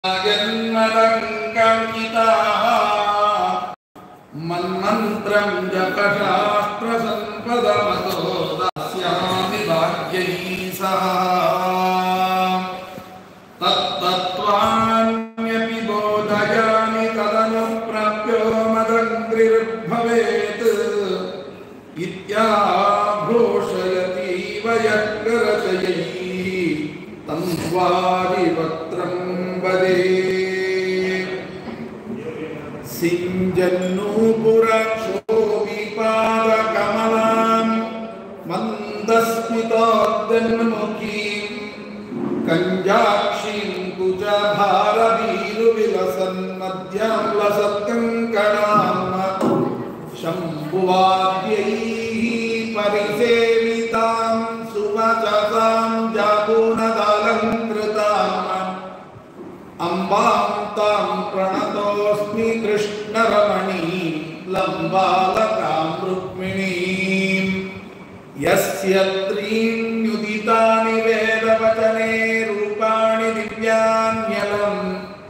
जन्मदङ्कङ्किताः मन्मन्त्रं जपशास्त्रसम्पदमतो दास्यामि भाग्यैः सह तत्तत्त्वान्यपि बोधयामि तदनुप्राप्यो मदङ्घ्रिर्भवेत् इत्याघोषयतीव यत्करचयैः तं वारिपत्रं वदे सिञ्जन्नूपुरक्षोभिपादकमलां मन्दस्मिताद्दन्मुखीं कञ्जाक्षीं कुचभारवीरुविलसन्मध्यां लसत्कङ्कणाम् शम्भुवाद्यैः परिसेवितां सुवचसां जागूनदलङ्कृताम् अम्बां तां प्रणतोऽस्मि कृष्णरमणीं लम्बालकां रुक्मिणीं यस्य त्रीण्युदितानि वेदवचने रूपाणि दिव्यान्यलम्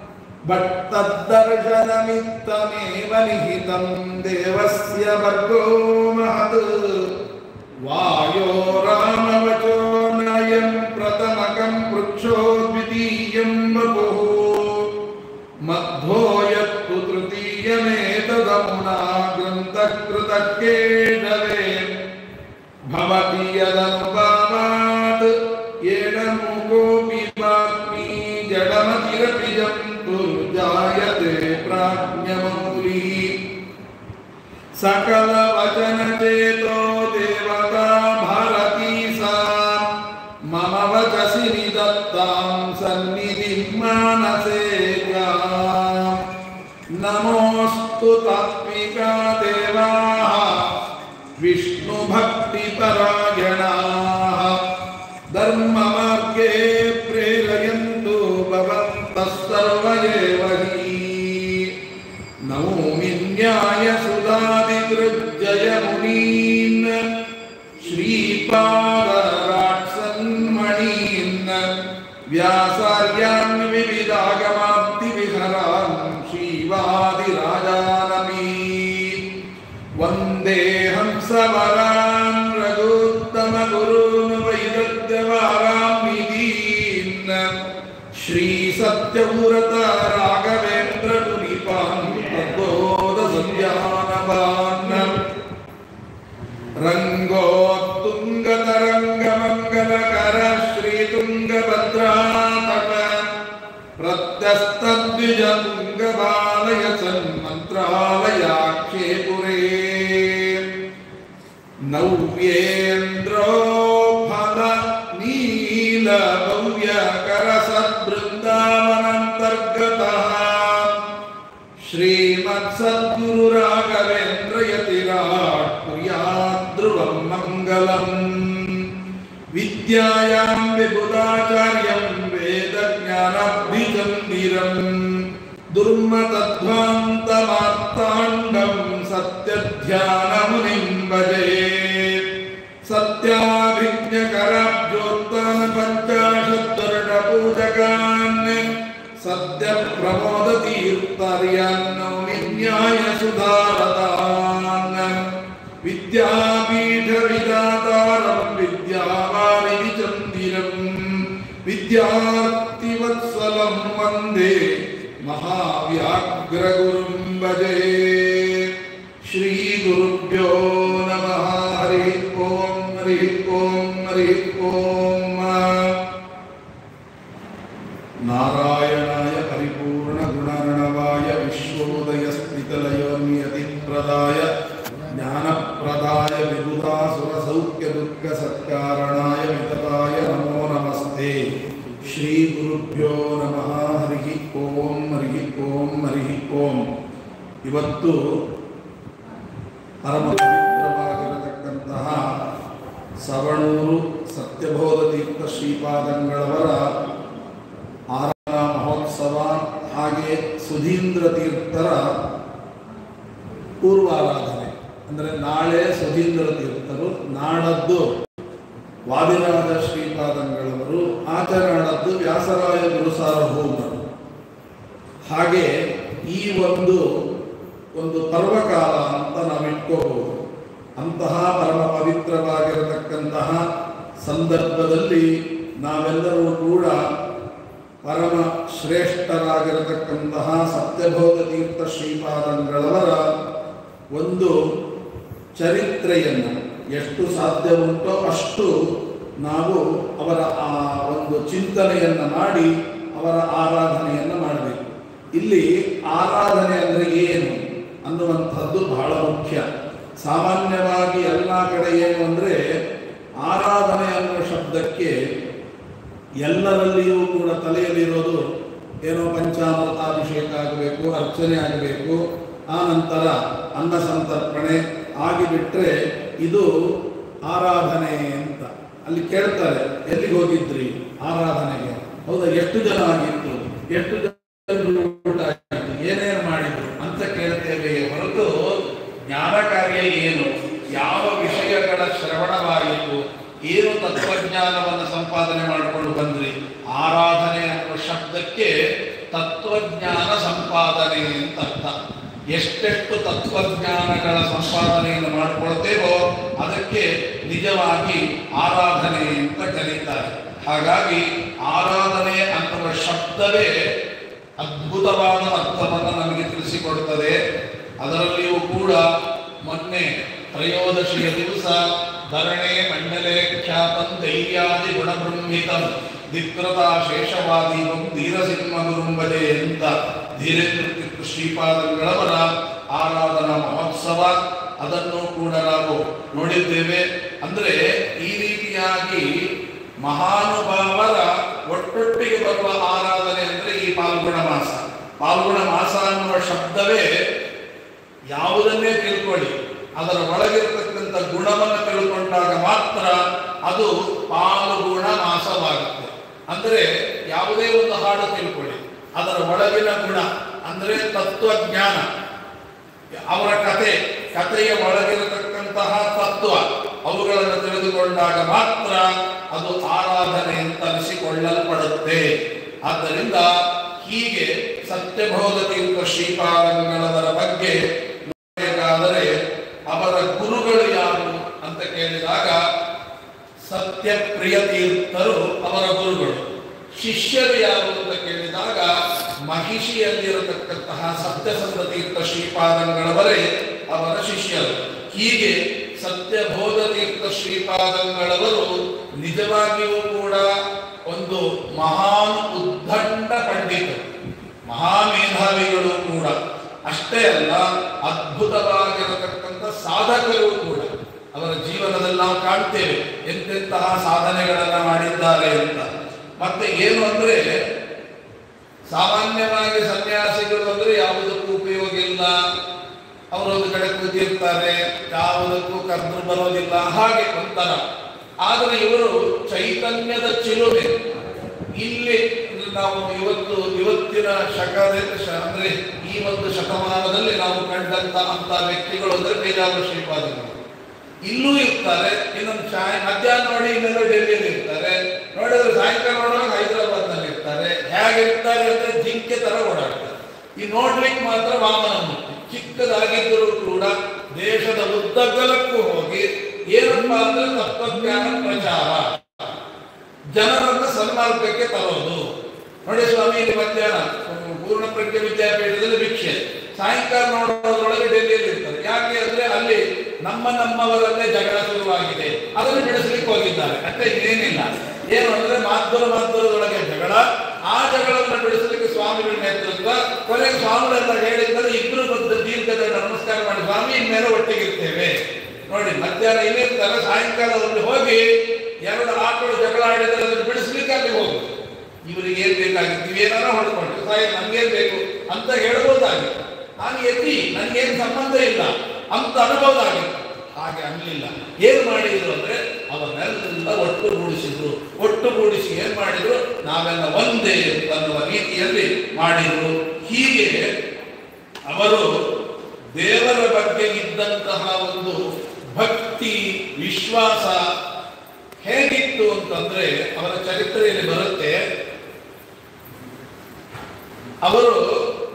भट्टद्दर्शनमित्तमेव निहितं देवस्य वर्गो महत् वायो रामवचो नयं प्रथमकं पृक्षो द्वितीयं वपुः मध्वो यत्तु तृतीयमेतदमुना ग्रन्थः कृतः केशवे भवति यदनुपामात् येन मुकोऽपि वाग्मी जडमतिरपि जन्तुर्जायते प्राज्ञमौली सकलवचनचेतो देवता भारती सा मम वचसि निदत्तां सन्निधिं मानसे याम्। नमोऽस्तु तात्विका देवाः विष्णुभक्तिपरायणाः धर्ममार्गे प्रेरयन्तु भवन्तः सर्व एव हि नौमि न्यायसुधादिगृज्जयमुनीन् श्रीपादराट्सन्मणीन् व्यासार्यान् विविधागमाब्धिविहरान् श्रीवादिराजानमी वन्देऽहं सवरान् रघुत्तमगुरून् वैदग्ध्यवारां विधीन् श्रीसत्यव्रत राघवेन्द्रमुनिपान् तद्बोधसंज्ञानवान् रङ्गोत्तुङ्गतरङ्गमङ्गलकर श्रीतुङ्गभद्रातट प्रत्यस्तद्विजतुङ्गबालय सन्मन्त्रालयाख्ये पुरे नव्येन्द्रो फल नील भव्यकरसद्बृन्दावनन्तर्गतः श्रीमत्सद्गुरुराघवेन्द्रयतिराट् कुर्याद्ध्रुवं मङ्गलम् विद्यायां विबुधाचार्यं वेदज्ञानभिचन्दिरम् दुर्मतध्वान्तमार्ताण्डं सत्यध्यानमुनिं भजे सत्याभिज्ञकराब्जोत्तान पञ्चाशद्वर्षपूजकान् सद्य प्रमोदतीर्थर्यान्नौमि न्यायसुधारतान् विद्यापीठविदातारं विद्यावारिचन्दिरम् विद्यार्थिवत्सलं वन्दे महाव्याघ्रगुरुं भजे श्रीगुरुभ्यो नमः हरिः ॐ हरिः ॐ हरिः ॐ नारायणाय परिपूर्णगुणर्णवाय विश्वोदयस्थितलयोन्यतिप्रदाय ज्ञानप्रदाय विबुधासुरसौख्यदुर्गसत्कारणाय वितताय नमो नमस्ते ಶ್ರೀಗುರುಭ್ಯೋ ನಮಃ ಹರಿ ಓಂ ಹರಿ ಓಂ ಹರಿ ಓಂ ಇವತ್ತು ಪರಮ ಪವಿತ್ರವಾಗಿರತಕ್ಕಂತಹ ಸವಣೂರು ಸತ್ಯಬೋಧ ತೀರ್ಥ ಶ್ರೀಪಾದಂಗಳವರ ಆರಾಧನಾ ಮಹೋತ್ಸವ ಹಾಗೆ ಸುಧೀಂದ್ರ ತೀರ್ಥರ ಪೂರ್ವಾರಾಧನೆ ಅಂದರೆ ನಾಳೆ ಸುಧೀಂದ್ರ ತೀರ್ಥರು ನಾಡದ್ದು ವಾದಿರಾಜ ಶ್ರೀಪಾದಂಗಳವರು ಆಚರಣದ್ದು ವ್ಯಾಸರಾಯ ಗುರುಸಾರ್ವಭೌಮರು ಹಾಗೆ ಈ ಒಂದು ಒಂದು ಪರ್ವಕಾಲ ಅಂತ ನಾವು ಇಟ್ಕೋಬಹುದು ಅಂತಹ ಪರಮ ಪವಿತ್ರವಾಗಿರತಕ್ಕಂತಹ ಸಂದರ್ಭದಲ್ಲಿ ನಾವೆಲ್ಲರೂ ಕೂಡ ಪರಮ ಶ್ರೇಷ್ಠರಾಗಿರತಕ್ಕಂತಹ ಸತ್ಯಬೋಧ ತೀರ್ಥ ಶ್ರೀಪಾದಂಗಳವರ ಒಂದು ಚರಿತ್ರೆಯನ್ನು ಎಷ್ಟು ಸಾಧ್ಯ ಉಂಟೋ ಅಷ್ಟು ನಾವು ಅವರ ಆ ಒಂದು ಚಿಂತನೆಯನ್ನು ಮಾಡಿ ಅವರ ಆರಾಧನೆಯನ್ನು ಮಾಡಬೇಕು ಇಲ್ಲಿ ಆರಾಧನೆ ಅಂದರೆ ಏನು ಅನ್ನುವಂಥದ್ದು ಬಹಳ ಮುಖ್ಯ ಸಾಮಾನ್ಯವಾಗಿ ಎಲ್ಲ ಕಡೆ ಏನು ಅಂದರೆ ಆರಾಧನೆ ಅನ್ನುವ ಶಬ್ದಕ್ಕೆ ಎಲ್ಲರಲ್ಲಿಯೂ ಕೂಡ ತಲೆಯಲ್ಲಿರೋದು ಏನೋ ಪಂಚಾಮೃತಾಭಿಷೇಕ ಆಗಬೇಕು ಅರ್ಚನೆ ಆಗಬೇಕು ಆ ನಂತರ ಅನ್ನ ಸಂತರ್ಪಣೆ ಆಗಿಬಿಟ್ರೆ ಇದು ಆರಾಧನೆ ಅಂತ ಅಲ್ಲಿ ಕೇಳ್ತಾರೆ ಎಲ್ಲಿಗೆ ಹೋಗಿದ್ರಿ ಆರಾಧನೆಗೆ ಹೌದಾ ಎಷ್ಟು ಜನ ಆಗಿತ್ತು ಎಷ್ಟು ಜನ ಊಟ ಆಯಿತು ಏನೇನು ಮಾಡಿದ್ರು ಅಂತ ಕೇಳ್ತೇವೆ ಹೊರತು ಜ್ಞಾನ ಕಾರ್ಯ ಏನು ಯಾವ ವಿಷಯಗಳ ಶ್ರವಣವಾಯಿತು ಏನು ತತ್ವಜ್ಞಾನವನ್ನು ಸಂಪಾದನೆ ಮಾಡಿಕೊಂಡು ಬಂದ್ರಿ ಆರಾಧನೆ ಅನ್ನುವ ಶಬ್ದಕ್ಕೆ ತತ್ವಜ್ಞಾನ ಸಂಪಾದನೆ ಅಂತ ಅರ್ಥ ಎಷ್ಟೆಷ್ಟು ತತ್ವಜ್ಞಾನಗಳ ಸಂಪಾದನೆಯನ್ನು ಮಾಡಿಕೊಳ್ತೇವೋ ಅದಕ್ಕೆ ನಿಜವಾಗಿ ಆರಾಧನೆ ಅಂತ ಕರೀತಾರೆ ಹಾಗಾಗಿ ಆರಾಧನೆ ಅನ್ನುವ ಶಬ್ದವೇ ಅದ್ಭುತವಾದ ಅರ್ಥವನ್ನು ನಮಗೆ ತಿಳಿಸಿಕೊಡುತ್ತದೆ ಅದರಲ್ಲಿಯೂ ಕೂಡ ಮೊನ್ನೆ ತ್ರಯೋದಶಿಯ ದಿವಸ ಧರಣೆ ಮಂಡಲೆ ಖ್ಯಾತಂ ಧೈರ್ಯಾದಿ ಗುಣಬ್ರಹ್ಮಿತಂ ದಿಕ್ರತಾ ಶೇಷವಾದೀವಂ ಧೀರಸಿಂಹ ಗುರುಂಬಜೆ ಅಂತ ಧೀರೇಂದ್ರ ತೀರ್ಥ ಶ್ರೀಪಾದಂಗಳವರ ಆರಾಧನಾ ಮಹೋತ್ಸವ ಅದನ್ನು ಕೂಡ ನಾವು ನೋಡಿದ್ದೇವೆ ಅಂದರೆ ಈ ರೀತಿಯಾಗಿ ಮಹಾನುಭಾವರ ಒಟ್ಟೊಟ್ಟಿಗೆ ಬರುವ ಆರಾಧನೆ ಅಂದರೆ ಈ ಪಾಲ್ಗುಣ ಮಾಸ ಪಾಲ್ಗುಣ ಮಾಸ ಅನ್ನುವ ಶಬ್ದವೇ ಯಾವುದನ್ನೇ ತಿಳ್ಕೊಳ್ಳಿ ಅದರ ಒಳಗಿರತಕ್ಕಂಥ ಗುಣವನ್ನು ತಿಳ್ಕೊಂಡಾಗ ಮಾತ್ರ ಅದು ಪಾಲ್ಗುಣ ಮಾಸವಾಗುತ್ತೆ ಅಂದರೆ ಯಾವುದೇ ಒಂದು ಹಾಡು ತಿಳ್ಕೊಳ್ಳಿ ಅದರ ಒಳಗಿನ ಗುಣ ಅಂದರೆ ತತ್ವಜ್ಞಾನ ಅವರ ಕತೆ ಕಥೆಯ ಒಳಗಿರತಕ್ಕಂತಹ ತತ್ವ ಅವುಗಳನ್ನು ತಿಳಿದುಕೊಂಡಾಗ ಮಾತ್ರ ಅದು ಆರಾಧನೆ ಅಂತ ಅನಿಸಿಕೊಳ್ಳಲ್ಪಡುತ್ತೆ ಆದ್ದರಿಂದ ಹೀಗೆ ಸತ್ಯಬೋಧ ತೀರ್ಥ ಶ್ರೀಪಾದಂಗಳವರ ಬಗ್ಗೆ ನೋಡಬೇಕಾದರೆ ಅವರ ಗುರುಗಳು ಯಾರು ಅಂತ ಕೇಳಿದಾಗ ಸತ್ಯಪ್ರಿಯ ತೀರ್ಥರು ಅವರ ಗುರುಗಳು ಶಿಷ್ಯರು ಯಾರು ಅಂತ ಕೇಳಿದಾಗ ಮಹಿಷಿಯಲ್ಲಿರತಕ್ಕಂತಹ ಸತ್ಯಸಂಧ ತೀರ್ಥ ಶ್ರೀಪಾದಂಗಳವರೇ ಅವರ ಶಿಷ್ಯರು ಹೀಗೆ ಸತ್ಯಬೋಧ ತೀರ್ಥ ಶ್ರೀಪಾದಂಗಳವರು ನಿಜವಾಗಿಯೂ ಕೂಡ ಒಂದು ಮಹಾನ್ ಉದ್ದಂಡ ಪಂಡಿತರು ಮಹಾಮೇಧಾವಿಗಳು ಕೂಡ ಅಷ್ಟೇ ಅಲ್ಲ ಅದ್ಭುತವಾಗಿರತಕ್ಕಂಥ ಸಾಧಕರು ಕೂಡ ಅವರ ಜೀವನದಲ್ಲಿ ನಾವು ಕಾಣ್ತೇವೆ ಎಂತೆಂತಹ ಸಾಧನೆಗಳನ್ನ ಮಾಡಿದ್ದಾರೆ ಅಂತ ಮತ್ತೆ ಏನು ಅಂದ್ರೆ ಸಾಮಾನ್ಯವಾಗಿ ಸನ್ಯಾಸಿಗಳು ಅಂದ್ರೆ ಯಾವುದಕ್ಕೂ ಉಪಯೋಗ ಇಲ್ಲ ಅವರೊಂದು ಕಡೆ ಕೂತಿರ್ತಾರೆ ಯಾವುದಕ್ಕೂ ಕರೆದು ಬರೋದಿಲ್ಲ ಹಾಗೆ ಒಂಥರ ಆದರೆ ಇವರು ಚೈತನ್ಯದ ಚಿಲುಮೆ ಇಲ್ಲಿ ನಾವು ಇವತ್ತು ಇವತ್ತಿನ ಶಕದ ಶ- ಅಂದ್ರೆ ಈ ಒಂದು ಶತಮಾನದಲ್ಲಿ ನಾವು ಕಂಡಂತ ಅಂತ ವ್ಯಕ್ತಿಗಳು ಅಂದ್ರೆ ಪೇಜಾವರ ಶ್ರೀಪಾದಗಳು ಇಲ್ಲೂ ಇರ್ತಾರೆ ಇನ್ನೊಂದು ಚಾಯ್ ಮಧ್ಯಾಹ್ನ ನೋಡಿ ಇನ್ನೆಲ್ಲ ಡೆಲ್ಲಿಯಲ್ಲಿ ಇರ್ತಾರೆ ನೋಡಿದ್ರೆ ಸಾಯಂಕಾಲ ನೋಡುವಾಗ ಹೈದರಾಬಾದ್ ನಲ್ಲಿ ಇರ್ತಾರೆ ಹೇಗಿರ್ತಾರೆ ಅಂದ್ರೆ ಜಿಂಕೆ ತರ ಓಡಾಡ್ತಾರೆ ಈ ನೋಡ್ಲಿಕ್ಕೆ ಮಾತ್ರ ವಾಮನ ಮೂರ್ತಿ ಚಿಕ್ಕದಾಗಿದ್ದರೂ ಕೂಡ ದೇಶದ ಉದ್ದಗಲಕ್ಕೂ ಹೋಗಿ ಏನಪ್ಪಾ ಅಂದ್ರೆ ತತ್ವಜ್ಞಾನ ಪ್ರಚಾರ ಜನರನ್ನ ಸನ್ಮಾರ್ಗಕ್ಕೆ ತರೋದು ನೋಡಿ ಸ್ವಾಮಿ ಇಲ್ಲಿ ಮಧ್ಯಾಹ್ನ ಪೂರ್ಣ ಪ್ರಜ್ಞೆ ವಿದ್ಯಾಪೀಠದಲ್ಲಿ ಭಿಕ್ಷೆ ಸಾಯಂಕಾಲ ನೋಡೋದ್ರೊಳಗೆ ಡೆಲ್ಲಿಯಲ್ಲಿ ಇರ್ತಾರೆ ಯಾಕೆ ಅಂದ್ರೆ ಅಲ್ಲಿ ನಮ್ಮ ನಮ್ಮವರಲ್ಲೇ ಜಗಳ ಶುರುವಾಗಿದೆ ಅದನ್ನು ಬಿಡಿಸ್ಲಿಕ್ಕೆ ಹೋಗಿದ್ದಾರೆ ಅಷ್ಟೇ ಇನ್ನೇನಿಲ್ಲ ಏನು ಅಂದ್ರೆ ಮಾಧ್ವರ ಮಾಧ್ವರದೊಳಗೆ ಜಗಳ ಆ ಜಗಳವನ್ನು ಬಿಡಿಸಲಿಕ್ಕೆ ಸ್ವಾಮಿಗಳ ನೇತೃತ್ವ ಕೊನೆಗೆ ಸ್ವಾಮಿಗಳೆಲ್ಲ ಹೇಳಿದ್ದಾರೆ ಇಬ್ರು ಬಂದು ದೀರ್ಘದಂಡ ನಮಸ್ಕಾರ ಮಾಡಿ ಸ್ವಾಮಿ ಇನ್ಮೇಲೆ ಒಟ್ಟಿಗಿರ್ತೇವೆ ನೋಡಿ ಮಧ್ಯಾಹ್ನ ಇಲ್ಲಿರ್ತಾರೆ ಸಾಯಂಕಾಲ ಅಲ್ಲಿ ಹೋಗಿ ಎರಡು ಆಕಳು ಜಗಳ ಆಡಿದರೆ ಅದನ್ನು ಬಿಡಿಸ್ಲಿಕ್ಕೆ ಅಲ್ಲಿ ಹೋಗುದು ಇವರಿಗೆ ಏನ್ ಬೇಕಾಗಿತ್ತು ನೀವೇನಾರ ಹೊಡ್ಕೊಂಡು ಸಾಯಿ ನನ್ಗೇನ್ ಬೇಕು ಅಂತ ಹೇಳ್ಬೋದಾಗಿತ್ತು ನಾನು ಎತ್ತಿ ನನ್ಗೇನು ಸಂಬಂಧ ಇಲ್ಲ ಅಂತ ಅನ್ಬೋದಾಗಿತ್ತು ಹಾಗೆ ಅನ್ಲಿಲ್ಲ ಏನ್ ಮಾಡಿದ್ರು ಅಂದ್ರೆ ಅವನ್ನೆಲ್ಲ ಒಟ್ಟುಗೂಡಿಸಿದ್ರು ಒಟ್ಟುಗೂಡಿಸಿ ಏನ್ ಮಾಡಿದ್ರು ನಾವೆಲ್ಲ ಒಂದೇ ಅನ್ನುವ ರೀತಿಯಲ್ಲಿ ಮಾಡಿದ್ರು ಹೀಗೆ ಅವರು ದೇವರ ಬಗ್ಗೆ ಇದ್ದಂತಹ ಒಂದು ಭಕ್ತಿ ವಿಶ್ವಾಸ ಹೇಗಿತ್ತು ಅಂತಂದ್ರೆ ಅವರ ಚರಿತ್ರೆಯಲ್ಲಿ ಬರುತ್ತೆ ಅವರು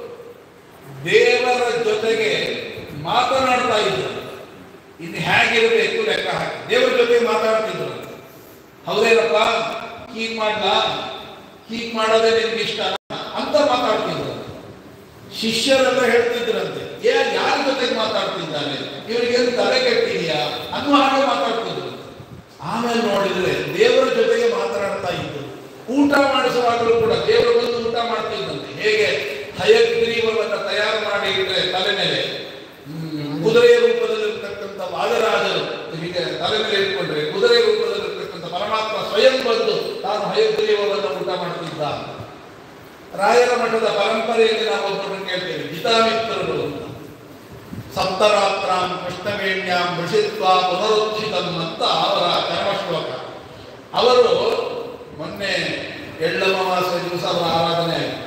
ದೇವರ ಜೊತೆಗೆ ಮಾತನಾಡ್ತಾ ಇದ್ರು ಇನ್ನು ಹೇಗಿರಬೇಕು ಲೆಕ್ಕ ಹಾಕಿ ದೇವರ ಜೊತೆ ಮಾತಾಡ್ತಿದ್ರು ಹೌದೇನಪ್ಪ ಹೀಗ್ ಮಾಡ್ಲಾ ಹೀಗ್ ಮಾಡೋದೇ ನಿಮ್ಗೆ ಇಷ್ಟ ಅಂತ ಮಾತಾಡ್ತಿದ್ರು ಶಿಷ್ಯರೆಲ್ಲ ಹೇಳ್ತಿದ್ರಂತೆ ಏ ಯಾರ ಜೊತೆಗೆ ಮಾತಾಡ್ತಿದ್ದಾನೆ ಇವರಿಗೇನು ತಲೆ ಕೆಟ್ಟಿದೆಯಾ ಅನ್ನೋ ಹಾಗೆ ಮಾತಾಡ್ತಿದ್ರು ಆಮೇಲೆ ನೋಡಿದ್ರೆ ದೇವರ ಜೊತೆಗೆ ಮಾತನಾಡ್ತಾ ಇದ್ರು ಊಟ ಮಾಡಿಸುವಾಗಲೂ ಕೂಡ ದೇವರು ಬಂದು ಊಟ ಮಾಡ್ತಿದ್ದಂತೆ ಹೇಗೆ ಹಯಗ್ರೀವವನ್ನು ತಯಾರು ಮಾಡಿ ಇಟ್ಟರೆ ತಲೆ ಮೇಲೆ ಹ್ಮ್, ಕುದುರೆಯ ರೂಪದಲ್ಲಿರ್ತಕ್ಕಂಥ ವಾದರಾಜರು ಹೀಗೆ ತಲೆ ಮೇಲೆ ಇಟ್ಕೊಂಡ್ರೆ ಕುದುರೆ ರೂಪದಲ್ಲಿರ್ತಕ್ಕಂಥ ಪರಮಾತ್ಮ ಸ್ವಯಂ ಬಂದು ತಾನು ಹಯಗ್ರೀವವನ್ನು ಊಟ ಮಾಡ್ತಿದ್ದ ರಾಯರ ಮಠದ ಪರಂಪರೆಯಲ್ಲಿ ನಾವು ಒಬ್ಬರನ್ನು ಕೇಳ್ತೇವೆ ಜಿತಾಮಿತ್ರರು ಅಂತ ಸಪ್ತರಾತ್ರಾಂ ಕೃಷ್ಣವೇಣ್ಯಾಂ ಋಷಿತ್ವ ಪುನರುತ್ಥಿತಂ ಅಂತ ಅವರ ಕರ್ಮ ಶ್ಲೋಕ ಅವರು ಮೊನ್ನೆ ಎಳ್ಳಮಾವಾಸ್ಯ ದಿವಸ ಅವರ ಆರಾಧನೆ ಆಯಿತು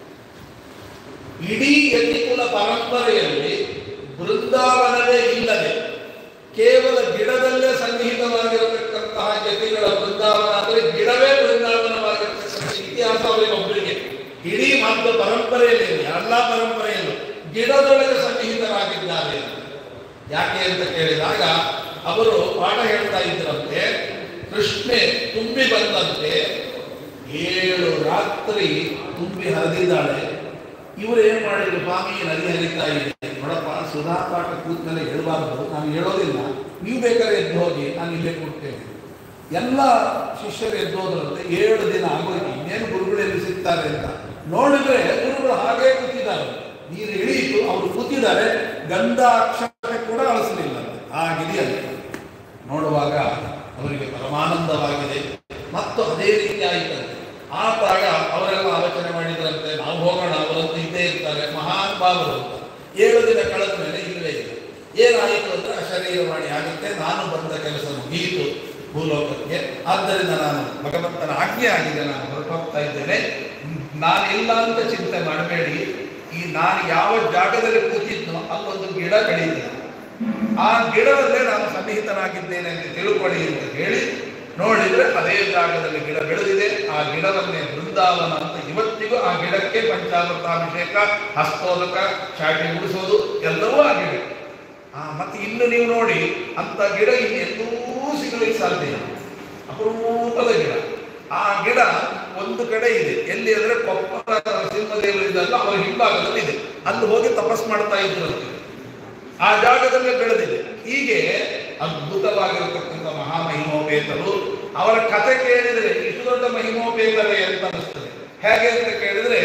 ಇಡೀ ಯತಿಕುಲ ಪರಂಪರೆಯಲ್ಲಿ ಬೃಂದಾವನವೇ ಇಲ್ಲದೆ ಕೇವಲ ಗಿಡದಲ್ಲೇ ಸನ್ನಿಹಿತವಾಗಿರತಕ್ಕಂತಹ ಯತಿಗಳ ಬೃಂದಾವನ ಅಂದರೆ ಗಿಡವೇ ಬೃಂದಾವನವಾಗಿರತಕ್ಕಂಥ ಇತಿಹಾಸ ಅವರಿಗೆ ಒಬ್ಬರಿಗೆ ಇಡೀ ಮಾತ್ರ ಪರಂಪರೆಯಲ್ಲಿ ಎಲ್ಲ ಪರಂಪರೆಯಲ್ಲೂ ಗಿಡದೊಳಗೆ ಸನ್ನಿಹಿತರಾಗಿದ್ದಾರೆ ಯಾಕೆ ಅಂತ ಕೇಳಿದಾಗ ಅವರು ಪಾಠ ಹೇಳ್ತಾ ಇದ್ರಂತೆ ಕೃಷ್ಣೆ ತುಂಬಿ ಬಂದಂತೆ ಏಳು ರಾತ್ರಿ ತುಂಬಿ ಹರಿದಿದ್ದಾಳೆ ಇವರು ಏನ್ ಮಾಡಿದ್ರು ಸ್ವಾಮಿ ನದಿ ಹರಿತಾ ಇದೆ ನೋಡಪ್ಪ ಸುಧಾ ಪಾಠ ಕೂತ್ಮೇಲೆ ಹೇಳಬಾರ್ದು ನಾನು ಹೇಳೋದಿಲ್ಲ ನೀವು ಬೇಕಾದ್ರೆ ಎದ್ದು ಹೋಗಿ ನಾನು ಇಲ್ಲೇ ಕೊಡ್ತೇನೆ ಎಲ್ಲ ಶಿಷ್ಯರು ಎದ್ದು ಹೋದ್ರಂತೆ ಏಳು ದಿನ ಆಗೋಯ್ತು ಇನ್ನೇನು ಗುರುಗಳು ಎಲ್ಲಿ ಸಿಗ್ತಾರೆ ಅಂತ ನೋಡಿದ್ರೆ ಗುರುಗಳು ಹಾಗೇ ಕೂತಿದ್ದಾರೆ ನೀರು ಇಳಿಯಿತು ಅವರು ಕೂತಿದ್ದಾರೆ ಗಂಧ ಅಕ್ಷರ ಕೂಡ ಅಳಿಸಲಿಲ್ಲ ಆಗಿದೆಯಲ್ಲ ನೋಡುವಾಗ ಅವರಿಗೆ ಪರಮಾನಂದವಾಗಿದೆ ಮತ್ತು ಅದೇ ರೀತಿ ಆಯಿತಂತೆ ಆ ಪ್ರಾಗ ಅವರೆಲ್ಲ ಆಲೋಚನೆ ಮಾಡಿದ್ರಂತೆ ನಾವು ಹೋಗೋಣ ಅವರಂತೂ ಇದ್ದೇ ಇರ್ತಾರೆ ಮಹಾನ್ ಭಾವರು ಅಂತ ಏಳು ದಿನ ಕಳೆದ ಮೇಲೆ ಇಲ್ಲವೇ ಇಲ್ಲ ಏನಾಯಿತು ಅಂದ್ರೆ ಅಶರೀರವಾಣಿ ಆಗುತ್ತೆ ನಾನು ಬಂದ ಕೆಲಸ ಮುಗಿಯಿತು ಭೂಲೋಕಕ್ಕೆ ಆದ್ದರಿಂದ ನಾನು ಭಗವಂತನ ಆಜ್ಞೆ ಆಗಿದೆ ನಾನು ಹೊರಟೋಗ್ತಾ ಇದ್ದೇನೆ ನಾನು ಇಲ್ಲ ಅಂತ ಚಿಂತೆ ಮಾಡಬೇಡಿ ಈ ನಾನು ಯಾವ ಜಾಗದಲ್ಲಿ ಕೂತಿದ್ನೋ ಅಲ್ಲೊಂದು ಗಿಡ ಬೆಳೀತದೆ ಆ ಗಿಡದಲ್ಲೇ ನಾನು ಸನ್ನಿಹಿತನಾಗಿದ್ದೇನೆ ಅಂತ ತಿಳ್ಕೊಳ್ಳಿ ಅಂತ ಹೇಳಿ ನೋಡಿದ್ರೆ ಅದೇ ಜಾಗದಲ್ಲಿ ಗಿಡ ಬೆಳೆದಿದೆ ಆ ಗಿಡವನ್ನೇ ಬೃಂದಾವನ ಅಂತ ಇವತ್ತಿಗೂ ಆ ಗಿಡಕ್ಕೆ ಪಂಚಾಮೃತಾಭಿಷೇಕ ಹಸ್ತೋದಕ ಚಾಟಿ ಉಡಿಸೋದು ಎಲ್ಲವೂ ಆ ಗಿಡ ಆ ಮತ್ತೆ ಇನ್ನು ನೀವು ನೋಡಿ ಅಂತ ಗಿಡ ಇನ್ನೆಲ್ಲೂ ಸಿಗಲಿಕ್ಕೆ ಸಾಧ್ಯ ಇಲ್ಲ ಅಪರೂಪದ ಗಿಡ ಆ ಗಿಡ ಒಂದು ಕಡೆ ಇದೆ ಎಲ್ಲಿ ಅಂದ್ರೆ ಕೊಪ್ಪಳ ಸಿಂಹದೇವರಿದ್ದಲ್ಲ ಅವರ ಹಿಂಭಾಗದಲ್ಲಿ ಇದೆ ಅಲ್ಲಿ ಹೋಗಿ ತಪಸ್ ಮಾಡ್ತಾ ಇದ್ರು ಅಂತೆ. ಆ ಜಾಗದಲ್ಲೇ ಬೆಳೆದಿದೆ ಹೀಗೆ ಅದ್ಭುತವಾಗಿರತಕ್ಕಂಥ ಮಹಾಮಹಿಮೋಪೇತರು ಅವರ ಕಥೆ ಕೇಳಿದರೆ ಇಷ್ಟು ದೊಡ್ಡ ಮಹಿಮೋಪೇತರೇ ಅಂತ ಅನಿಸ್ತದೆ ಹೇಗೆ ಅಂತ ಕೇಳಿದ್ರೆ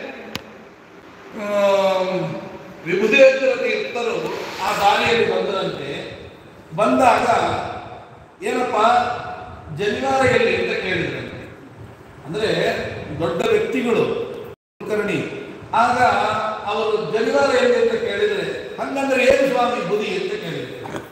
ಆಮ್, ವಿಭುದೇಶ್ವರ ತೀರ್ಥರು ಆ ದಾರಿಯಲ್ಲಿ ಬಂದರಂತೆ ಬಂದಾಗ ಏನಪ್ಪ ಜನಿವಾರ ಎಲ್ಲಿ ಅಂತ ಕೇಳಿದ್ರಂತೆ ಅಂದ್ರೆ ದೊಡ್ಡ ವ್ಯಕ್ತಿಗಳು ಕುಲಕರ್ಣಿ ಆಗ ಅವರು ಜನಿವಾರ ಎಲ್ಲಿ ಅಂತ ಕೇಳಿದ್ರೆ ಹಂಗಂದ್ರೆ ಏನು ಸ್ವಾಮಿ ಬುದಿ ಅಂತ ಕೇಳಿದ್ರು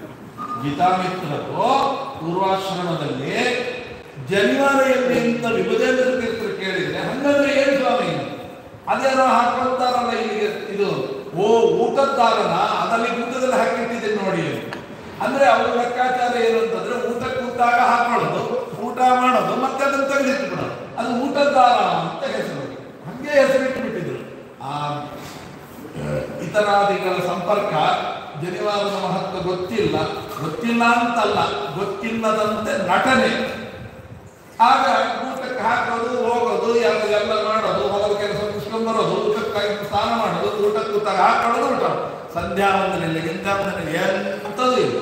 ಗೀತಾಮಿತ್ರರು ಪೂರ್ವಾಶ್ರಮದಲ್ಲಿ ಜನಿವಾರ ಎಲ್ಲಿ ಅಂತ ವಿಭಜೇಂದ್ರ ತೀರ್ಥರು ಕೇಳಿದ್ರೆ ಹಂಗಂದ್ರೆ ಏನು ಸ್ವಾಮಿ ಅದೇನೋ ಹಾಕೊಳ್ತಾರಲ್ಲ ಇಲ್ಲಿಗೆ ಇದು ಓ ಊಟದ್ದಾರನ ಅದಲ್ಲಿ ಊಟದಲ್ಲಿ ಹಾಕಿಟ್ಟಿದ್ದೀನಿ ನೋಡಿ ಅಂದ್ರೆ ಅವ್ರ ಲೆಕ್ಕಾಚಾರ ಏನು ಅಂತಂದ್ರೆ ಊಟ ಕೂತಾಗ ಹಾಕೊಳ್ಳೋದು ಊಟ ಮಾಡೋದು ಮತ್ತೆ ಅದನ್ನ ತೆಗೆದಿಟ್ಟು ಬಿಡೋದು ಅದು ಊಟದ್ದಾರ ಅಂತ ಹೆಸರು ಹಂಗೆ ಹೆಸರಿಟ್ಟು ಬಿಟ್ಟಿದ್ರು ಆ ಇತರಾದಿಗಳ ಸಂಪರ್ಕ ಜನಿವಾರದ ಮಹತ್ವ ಗೊತ್ತಿಲ್ಲ ಗೊತ್ತಿಲ್ಲ ಅಂತಲ್ಲ ಗೊತ್ತಿಲ್ಲದಂತೆ ನಟನೆ ಆಗ ಊಟಕ್ಕೆ ಹಾಕೋದು ಹೋಗೋದು ಎಲ್ಲ ಎಲ್ಲ ಮಾಡೋದು ಹೊಲದ ಕೆಲಸ ಮುಗಿಸ್ಕೊಂಡು ಬರೋದು ಊಟಕ್ಕಾಗಿ ಸ್ನಾನ ಮಾಡೋದು ಊಟಕ್ಕೆ ಕೂತಾಗ ಹಾಕೊಳ್ಳೋದು ಊಟ ಸಂಧ್ಯಾ ವಂದನೆಲ್ಲ ಗಿಂಧ್ಯಾ ವಂದನೆ ಎಂಥದ್ದು ಇಲ್ಲ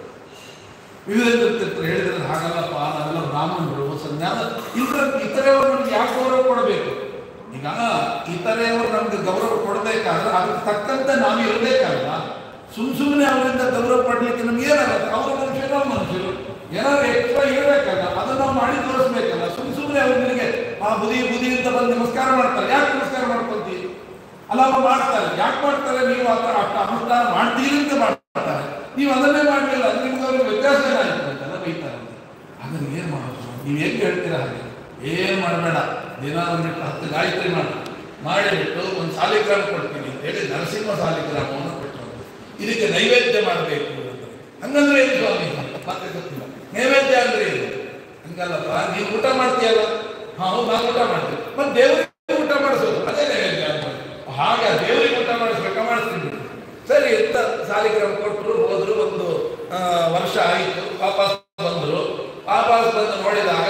ವಿವಿಧ ತೀರ್ಥರು ಹೇಳಿದ್ರೆ ಹಾಗಲ್ಲಪ್ಪ ನಾವೆಲ್ಲ ಬ್ರಾಹ್ಮಣರು ಸಂಧ್ಯಾನ ಇತರ ಇತರೆಯವರು ನಮ್ಗೆ ಯಾಕೆ ಗೌರವ ಕೊಡಬೇಕು ಈಗ ಇತರೆಯವರು ನಮ್ಗೆ ಗೌರವ ಕೊಡಬೇಕಾದ್ರೆ ಅದಕ್ಕೆ ತಕ್ಕಂತೆ ನಾವು ಇರಬೇಕಲ್ವ ಸುಮ್ ಸುಮ್ಮನೆ ಅವರಿಂದ ಗೌರವ ಪಡ್ಲಿಕ್ಕೆ ನಮ್ಗೆ ಏನಾಗುತ್ತೆ ಅವರು ಮನುಷ್ಯರು ನಾವು ಮನುಷ್ಯರು ಏನಾದ್ರು ಎಕ್ಸ್ಟ್ರಾ ಇರಬೇಕಲ್ಲ ಅದನ್ನ ನಾವು ಮಾಡಿ ತೋರಿಸ್ಬೇಕಲ್ಲ ಸುಮ್ ಸುಮ್ಮನೆ ಅವ್ರು ನಿನಗೆ ಆ ಬುದಿ ಬುದಿ ಅಂತ ಬಂದು ನಮಸ್ಕಾರ ಮಾಡ್ತಾರೆ ಯಾಕೆ ನಮಸ್ಕಾರ ಮಾಡ್ಕೊಂತೀವಿ ಅಲ್ಲ ಅವ್ರು ಮಾಡ್ತಾರೆ ಯಾಕೆ ಮಾಡ್ತಾರೆ ನೀವು ಆ ಥರ ಅಷ್ಟು ಅನುಷ್ಠಾನ ಮಾಡ್ತೀರಿ ಅಂತ ಮಾಡ್ತಾರೆ ನೀವು ಅದನ್ನೇ ಮಾಡಲಿಲ್ಲ ನಿಮ್ಗೆ ಅವ್ರಿಗೆ ವ್ಯತ್ಯಾಸ ಏನಾಯ್ತು ಅಂತೆಲ್ಲ ಬೈತಾರೆ ಅದನ್ನ ಏನು ಮಾಡೋದು ನೀವು ಹೆಂಗೆ ಹೇಳ್ತೀರಾ ಹಾಗೆ ಏನು ಮಾಡಬೇಡ ದಿನ ಒಂದಿಟ್ಟು ಹತ್ತು ಗಾಯತ್ರಿ ಮಾಡಿ ಮಾಡಿಬಿಟ್ಟು ಒಂದು ಸಾಲಿಗ್ರಾಮ ಕೊಡ್ತೀನಿ ಅಂತ ಹೇಳಿ ನರಸಿಂಹ ಸಾಲಿಗ್ರಾಮವನ್ನು ಕೊಟ್ಟರು ಇದಕ್ಕೆ ನೈವೇದ್ಯ ಮಾಡಬೇಕು ಅಂತ ಹಂಗಂದ್ರೆ ಏನು ಸ್ವಾಮಿ ಮತ್ತೆ ಗೊತ್ತಿಲ್ಲ ನೈವೇದ್ಯ ಅಂದ್ರೆ ಏನು ಹಂಗಲ್ಲಪ್ಪ ನೀವು ಊಟ ಮಾಡ್ತೀಯಲ್ಲ ಹಾ ಹೌದು ನಾನು ಊಟ ಮಾಡ್ತೀನಿ ಮತ್ತೆ ದೇವರಿಗೆ ಊಟ ಮಾಡಿಸೋದು ಅದೇ ನೈವೇದ್ಯ ಅಂತ ಹಾಗೆ ದೇವರಿಗೆ ಊಟ ಮಾಡಿಸ್ಬೇಕಮ್ಮ ಮಾಡಿಸ್ತೀನಿ ಸರಿ ಅಂತ ಸಾಲಿಗ್ರಾಮ ಕೊಟ್ಟರು ಹೋದ್ರು ಒಂದು ಆ, ವರ್ಷ ಆಯಿತು ವಾಪಸ್ ಬಂದರು ವಾಪಸ್ ಬಂದು ನೋಡಿದಾಗ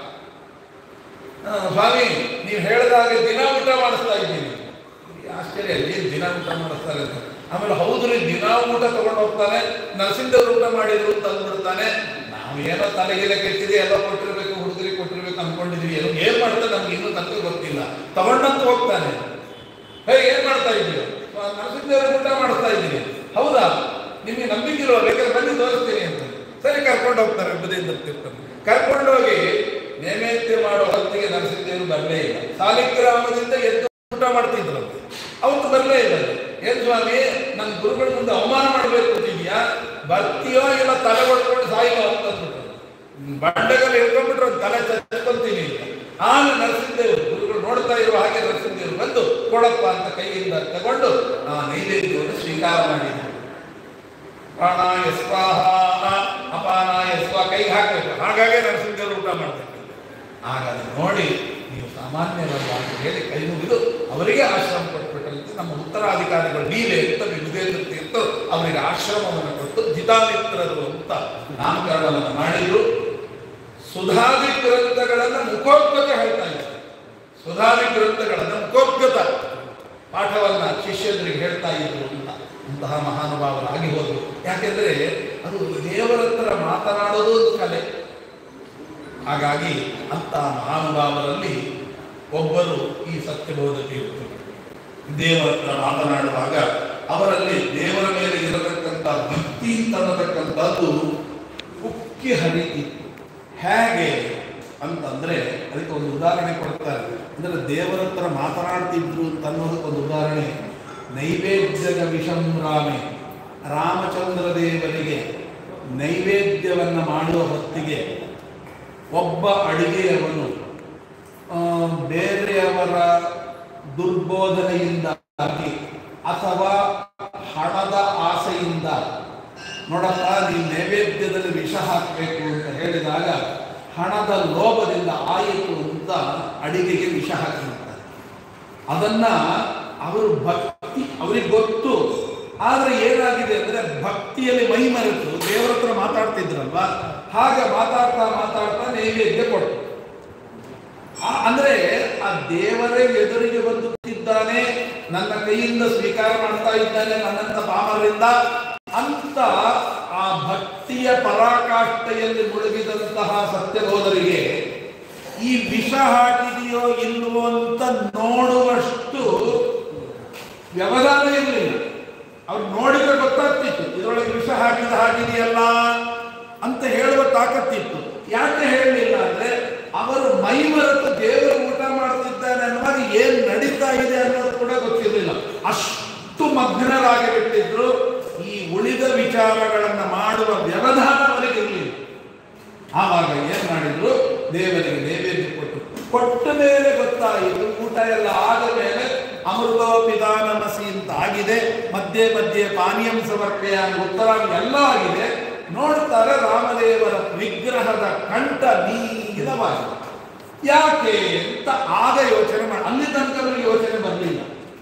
ಆ, ಸ್ವಾಮಿ ನೀವು ಹೇಳಿದಾಗ ದಿನ ಊಟ ಮಾಡಿಸ್ತಾ ಇದ್ದೀನಿ ಈ ಆಶ್ಚರ್ಯ ಏನು ದಿನ ಊಟ ಮಾಡಿಸ್ತಾರೆ ಅಂತ ಆಮೇಲೆ ಹೌದ್ರಿ ದಿನ ಊಟ ತಗೊಂಡು ಹೋಗ್ತಾನೆ ನರಸಿಂಹದೇವ್ರು ಊಟ ಮಾಡಿದ್ರು ಅಂತ ಅಂದ್ಬಿಡ್ತಾನೆ ನಾವು ಏನೋ ತಲೆಗೆಲ್ಲ ಕೆಟ್ಟಿದೆ ಎಲ್ಲ ಕೊಟ್ಟಿರ್ಬೇಕು ಹುಡುಗರಿಗೆ ಕೊಟ್ಟಿರ್ಬೇಕು ಅನ್ಕೊಂಡಿದೀವಿ ಏನೋ ಏನ್ ಮಾಡ್ತಾನೆ ನಮ್ಗೆ ಇನ್ನೂ ತನಕ ಗೊತ್ತಿಲ್ಲ ತಗೊಂಡಂತ ಹೋಗ್ತಾನೆ ಹೇ ಏನ್ ಮಾಡ್ತಾ ಇದ್ದೀವಿ ನರಸಿಂಹದೇವ್ರ ಊಟ ಮಾಡಿಸ್ತಾ ಇದ್ದೀನಿ ಹೌದಾ ನಿಮಗೆ ನಂಬಿಕೆ ಇರೋ ಬೇಕಾದ್ರೆ ಬನ್ನಿ ತೋರಿಸ್ತೀನಿ ಅಂತ ಸರಿ ಕರ್ಕೊಂಡು ಹೋಗ್ತಾರೆ ಬದಿಯಿಂದ ತಿರ್ಕೊಂಡು ಕರ್ಕೊಂಡೋಗಿ ನೈವೇದ್ಯ ಮಾಡೋ ಹೊತ್ತಿಗೆ ನರಸಿಂಹದೇವರು ಬರಲೇ ಇಲ್ಲ ಸಾಲಿಗ್ರಾಮದಿಂದ ಎದ್ದು ಊಟ ಮಾಡ್ತಿದ್ರಂತೆ ಅವತ್ತು ಬರಲೇ ಇಲ್ಲ ಏನ್ ಸ್ವಾಮಿ ನನ್ನ ಗುರುಗಳ ಮುಂದೆ ಅವಮಾನ ಮಾಡಬೇಕು ಅಂತಿದ್ಯಾ ಬರ್ತೀಯೋ ಇಲ್ಲ ತಲೆ ಹೊಡ್ಕೊಂಡು ಸಾಯಿಲ್ಲ ಅಂತ ಅಂದ್ಬಿಟ್ರು ಬಂಡೆಗಲ್ಲಿ ಹಿಡ್ಕೊಂಡ್ಬಿಟ್ರು ಅವ್ನ್ ತಲೆ ಚಚ್ಕೊಂತೀನಿ ಅಂತ. ಆಮೇಲೆ ನರಸಿಂಹದೇವರು ಗುರುಗಳು ನೋಡ್ತಾ ಇರುವ ಹಾಗೆ ನರಸಿಂಹದೇವರು ಬಂದು ಕೊಡಪ್ಪ ಅಂತ ಕೈಯಿಂದ ತಗೊಂಡು ಆ ನೈವೇದ್ಯವನ್ನು ಸ್ವೀಕಾರ ಮಾಡಿದರು ಪ್ರಾಣಾಯ ಸ್ವಾಹ ಅಪಾನಾಯ ಸ್ವ ಕೈಗೆ ಹಾಕಬೇಕು ಹಾಗಾಗಿ ನರಸಿಂಹದೇವರು ಊಟ ಮಾಡಬೇಕು ಆಗ ಅದನ್ನ ನೋಡಿ ನೀವು ಸಾಮಾನ್ಯವಲ್ಲ ಅಂತ ಹೇಳಿ ಕೈ ಮುಗಿದು ಅವರಿಗೆ ಆಶ್ರಮ ಕೊಟ್ಬಿಟ್ಟಂತೆ ನಮ್ಮ ಉತ್ತರಾಧಿಕಾರಿಗಳು ನೀವೇ ಅಂತ ವಿಭುದೇಂದ್ರ ತೀರ್ಥರು ಅವರಿಗೆ ಆಶ್ರಮವನ್ನು ಕೊಟ್ಟು ಜಿತಾಮಿತ್ರರು ಅಂತ ನಾಮಕರಣವನ್ನು ಮಾಡಿದ್ರು ಸುಧಾದಿ ಗ್ರಂಥಗಳನ್ನು ಮುಖೋದ್ಗತ ಹೇಳ್ತಾ ಇದ್ದಾರೆ ಸುಧಾದಿ ಗ್ರಂಥಗಳನ್ನು ಮುಖೋದ್ಗತ ಪಾಠವನ್ನ ಶಿಷ್ಯರಿಗೆ ಹೇಳ್ತಾ ಇದ್ರು ಅಂತ ಅಂತಹ ಮಹಾನುಭಾವರಾಗಿ ಹೋದ್ರು ಯಾಕೆಂದ್ರೆ ಅದು ದೇವರ ಹತ್ರ ಮಾತನಾಡೋದು ಒಂದು ಕಲೆ ಹಾಗಾಗಿ ಅಂತ ಮಹಾನುಭಾವರಲ್ಲಿ ಒಬ್ಬರು ಈ ಸತ್ಯಬೋಧ ತೀರ್ಥರು ದೇವರ ಹತ್ರ ಮಾತನಾಡುವಾಗ ಅವರಲ್ಲಿ ದೇವರ ಮೇಲೆ ಇರತಕ್ಕಂಥ ಭಕ್ತಿ ಅಂತನ್ನತಕ್ಕಂಥದ್ದು ಉಕ್ಕಿ ಹರಿತಿತ್ತು ಹೇಗೆ ಅಂತಂದ್ರೆ ಅದಕ್ಕೆ ಒಂದು ಉದಾಹರಣೆ ಕೊಡ್ತಾರೆ ಅಂದ್ರೆ ದೇವರ ಹತ್ರ ಮಾತನಾಡ್ತಿದ್ರು ಅಂತ ಅನ್ನೋದಕ್ಕೆ ಒಂದು ಉದಾಹರಣೆ ನೈವೇದ್ಯದ ವಿಷಂ ರಾಮೆ ರಾಮಚಂದ್ರ ದೇವರಿಗೆ ನೈವೇದ್ಯವನ್ನು ಮಾಡುವ ಹೊತ್ತಿಗೆ ಒಬ್ಬ ಅಡಿಗೆಯವನು ಆ, ಬೇರೆಯವರ ದುರ್ಬೋಧನೆಯಿಂದಾಗಿ ಅಥವಾ ಹಣದ ಆಸೆಯಿಂದ ನೋಡಪ್ಪ ನೀನು ನೈವೇದ್ಯದಲ್ಲಿ ವಿಷ ಹಾಕಬೇಕು ಅಂತ ಹೇಳಿದಾಗ ಹಣದ ಲೋಭದಿಂದ ಆಯಿತು ಅಂತ ಅಡಿಗೆಗೆ ವಿಷ ಹಾಕಿರ್ತಾರೆ ಅದನ್ನ ಅವರು ಭಕ್ತಿ ಅವ್ರಿಗೆ ಗೊತ್ತು ಆದ್ರೆ ಏನಾಗಿದೆ ಅಂದ್ರೆ ಭಕ್ತಿಯಲ್ಲಿ ಮೈ ಮರೆತು ದೇವರ ಹತ್ರ ಮಾತಾಡ್ತಿದ್ರಲ್ವಾ ಹಾಗೆ ಮಾತಾಡ್ತಾ ಮಾತಾಡ್ತಾ ನೈವೇದ್ಯ ಕೊಟ್ಟು ಆ- ಅಂದ್ರೆ ಆ ದೇವರೇ ಎದುರಿಗೆ ಬಂದುತ್ತಿದ್ದಾನೆ ನನ್ನ ಕೈಯಿಂದ ಸ್ವೀಕಾರ ಮಾಡ್ತಾ ಇದ್ದಾನೆ ನನ್ನಂತ ಪಾಮರರಿಂದ ಅಂತ ಆ ಭಕ್ತಿಯ ಪರಾಕಾಷ್ಠೆಯಲ್ಲಿ ಮುಳುಗಿದಂತಹ ಸತ್ಯಬೋಧರಿಗೆ ಈ ವಿಷ ಹಾಕಿದೆಯೋ ಇಲ್ವೋ ಅಂತ ನೋಡುವಷ್ಟು ವ್ಯವಧಾನ ಇರಲಿಲ್ಲ ಅವ್ರು ನೋಡಿದ್ರೆ ಗೊತ್ತಾಗ್ತಿತ್ತು ಇದರೊಳಗೆ ವಿಷ ಹಾಕಿದ ಹಾಕಿದೆಯಲ್ಲ ಅಂತ ಹೇಳುವ ತಾಕತ್ತಿತ್ತು ಯಾಕೆ ಹೇಳಲಿಲ್ಲ ಅಂದ್ರೆ ಅವರು ಮೈ ಮರೆತು ದೇವರು ಊಟ ಮಾಡ್ತಿದ್ದಾನೆ ಅನ್ನುವಾಗ ಏನ್ ನಡೀತಾ ಇದೆ ಅನ್ನೋದು ಕೂಡ ಗೊತ್ತಿರಲಿಲ್ಲ ಅಷ್ಟು ಮಗ್ನರಾಗಿ ಬಿಟ್ಟಿದ್ರು ಈ ಉಳಿದ ವಿಚಾರಗಳನ್ನ ಮಾಡುವ ವ್ಯವಧಾನ ಅವರಿಗಿರಲಿಲ್ಲ ಆವಾಗ ಏನ್ ಮಾಡಿದ್ರು ದೇವರಿಗೆ ನೈವೇದ್ಯ ಕೊಟ್ಟು ಕೊಟ್ಟ ಮೇಲೆ ಗೊತ್ತಾಯಿತು ಊಟ ಎಲ್ಲ ಆದ ಮೇಲೆ ಅಮೃತೋಪಿದಾನಮಸಿ ಅಂತ ಆಗಿದೆ ಮಧ್ಯೆ ಮಧ್ಯೆ ಪಾನೀಯಂ ಸಮರ್ಪೆಯ ಉತ್ತರ ಎಲ್ಲ ಆಗಿದೆ ನೋಡ್ತಾರೆ ರಾಮದೇವರ ವಿಗ್ರಹದ ಕಂಠ ನೀಲವಾಗಿದೆ ಯಾಕೆ ಅಂತ ಆಗ ಯೋಚನೆ ಮಾಡಿ ಅಲ್ಲಿ ತನಕ ಅವ್ರಿಗೆ ಯೋಚನೆ ಬರಲಿಲ್ಲ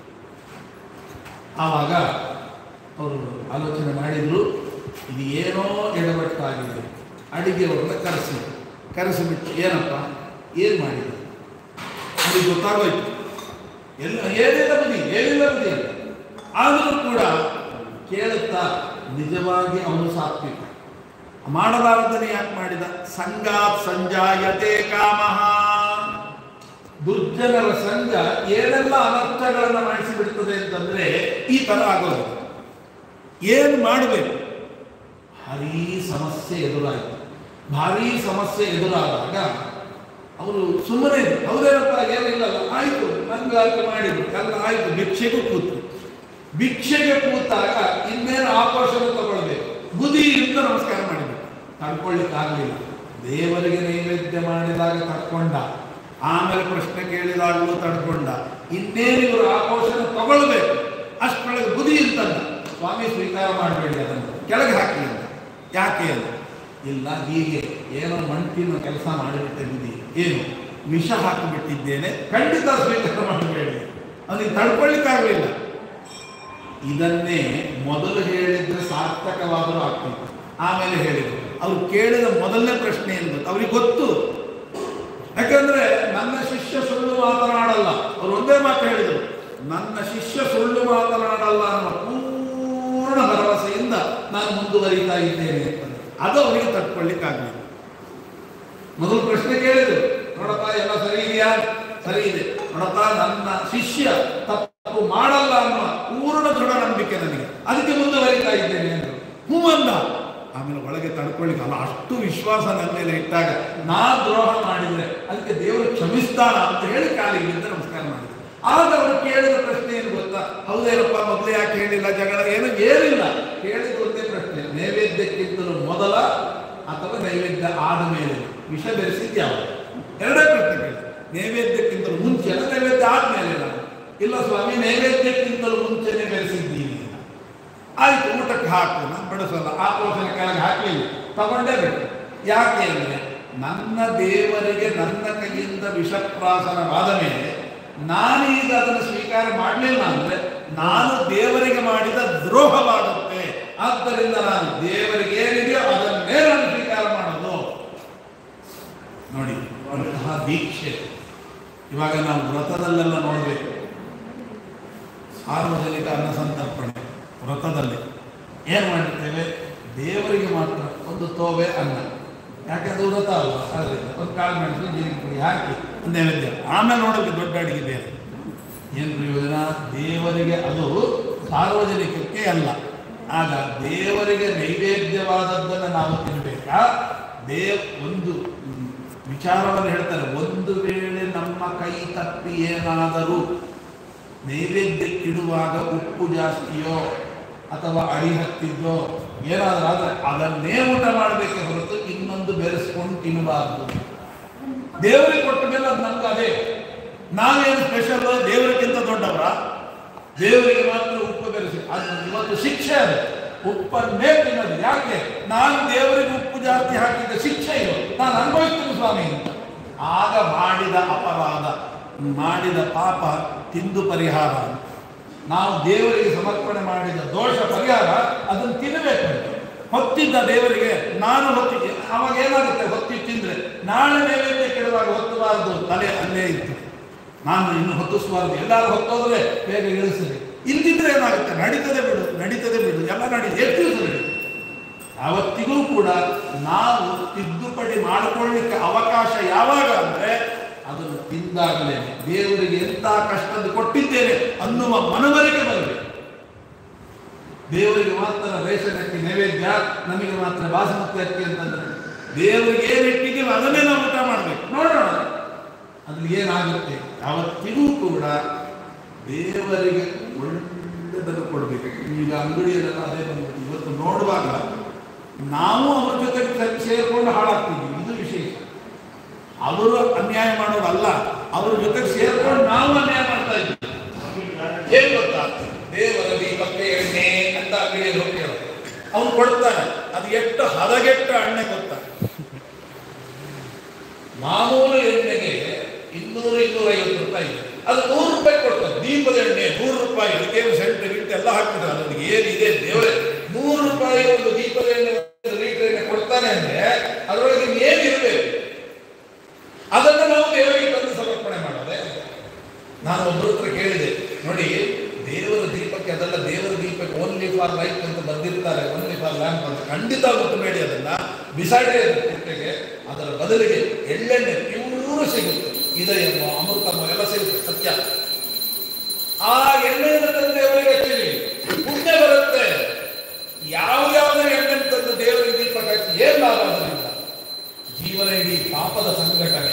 ಆವಾಗ ಅವರು ಆಲೋಚನೆ ಮಾಡಿದ್ರು ಇದು ಏನೋ ಎಡವಟ್ಟಾಗಿದೆ ಅಡಿಗೆಯವ್ರನ್ನ ಕರೆಸಿ ಕರೆಸಿಬಿಟ್ಟು ಏನಪ್ಪ ಏನು ಮಾಡಿದ್ರು ಅವ್ರಿಗೆ ಗೊತ್ತಾಗೋಯ್ತು ಎಲ್ಲ ಏನಿಲ್ಲ ಬುದ್ಧಿ ಏನಿಲ್ಲ ಬುದ್ಧಿ ಅಂತ ಆದರೂ ಕೂಡ ಕೇಳುತ್ತಾ ನಿಜವಾಗಿ ಅವನು ಸಾತ್ವಿಕ ಮಾಡಬಾರದನೆ ಯಾಕೆ ಮಾಡಿದ ಸಂಗಾತ್ ಸಂಜಾಯತೆ ಕಾಮಃ ದುರ್ಜನರ ಸಂಘ ಏನೆಲ್ಲ ಅನರ್ಥಗಳನ್ನು ಮಾಡಿಸಿಬಿಡ್ತದೆ ಅಂತಂದ್ರೆ ಈ ತರ ಆಗೋದು ಏನು ಮಾಡಬೇಕು ಭಾರೀ ಸಮಸ್ಯೆ ಎದುರಾಯಿತು ಭಾರೀ ಸಮಸ್ಯೆ ಎದುರಾದಾಗ ಅವರು ಸುಮ್ಮನೆ ಇದ್ರು. ಹೌದೇನಪ್ಪ ಏನಿಲ್ಲಲ್ಲ ಆಯ್ತು ಮಂಗಾರಿಕೆ ಮಾಡಿದ್ರು ಎಲ್ಲ ಆಯ್ತು ಭಿಕ್ಷೆಗೂ ಕೂತು ಭಿಕ್ಷೆಗೆ ಕೂತಾಗ ಇನ್ನೇನು ಆಪೋಷಣ ತಗೊಳ್ಬೇಕು ಬುದಿಯಿಂದ ನಮಸ್ಕಾರ ಮಾಡಿದ್ರು ತಡ್ಕೊಳ್ಳಿಕ್ಕಾಗಲಿಲ್ಲ ದೇವರಿಗೆ ನೈವೇದ್ಯ ಮಾಡಿದಾಗ ತಡ್ಕೊಂಡ ಆಮೇಲೆ ಪ್ರಶ್ನೆ ಕೇಳಿದಾಗಲೂ ತಡ್ಕೊಂಡ ಇನ್ನೇನು ಇವರು ಆಪೋಷಣ ತಗೊಳ್ಬೇಕು ಅಷ್ಟರೊಳಗೆ ಬುದಿ ಅಂತಂದ ಸ್ವಾಮಿ ಸ್ವೀಕಾರ ಮಾಡಬೇಡಿ ಅದನ್ನು ಕೆಳಗೆ ಹಾಕಿ ಅಂತ ಯಾಕೆ ಅಂತ ಇಲ್ಲ ಹೀಗೆ ಏನೋ ಮಂಟಿನ ಕೆಲಸ ಮಾಡಿಬಿಟ್ಟೆ ಬುದಿ ಏನು ವಿಷ ಹಾಕಿಬಿಟ್ಟಿದ್ದೇನೆ ಖಂಡಿತ ಸ್ವೀಕಾರ ಮಾಡಬೇಡಿ ಅವನಿಗೆ ತಡ್ಕೊಳ್ಳಿಕ್ಕಾಗಲಿಲ್ಲ ಇದನ್ನೇ ಮೊದಲು ಹೇಳಿದ್ರೆ ಸಾರ್ಥಕವಾದರೂ ಆಗ್ತಿತ್ತು ಆಮೇಲೆ ಹೇಳಿದ್ರು ಅವ್ರು ಕೇಳಿದ ಮೊದಲನೇ ಪ್ರಶ್ನೆ ಏನು ಗೊತ್ತು ಅವ್ರಿಗೆ ಗೊತ್ತು ಯಾಕಂದ್ರೆ ನನ್ನ ಶಿಷ್ಯ ಸುಳ್ಳು ಮಾತನಾಡಲ್ಲ ಅವ್ರು ಒಂದೇ ಮಾತು ಹೇಳಿದರು ನನ್ನ ಶಿಷ್ಯ ಸುಳ್ಳು ಮಾತನಾಡಲ್ಲ ಅನ್ನೋ ಪೂರ್ಣ ಭರವಸೆಯಿಂದ ನಾನು ಮುಂದುವರಿತಾ ಇದ್ದೇನೆ ಅಂತ ಅದು ಅವರಿಗೆ ತಟ್ಕೊಳ್ಳಿಕ್ಕಾಗಲಿಲ್ಲ ಮೊದಲು ಪ್ರಶ್ನೆ ಕೇಳಿದ್ರು ನೋಡಪ್ಪ ಎಲ್ಲ ಸರಿ ಇದೆಯಾ ಸರಿ ಇದೆ ನೋಡಪ್ಪ ನನ್ನ ಶಿಷ್ಯ ತಪ್ಪು ಮಾಡಲ್ಲ ಅನ್ನೋ ಪೂರ್ಣ ದೃಢ ನಂಬಿಕೆ ನನಗೆ ಅದಕ್ಕೆ ಮುಂದುವರಿತಾ ಇದ್ದೇನೆ ಅಂದ್ರು ಹ್ಞೂ ಅಂದ ಆಮೇಲೆ ಒಳಗೆ ತಡ್ಕೊಳ್ಳಿಕ್ಕೆ ಅಲ್ಲ ಅಷ್ಟು ವಿಶ್ವಾಸ ನನ್ನ ಮೇಲೆ ಇಟ್ಟಾಗ ನಾ ದ್ರೋಹ ಮಾಡಿದ್ರೆ ಅದಕ್ಕೆ ದೇವರು ಕ್ಷಮಿಸ್ತಾನ ಅಂತ ಹೇಳಿ ಕಾಲಿಗೆ ಬಿದ್ದು ನಮಸ್ಕಾರ ಮಾಡಿದ್ರು ಆಗ ಅವರು ಕೇಳಿದ ಪ್ರಶ್ನೆ ಏನು ಗೊತ್ತಾ ಹೌದೇನಪ್ಪ ಮೊದಲು ಯಾಕೆ ಹೇಳಿಲ್ಲ ಜಗಳ ಏನು ಏನಿಲ್ಲ ಕೇಳಿದ ಒಂದೇ ಪ್ರಶ್ನೆ ನೈವೇದ್ಯಕ್ಕಿಂತಲೂ ಮೊದಲ ಅಥವಾ ನೈವೇದ್ಯ ಆದ ಮೇಲೆ ವಿಷ ಬೆರೆಸಿದ್ದು ಯಾವ ಎರಡೇ ಪ್ರಶ್ನೆ ಕೇಳಿ ನೈವೇದ್ಯಕ್ಕಿಂತಲೂ ಮುಂಚೆ ಅಲ್ಲ ನೈವೇದ್ಯ ಆದ್ಮೇಲೆ ನಾನು ಇಲ್ಲ ಸ್ವಾಮಿ ನೈವೇದ್ಯಕ್ಕಿಂತಲೂ ಮುಂಚೆನೆ ಬೆರೆಸಿದ್ದೀನಿ ಆಯ್ತು ಊಟಕ್ಕೆ ಹಾಕು ನಾನು ಬಡಿಸಲ್ಲ ಆ ಪೋಷಣೆ ಕೆಳಗೆ ಹಾಕಲಿಲ್ಲ ತಗೊಂಡೇ ಬೇಕು ಯಾಕೆ ಅಂದರೆ ನನ್ನ ದೇವರಿಗೆ ನನ್ನ ಕೈಯಿಂದ ವಿಷಪ್ರಾಸನವಾದ ಮೇಲೆ ನಾನೀಗ ಅದನ್ನು ಸ್ವೀಕಾರ ಮಾಡಲಿಲ್ಲ ಅಂದರೆ ನಾನು ದೇವರಿಗೆ ಮಾಡಿದ ದ್ರೋಹವಾಗುತ್ತೆ ಆದ್ದರಿಂದ ನಾನು ದೇವರಿಗೆ ಏನಿದೆಯೋ ಅದನ್ನೇ ನಾನು ಸ್ವೀಕಾರ ಮಾಡೋದು ನೋಡಿ ಅಂತಹ ದೀಕ್ಷೆ ಇವಾಗ ನಾವು ವ್ರತದಲ್ಲೆಲ್ಲ ನೋಡಬೇಕು ಸಾರ್ವಜನಿಕ ಅನ್ನ ಸಂತರ್ಪಣೆ ವ್ರತದಲ್ಲಿ ಏನು ಮಾಡಿರ್ತೇವೆ ದೇವರಿಗೆ ಮಾತ್ರ ಒಂದು ತೋವೆ ಅನ್ನ ಯಾಕೆ ಅದು ವ್ರತ ಅಲ್ವಾ ಅದರಿಂದ ಒಂದು ಕಾಳು ಮೆಣಸು ಜೀರಿಗೆ ಪುಡಿ ಹಾಕಿ ಒಂದು ನೈವೇದ್ಯ ಆಮೇಲೆ ನೋಡೋದು ದೊಡ್ಡ ಅಡಿಗೆ ಬೇರೆ ಏನು ಪ್ರಯೋಜನ ದೇವರಿಗೆ ಅದು ಸಾರ್ವಜನಿಕಕ್ಕೆ ಅಲ್ಲ ಆಗ ದೇವರಿಗೆ ನೈವೇದ್ಯವಾದದ್ದನ್ನು ನಾವು ತಿನ್ನಬೇಕಾ ದೇವ್ ಒಂದು ಹ್ಮ್, ವಿಚಾರವನ್ನು ಹೇಳ್ತಾರೆ ಒಂದು ವೇಳೆ ನಮ್ಮ ಕೈ ತಪ್ಪಿ ಏನಾದರೂ ನೈವೇದ್ಯಕ್ಕಿಡುವಾಗ ಉಪ್ಪು ಜಾಸ್ತಿಯೋ ಅಥವಾ ಅಡಿ ಹತ್ತಿದ್ದೋ ಏನಾದರೂ ಆದರೆ ಅದನ್ನೇ ಊಟ ಮಾಡಬೇಕೆ ಹೊರತು ಇನ್ನೊಂದು ಬೆರೆಸ್ಕೊಂಡು ತಿನ್ನಬಾರ್ದು ದೇವರಿಗೆ ಕೊಟ್ಟ ಮೇಲೆ ಅದು ನಮ್ಗೆ ಅದೇ ನಾವೇನು ಸ್ಪೆಷಲ್ ದೇವರಿಗಿಂತ ದೊಡ್ಡವರ ದೇವರಿಗೆ ಮಾತ್ರ ಉಪ್ಪು ಬೆರೆಸಿ ಅದು ಇವತ್ತು ಶಿಕ್ಷೆ ಅದು ಉಪ್ಪನ್ನೇ ತಿನ್ನೋದು ಯಾಕೆ ನಾನು ದೇವರಿಗೆ ಉಪ್ಪು ಜಾಸ್ತಿ ಹಾಕಿದ್ದ ಶಿಕ್ಷೆ ಇದು ನಾನು ಅನುಭವಿಸ್ತೀನಿ ಸ್ವಾಮಿ ಅಂತ ಆಗ ಮಾಡಿದ ಅಪರಾಧ ಮಾಡಿದ ಪಾಪ ತಿಂದು ಪರಿಹಾರ ಅಂತ. ನಾವು ದೇವರಿಗೆ ಸಮರ್ಪಣೆ ಮಾಡಿದ ದೋಷ ಪರಿಹಾರ ಅದನ್ನು ತಿನ್ನಬೇಕಂತೆ ಹೊತ್ತಿದ್ದ ದೇವರಿಗೆ ನಾನು ಹೊತ್ತಿದ್ದೆ ಅವಾಗ ಏನಾಗುತ್ತೆ ಹೊತ್ತಿ ತಿಂದ್ರೆ ನಾಳೆ ನೈವೇದ್ಯ ಕೆಡುವಾಗ ಹೊತ್ತಬಾರದು ತಲೆ ಅಲ್ಲೇ ಇತ್ತು ನಾನು ಇನ್ನು ಹೊತ್ತಿಸಬಾರ್ದು ಎಲ್ಲರೂ ಹೊತ್ತೋದ್ರೆ ಬೇಗ ಇಳಿಸಲಿ ಇಲ್ದಿದ್ರೆ ಏನಾಗುತ್ತೆ ನಡೀತದೆ ಬಿಡು ನಡೀತದೆ ಬಿಡು ಎಲ್ಲ ನಡೀತದೆ ಎಷ್ಟು ದಿವಸ ನಡೀತದೆ ಯಾವತ್ತಿಗೂ ಕೂಡ ನಾವು ತಿದ್ದುಪಡಿ ಮಾಡಿಕೊಳ್ಳಿಕ್ಕೆ ಅವಕಾಶ ಯಾವಾಗ ಅಂದ್ರೆ ಅದನ್ನು ತಿಂದಾಗಲೇ ದೇವರಿಗೆ ಎಂಥ ಕಷ್ಟದ ಕೊಟ್ಟಿದ್ದೇನೆ ಅನ್ನುವ ಮನವರಿಕೆ ಬರಬೇಕು ದೇವರಿಗೆ ಮಾತ್ರ ರೇಷನ್ ಅಕ್ಕಿ ನೈವೇದ್ಯ ನಮಗೆ ಮಾತ್ರ ಬಾಸುಮತಿ ಅಕ್ಕಿ ಅಂತಂದ್ರೆ ದೇವರಿಗೆ ಏನು ಇಟ್ಟಿದ್ದೀವಿ ಅದನ್ನೇ ನಾವು ಊಟ ಮಾಡಬೇಕು ನೋಡೋಣ ಅದ್ರಲ್ಲಿ ಏನಾಗುತ್ತೆ ಯಾವತ್ತಿಗೂ ಕೂಡ ದೇವರಿಗೆ ಒಳ್ಳೆದನ್ನು ಕೊಡಬೇಕು ಈಗ ಅಂಗಡಿಯಲ್ಲೆಲ್ಲ ಅದೇ ಬಂದ್ಬಿಟ್ಟು ಇವತ್ತು ನೋಡುವಾಗ ನಾವು ಅವ್ರ ಜೊತೆಗೆ ಸೇ- ಸೇರ್ಕೊಂಡು ಹಾಳಾಗ್ತೀವಿ ಇದು ವಿಶೇಷ ಅವರು ಅನ್ಯಾಯ ಮಾಡೋದಲ್ಲ ಅವ್ರ ಜೊತೆಗೆ ಸೇರ್ಕೊಂಡು ನಾವು ಅನ್ಯಾಯ ಮಾಡ್ತಾ ಇದ್ದೀವಿ ಏನ್ ಗೊತ್ತಾ ದೇವರ ದೀಪಕ್ಕೆ ಎಣ್ಣೆ ಅಂತ ಅಂಗಡಿಯಲ್ಲಿ ಹೋಗಿ ಕೇಳೋದು ಅವನು ಕೊಡ್ತಾನೆ ಅದು ಎಷ್ಟು ಹದಗೆಟ್ಟ ಎಣ್ಣೆ ಗೊತ್ತಾ ಮಾಮೂಲು ಎಣ್ಣೆಗೆ ಇನ್ನೂರು ಇನ್ನೂರ ಐವತ್ತು ರೂಪಾಯಿ ಇದೆ. ಅದು ನೂರು ರೂಪಾಯಿ ಕೊಡ್ತಾರೆ ದೀಪದ ಎಣ್ಣೆ ನೂರು ರೂಪಾಯಿ ಅದಕ್ಕೇನು ಸೆಂಟ್ ಗಿಂಟ್ ಎಲ್ಲ ಹಾಕ್ತಾರೆ ಅದಕ್ಕೆ ಏನಿದೆ ದೇವರೇ ನೂರು ರೂಪಾಯಿ ಒಂದು ದೀಪದ ಎಣ್ಣೆ ಒಂದು ಲೀಟರ್ ಎಣ್ಣೆ ಕೊಡ್ತಾನೆ ಅಂದ್ರೆ ಅದರೊಳಗೆ ಏನಿರಬೇಕು ಅದನ್ನು ನಾವು ದೇವರಿಗೆ ತಂದು ಸಮರ್ಪಣೆ ಮಾಡೋದೆ ನಾನು ಒಬ್ಬರ ಹತ್ರ ಕೇಳಿದೆ ನೋಡಿ ದೇವರ ದೀಪಕ್ಕೆ ಅದೆಲ್ಲ ದೇವರ ದೀಪಕ್ಕೆ ಓನ್ಲಿ ಫಾರ್ ಲೈಟ್ ಅಂತ ಬಂದಿರ್ತಾರೆ ಓನ್ಲಿ ಫಾರ್ ಲ್ಯಾಂಪ್ ಅಂತ ಖಂಡಿತ ಮುಟ್ಟಬೇಡಿ ಅದನ್ನ ಬಿಸಾಡೇ ಪುಟ್ಟೆಗೆ ಅದರ ಬದಲಿಗೆ ಎಳ್ಳೆಣ್ಣೆ ಪ್ಯೂರು ಸಿಗುತ್ತೆ ಇದೆಯಮ್ಮ ಅಮೃತಮ್ಮ ಎಲ್ಲ ಸಿಗುತ್ತೆ ಸತ್ಯ ಆ ಎಣ್ಣೆಯನ್ನು ತಂದು ದೇವರಿಗೆ ಹಚ್ಚಿರಿ ಪುಣ್ಯ ಬರುತ್ತೆ ಯಾವ್ಯಾವ ಎಣ್ಣೆ ತಂದು ದೇವರಿಗೆ ದೀಪಕ್ಕೆ ಹಚ್ಚಿ ಏನ್ ಲಾಭ ಅದರಿಂದ ಜೀವನ ಇಡೀ ಪಾಪದ ಸಂಘಟನೆ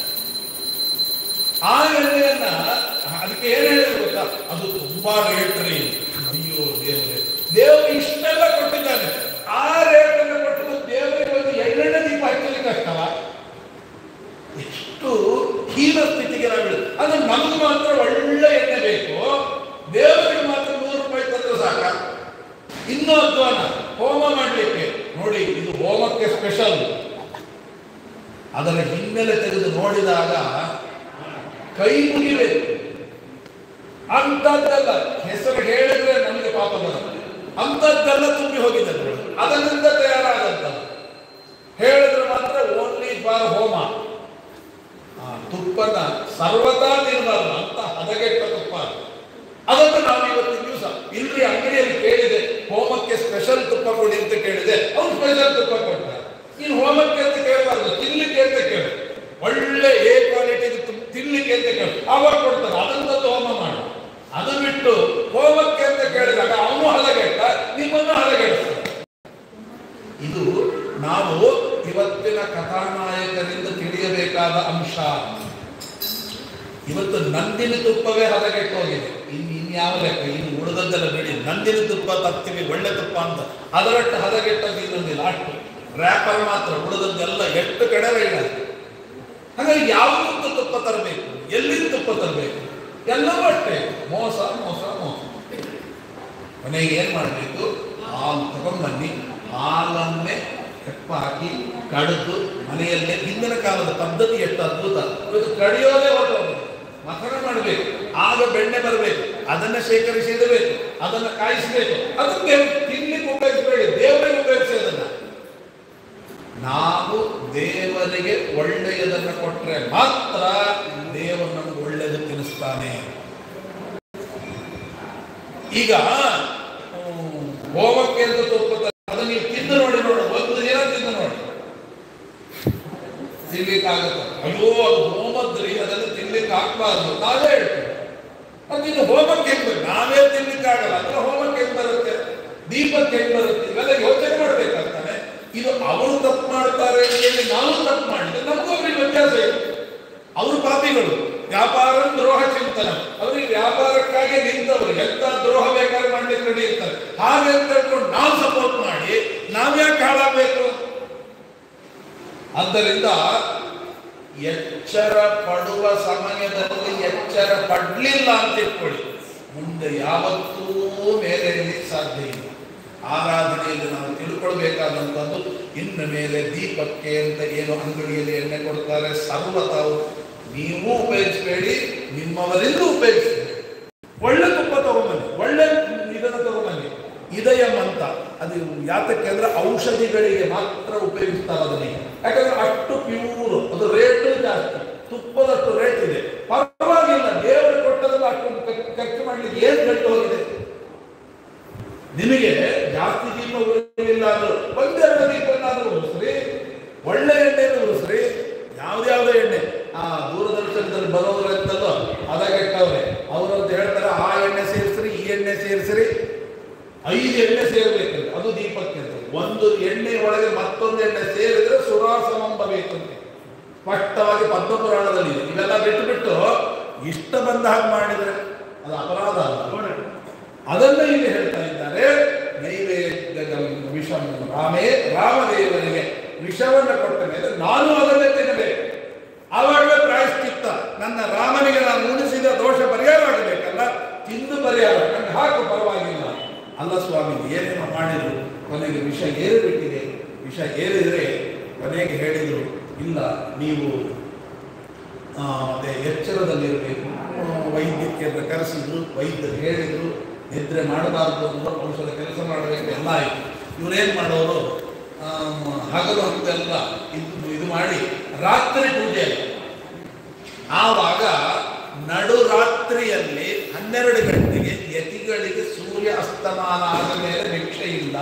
ಆ ಎಣ್ಣೆಯನ್ನ ಅದಕ್ಕೆ ಏನ್ ಹೇಳಿದ್ರು ಗೊತ್ತಾ ಅದು ತುಂಬಾ ರೇಟ್ ರೀ ಅಯ್ಯೋ ದೇವರೇ ದೇವರು ಇಷ್ಟೆಲ್ಲ ಕೊಟ್ಟಿದ್ದಾನೆ ಆ ರೇಟ್ ಅನ್ನು ಕೊಟ್ಟು ದೇವರಿಗೆ ಒಂದು ಎಳ್ಳೆಣ್ಣೆ ದೀಪ ಹಚ್ಚಲಿಕ್ಕೆ ಕಷ್ಟವ ಎಷ್ಟು ಹೀನ ಸ್ಥಿತಿಗೆ ನಾವು ಇಳಿದು ಅದು ನಮಗೆ ಮಾತ್ರ ಒಳ್ಳೆ ಎಣ್ಣೆ ಬೇಕು ದೇವರಿಗೆ ಮಾತ್ರ ನೂರು ರೂಪಾಯಿ ತಂದ್ರೆ ಸಾಕ ಇನ್ನೂ ಅಧ್ವಾನ ಹೋಮ ಮಾಡಲಿಕ್ಕೆ ನೋಡಿ ಇದು ಹೋಮಕ್ಕೆ ಸ್ಪೆಷಲ್ ಅದರ ಹಿನ್ನೆಲೆ ತೆಗೆದು ನೋಡಿದಾಗ ಕೈ ಮುಗಿಬೇಕು ಅಂತದ್ದಲ್ಲ ಹೆಸರು ಹೇಳಿದ್ರೆ ನಮಗೆ ಪಾಪ ಬರುತ್ತೆ ಅಂಥದ್ದೆಲ್ಲ ತುಂಬಿ ಹೋಗಿದೆ ಅದ್ರೊಳಗೆ. ಅದರಿಂದ ತಯಾರಾದಂಥದ್ದು ಹೇಳಿದ್ರೆ ಮಾತ್ರ ಓನ್ಲಿ ಫಾರ್ ಹೋಮ ಆ ತುಪ್ಪನ ಸರ್ವತಾ ನಿರ್ಬಾರ್ದು ಅಂತ ಹದಗೆಟ್ಟ ತುಪ್ಪ ಅದು. ಅದನ್ನು ನಾವು ಇವತ್ತಿನ ದಿವಸ ಇಲ್ರಿ ಅಂಗಡಿಯಲ್ಲಿ ಕೇಳಿದೆ ಹೋಮಕ್ಕೆ ಸ್ಪೆಷಲ್ ತುಪ್ಪ ಕೊಡಿ ಅಂತ ಕೇಳಿದೆ ಅವ್ರು ಸ್ಪೆಷಲ್ ತುಪ್ಪ ಕೊಡ್ತಾರೆ ಇನ್ನು ಹೋಮಕ್ಕೆ ಅಂತ ಕೇಳಬಾರ್ದು ತಿನ್ಲಿಕ್ಕೆ ಅಂತ ಕೇಳು ಒಳ್ಳೆ ಎ ಕ್ವಾಲಿಟಿ ತಿನ್ಲಿಕ್ಕೆ ಅಂತ ಕೇಳು ಅವಾಗ ಕೊಡ್ತಾರೆ ಅದನ್ನೊಂದು ಹೋಮ ಮಾಡು ಅದು ಬಿಟ್ಟು ಹೋಮಕ್ಕೆ ಅಂತ ಕೇಳಿದಾಗ ಅವನು ಹಲಗೆಟ್ಟ ನಿಮ್ಮನ್ನು ಹಲಗೆಡ್ತಾರೆ ಇದು ನಾವು ಇವತ್ತಿನ ಕಥಾನಾಯಕರಿಂದ ತಿಳಿಯಬೇಕಾದ ಅಂಶ ಇವತ್ತು ನಂದಿನ ತುಪ್ಪವೇ ಹದಗೆಟ್ಟು ಹೋಗಿದೆ ಇನ್ನು ಇನ್ಯಾವ ಲೆಕ್ಕ ಇನ್ನು ಉಳಿದದ್ದೆಲ್ಲ ಬಿಡಿ ನಂದಿನ ತುಪ್ಪ ತರ್ತೀವಿ ಒಳ್ಳೆ ತುಪ್ಪ ಅಂತ ಅದರಟ್ಟು ಹದಗೆಟ್ಟದ್ದು ಇನ್ನೊಂದಿಲ್ಲ ಅಷ್ಟು ರ್ಯಾಪರ್ ಮಾತ್ರ ಉಳಿದದ್ದೆಲ್ಲ ಎಷ್ಟು ಕಡೆ ರೈಡ್ ಹಾಗಾಗಿ ಯಾವುದಕ್ಕೆ ತುಪ್ಪ ತರಬೇಕು ಎಲ್ಲಿಂದ ತುಪ್ಪ ತರಬೇಕು ಎಲ್ಲವೂ ಅಷ್ಟೇ ಮೋಸ ಮೋಸ ಮೋಸ ಕೊನೆಗೆ ಏನ್ ಮಾಡಬೇಕು ಹಾಲು ತಗೊಂಡ್ಬನ್ನಿ ಹಾಲನ್ನೇ ಹೆಪ್ಪ ಹಾಕಿ ಕಡಿದು ಮನೆಯಲ್ಲೇ ಹಿಂದಿನ ಕಾಲದ ಪದ್ಧತಿ ಎಷ್ಟು ಅದ್ಭುತ ಇವತ್ತು ಕಡಿಯೋದೇ ಹೊರಟೋದು ಮಥನ ಮಾಡಬೇಕು ಆಗ ಬೆಣ್ಣೆ ಬರಬೇಕು ಅದನ್ನ ಶೇಖರಿಸಿ ಇಡಬೇಕು ಅದನ್ನ ಕಾಯಿಸಬೇಕು ಅದಕ್ಕೆ ತಿನ್ಲಿಕ್ಕೆ ಉಪಯೋಗಿಸಬೇಡಿ ದೇವರಿಗೆ ಉಪಯೋಗಿಸಿ ಅದನ್ನ ನಾವು ದೇವರಿಗೆ ಒಳ್ಳೆಯದನ್ನು ಕೊಟ್ರೆ ಮಾತ್ರ ದೇವರು ನಮ್ಗೆ ಒಳ್ಳೆಯದು ತಿನ್ನಿಸ್ತಾನೆ ಈಗ ಹ್ಮ್, ಹೋಮಕ್ಕೆ ಅಂತ ತುಪ್ಪ ತ- ಅದನ್ನ ನೀವು ತಿಂದು ನೋಡಿ ನೋಡು ಒಂದು ದಿನ ತಿಂದು ನೋಡಿ ತಿನ್ಲಿಕ್ಕೆ ಆಗುತ್ತೆ ಅಯ್ಯೋ ಅದು ಹೋಮದ್ರಿ ಅದನ್ನು ತಿನ್ಲಿಕ್ಕೆ ಆಗ್ಬಾರ್ದು ನಾವೇ ಹೇಳ್ತೀವಿ ಅದು ಇದು ಹೋಮಕ್ಕೆ ಹೆಂಗ್ ಬೇಕು ನಾವೇ ತಿನ್ಲಿಕ್ಕೆ ಆಗಲ್ಲ ಅಂದ್ರೆ ಹೋಮಕ್ಕೆ ಹೆಂಗ್ ಬರುತ್ತೆ ದೀಪಕ್ಕೆ ಹೆಂಗ್ ಬರುತ್ತೆ ಇವೆಲ್ಲ ಯೋಚನೆ ಮಾಡ್ಬೇಕಾಗ್ತಾನೆ ಇದು ಅವರು ತಪ್ಪು ಮಾಡ್ತಾರೆ ಅಂತ ಹೇಳಿ ನಾವು ತಪ್ಪು ಮಾಡಿದ್ರೆ ನಮಗೂ ಅವ್ರಿಗೆ ವ್ಯತ್ಯಾಸ ಇದೆ ಅವರು ಪಾಪಿಗಳು ವ್ಯಾಪಾರ ದ್ರೋಹ ಚಿಂತನ ಅವರಿಗೆ ವ್ಯಾಪಾರಕ್ಕಾಗಿ ನಿಂತವರು ಎಂತ ದ್ರೋಹ ಬೇಕಾದ್ರೆ ಮಾಡ್ಲಿಕ್ಕೆ ರೆಡಿ ಇರ್ತಾರೆ ಹಾಗೆ ಅಂತ ಹೇಳ್ಕೊಂಡು ನಾವು ಸಪೋರ್ಟ್ ಮಾಡಿ ನಾವ್ಯಾಕೆ ಹಾಳಾಗಬೇಕು ಆದ್ದರಿಂದ ಎಚ್ಚರ ಪಡುವ ಸಮಯದಲ್ಲಿ ಎಚ್ಚರ ಪಡ್ಲಿಲ್ಲ ಅಂತ ಇಟ್ಕೊಳ್ಳಿ ಮುಂದೆ ಯಾವತ್ತೂ ಮೇಲೆ ಇರ್ಲಿಕ್ಕೆ ಸಾಧ್ಯ ಇಲ್ಲ ಆರಾಧನೆಯಲ್ಲಿ ನಾವು ತಿಳ್ಕೊಳ್ಬೇಕಾದಂಥದ್ದು ಇನ್ನು ಮೇಲೆ ದೀಪಕ್ಕೆ ಅಂತ ಏನು ಅಂಗಡಿಯಲ್ಲಿ ಎಣ್ಣೆ ಕೊಡ್ತಾರೆ ಸರ್ವತಾವು ನೀವು ಉಪಯೋಗಿಸಬೇಡಿ ನಿಮ್ಮವರಿಂದ ಉಪಯೋಗಿಸಬೇಡಿ ಒಳ್ಳೆ ತುಪ್ಪ ತಗೊಂಬನ್ನಿ ಒಳ್ಳೆ ಇದನ್ನು ತಗೊಂಬನ್ನಿ ಇದಯಂ ಅಂತ ಅದು ಯಾತಕ್ಕೆ ಅಂದ್ರೆ ಔಷಧಿಗಳಿಗೆ ಮಾತ್ರ ಉಪಯೋಗಿಸ್ತಾರೆ ಅದನ್ನೇ ಯಾಕಂದ್ರೆ ಅಷ್ಟು ಪ್ಯೂರ್ ಅದು ರೇಟು ಜಾಸ್ತಿ ತುಪ್ಪದಷ್ಟು ರೇಟ್ ಇದೆ ಪರವಾಗಿಲ್ಲ ದೇವರು ಕೊಟ್ಟದಲ್ಲ ಅಷ್ಟು ಖರ್ಚು- ಖರ್ಚು ಮಾಡ್ಲಿಕ್ಕೆ ಏನ್ ಗಂಟು ಹೋಗಿದೆ ನಿಮಗೆ ಜಾಸ್ತಿ ದೀಪ ಉಳಿಲಿಲ್ಲ ಅಂದ್ರು ಒಂದೆರಡು ದೀಪನಾದ್ರೂ ಉಳಿಸ್ರಿ ಒಳ್ಳೆ ಎಣ್ಣೆಯನ್ನು ಉಳಿಸ್ರಿ ಯಾವ್ದ್ಯಾವ್ದೋ ಎಣ್ಣೆ ಆ ದೂರದರ್ಶನದಲ್ಲಿ ಬರೋದ್ರಂತಲ್ಲೋ ಅದಾಗೆಟ್ಟವ್ರೆ ಅವರು ಅಂತ ಹೇಳ್ತಾರೆ ಆ ಎಣ್ಣೆ ಸೇರಿಸ್ರಿ ಈ ಎಣ್ಣೆ ಸೇರಿಸ್ರಿ ಐದು ಎಣ್ಣೆ ಸೇರ್ಬೇಕಂತೆ ಅದು ದೀಪಕ್ಕೆ ಅಂತ ಒಂದು ಎಣ್ಣೆ ಒಳಗೆ ಮತ್ತೊಂದು ಎಣ್ಣೆ ಸೇರಿದ್ರೆ ಸುರಾಸಮಂಬಬೇಕಂತೆ ಸ್ಪಷ್ಟವಾಗಿ ಪದ್ಮಪುರಾಣದಲ್ಲಿ ಇದೆ ಇವೆಲ್ಲ ಬಿಟ್ಟು ಬಿಟ್ಟು ಇಷ್ಟ ಬಂದ ಹಾಗೆ ಮಾಡಿದ್ರೆ ಅದು ಅಪರಾಧ ಅಲ್ಲ ಅದನ್ನ ಇಲ್ಲಿ ಹೇಳ್ತಾ ಇದ್ದಾರೆ ನೈವೇದ್ಯ ವಿಷಂ ರಾಮೇ ರಾಮದೇವರಿಗೆ ವಿಷವನ್ನು ಕೊಟ್ಟ ಮೇಲೆ ನಾನು ಅದನ್ನೇ ತಿನ್ನಬೇಕು ಆವಾಗಲೇ ಪ್ರಾಯಶ್ಚಿತ್ತ ನನ್ನ ರಾಮನಿಗೆ ನಾನು ಉಣಿಸಿದ ದೋಷ ಪರಿಹಾರ ಆಗಬೇಕಲ್ಲ ತಿಂದು ಪರಿಹಾರ ನನಗೆ ಹಾಕು ಪರವಾಗಿಲ್ಲ ಅಲ್ಲ ಸ್ವಾಮಿ ಏನೇನೋ ಮಾಡಿದ್ರು ಕೊನೆಗೆ ವಿಷ ಏರಿ ಬಿಟ್ಟಿದೆ ವಿಷ ಏರಿದ್ರೆ ಕೊನೆಗೆ ಹೇಳಿದರು ಇಲ್ಲ ನೀವು ಆ, ಮತ್ತೆ ಎಚ್ಚರದಲ್ಲಿರಬೇಕು ಆ, ವೈದ್ಯಕ್ಕೆ ಅಂತ ಕರೆಸಿದ್ರು ವೈದ್ಯರು ಹೇಳಿದ್ರು ನಿದ್ರೆ ಮಾಡಬಾರ್ದು ಅಂದ್ರು ಔಷಧ ಕೆಲಸ ಮಾಡಬೇಕು ಎಲ್ಲ ಆಯಿತು ಇವ್ರೇನು ಮಾಡೋರು ಆ, ಹಗಲು ಹೊತ್ತೆಲ್ಲ ಇದು ಇದು ಮಾಡಿ ರಾತ್ರಿ ಪೂಜೆ ಆವಾಗ ನಡು ರಾತ್ರಿಯಲ್ಲಿ ಹನ್ನೆರಡು ಗಂಟೆಗೆ ಯತಿಗಳಿಗೆ ಸೂರ್ಯ ಅಸ್ತಮಾನ ಆದ ಮೇಲೆ ಭಿಕ್ಷೆ ಇಲ್ಲ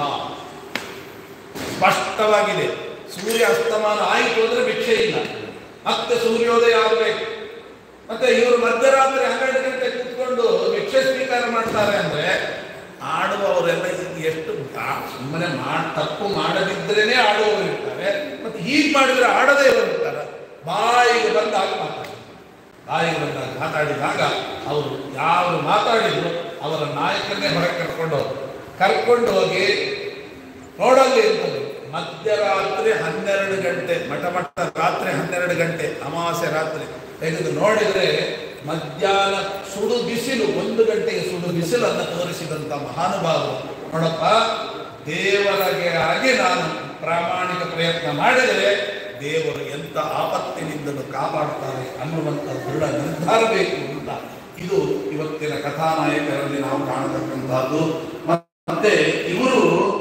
ಸ್ಪಷ್ಟವಾಗಿದೆ ಸೂರ್ಯ ಅಸ್ತಮಾನ ಆಯಿತು ಅಂದ್ರೆ ಭಿಕ್ಷೆ ಇಲ್ಲ ಮತ್ತೆ ಸೂರ್ಯೋದಯ ಆಗಬೇಕು ಮತ್ತೆ ಇವರು ಮಧ್ಯರಾತ್ರಿ ಹನ್ನೆರಡು ಗಂಟೆ ಕೂತ್ಕೊಂಡು ಭಿಕ್ಷೆ ಸ್ವೀಕಾರ ಮಾಡ್ತಾರೆ ಅಂದ್ರೆ ಆಡುವವರೆಲ್ಲ ಇದು ಎಷ್ಟು ಸುಮ್ಮನೆ ಮಾಡ್ ತಪ್ಪು ಮಾಡದಿದ್ರೇನೆ ಆಡುವವರು ಇರ್ತಾರೆ ಮತ್ತೆ ಹೀಗೆ ಮಾಡಿದ್ರೆ ಆಡದೇ ಇರೋರು ಇರ್ತಾರೆ ಬಾಯಿಗೆ ಬಂದಾಗ ಮಾತಾಡ್ತಾರೆ ಬಾಯಿಗೆ ಬಂದಾಗ ಮಾತಾಡಿದಾಗ ಅವರು ಯಾರು ಮಾತಾಡಿದ್ರು ಅವರ ನಾಯಕನ್ನೇ ಹೊರಗೆ ಕರ್ಕೊಂಡು ಹೋದ್ರು ಕರ್ಕೊಂಡು ಹೋಗಿ ನೋಡಲ್ಲಿ ಇರ್ತದೆ ಮಧ್ಯರಾತ್ರಿ ಹನ್ನೆರಡು ಗಂಟೆ ಮಠ ಮಠ ರಾತ್ರಿ ಹನ್ನೆರಡು ಗಂಟೆ ಅಮಾವಾಸ್ಯೆ ರಾತ್ರಿ ತೆಗೆದು ನೋಡಿದರೆ ಮಧ್ಯಾಹ್ನ ಸುಡು ಬಿಸಿಲು ಒಂದು ಗಂಟೆಗೆ ಸುಡು ಬಿಸಿಲನ್ನು ತೋರಿಸಿದಂಥ ಮಹಾನುಭಾವರು ನೋಡಪ್ಪ ದೇವರಿಗೆ ಆಗಿ ನಾನು ಪ್ರಾಮಾಣಿಕ ಪ್ರಯತ್ನ ಮಾಡಿದರೆ ದೇವರು ಎಂಥ ಆಪತ್ತಿನಿಂದಲೂ ಕಾಪಾಡ್ತಾರೆ ಅನ್ನುವಂಥ ದೃಢ ನಿರ್ಧಾರ ಬೇಕು ಅಂತ ಇದು ಇವತ್ತಿನ ಕಥಾನಾಯಕರಲ್ಲಿ ನಾವು ಕಾಣತಕ್ಕಂತಹದ್ದು ಮತ್ತೆ ಇವರು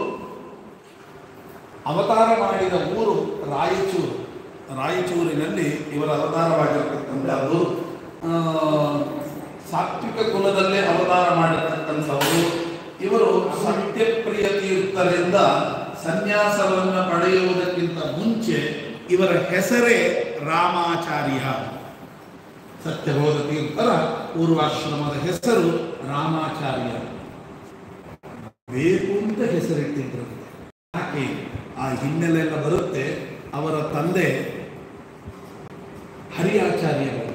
ಅವತಾರ ಮಾಡಿದ ಊರು ರಾಯಚೂರು ರಾಯಚೂರಿನಲ್ಲಿ ಇವರ ಅವತಾರವಾಗಿರ್ತಕ್ಕಂಥದ್ದು ಆ, ಸಾತ್ವಿಕ ಕುಲದಲ್ಲೇ ಅವತಾರ ಮಾಡಿರ್ತಕ್ಕಂಥವರು ಇವರು ಸತ್ಯಪ್ರಿಯ ತೀರ್ಥರಿಂದ ಸನ್ಯಾಸವನ್ನು ಪಡೆಯುವುದಕ್ಕಿಂತ ಮುಂಚೆ ಇವರ ಹೆಸರೇ ರಾಮಾಚಾರ್ಯ ಸತ್ಯಬೋಧ ತೀರ್ಥರ ಪೂರ್ವಾಶ್ರಮದ ಹೆಸರು ರಾಮಾಚಾರ್ಯ ಬೇಕು ಅಂತ ಹೆಸರಿಟ್ಟಿದ್ರು ಯಾಕೆ ಆ ಹಿನ್ನೆಲೆ ಎಲ್ಲ ಬರುತ್ತೆ ಅವರ ತಂದೆ ಹರಿಯಾಚಾರ್ಯ ಬರುತ್ತೆ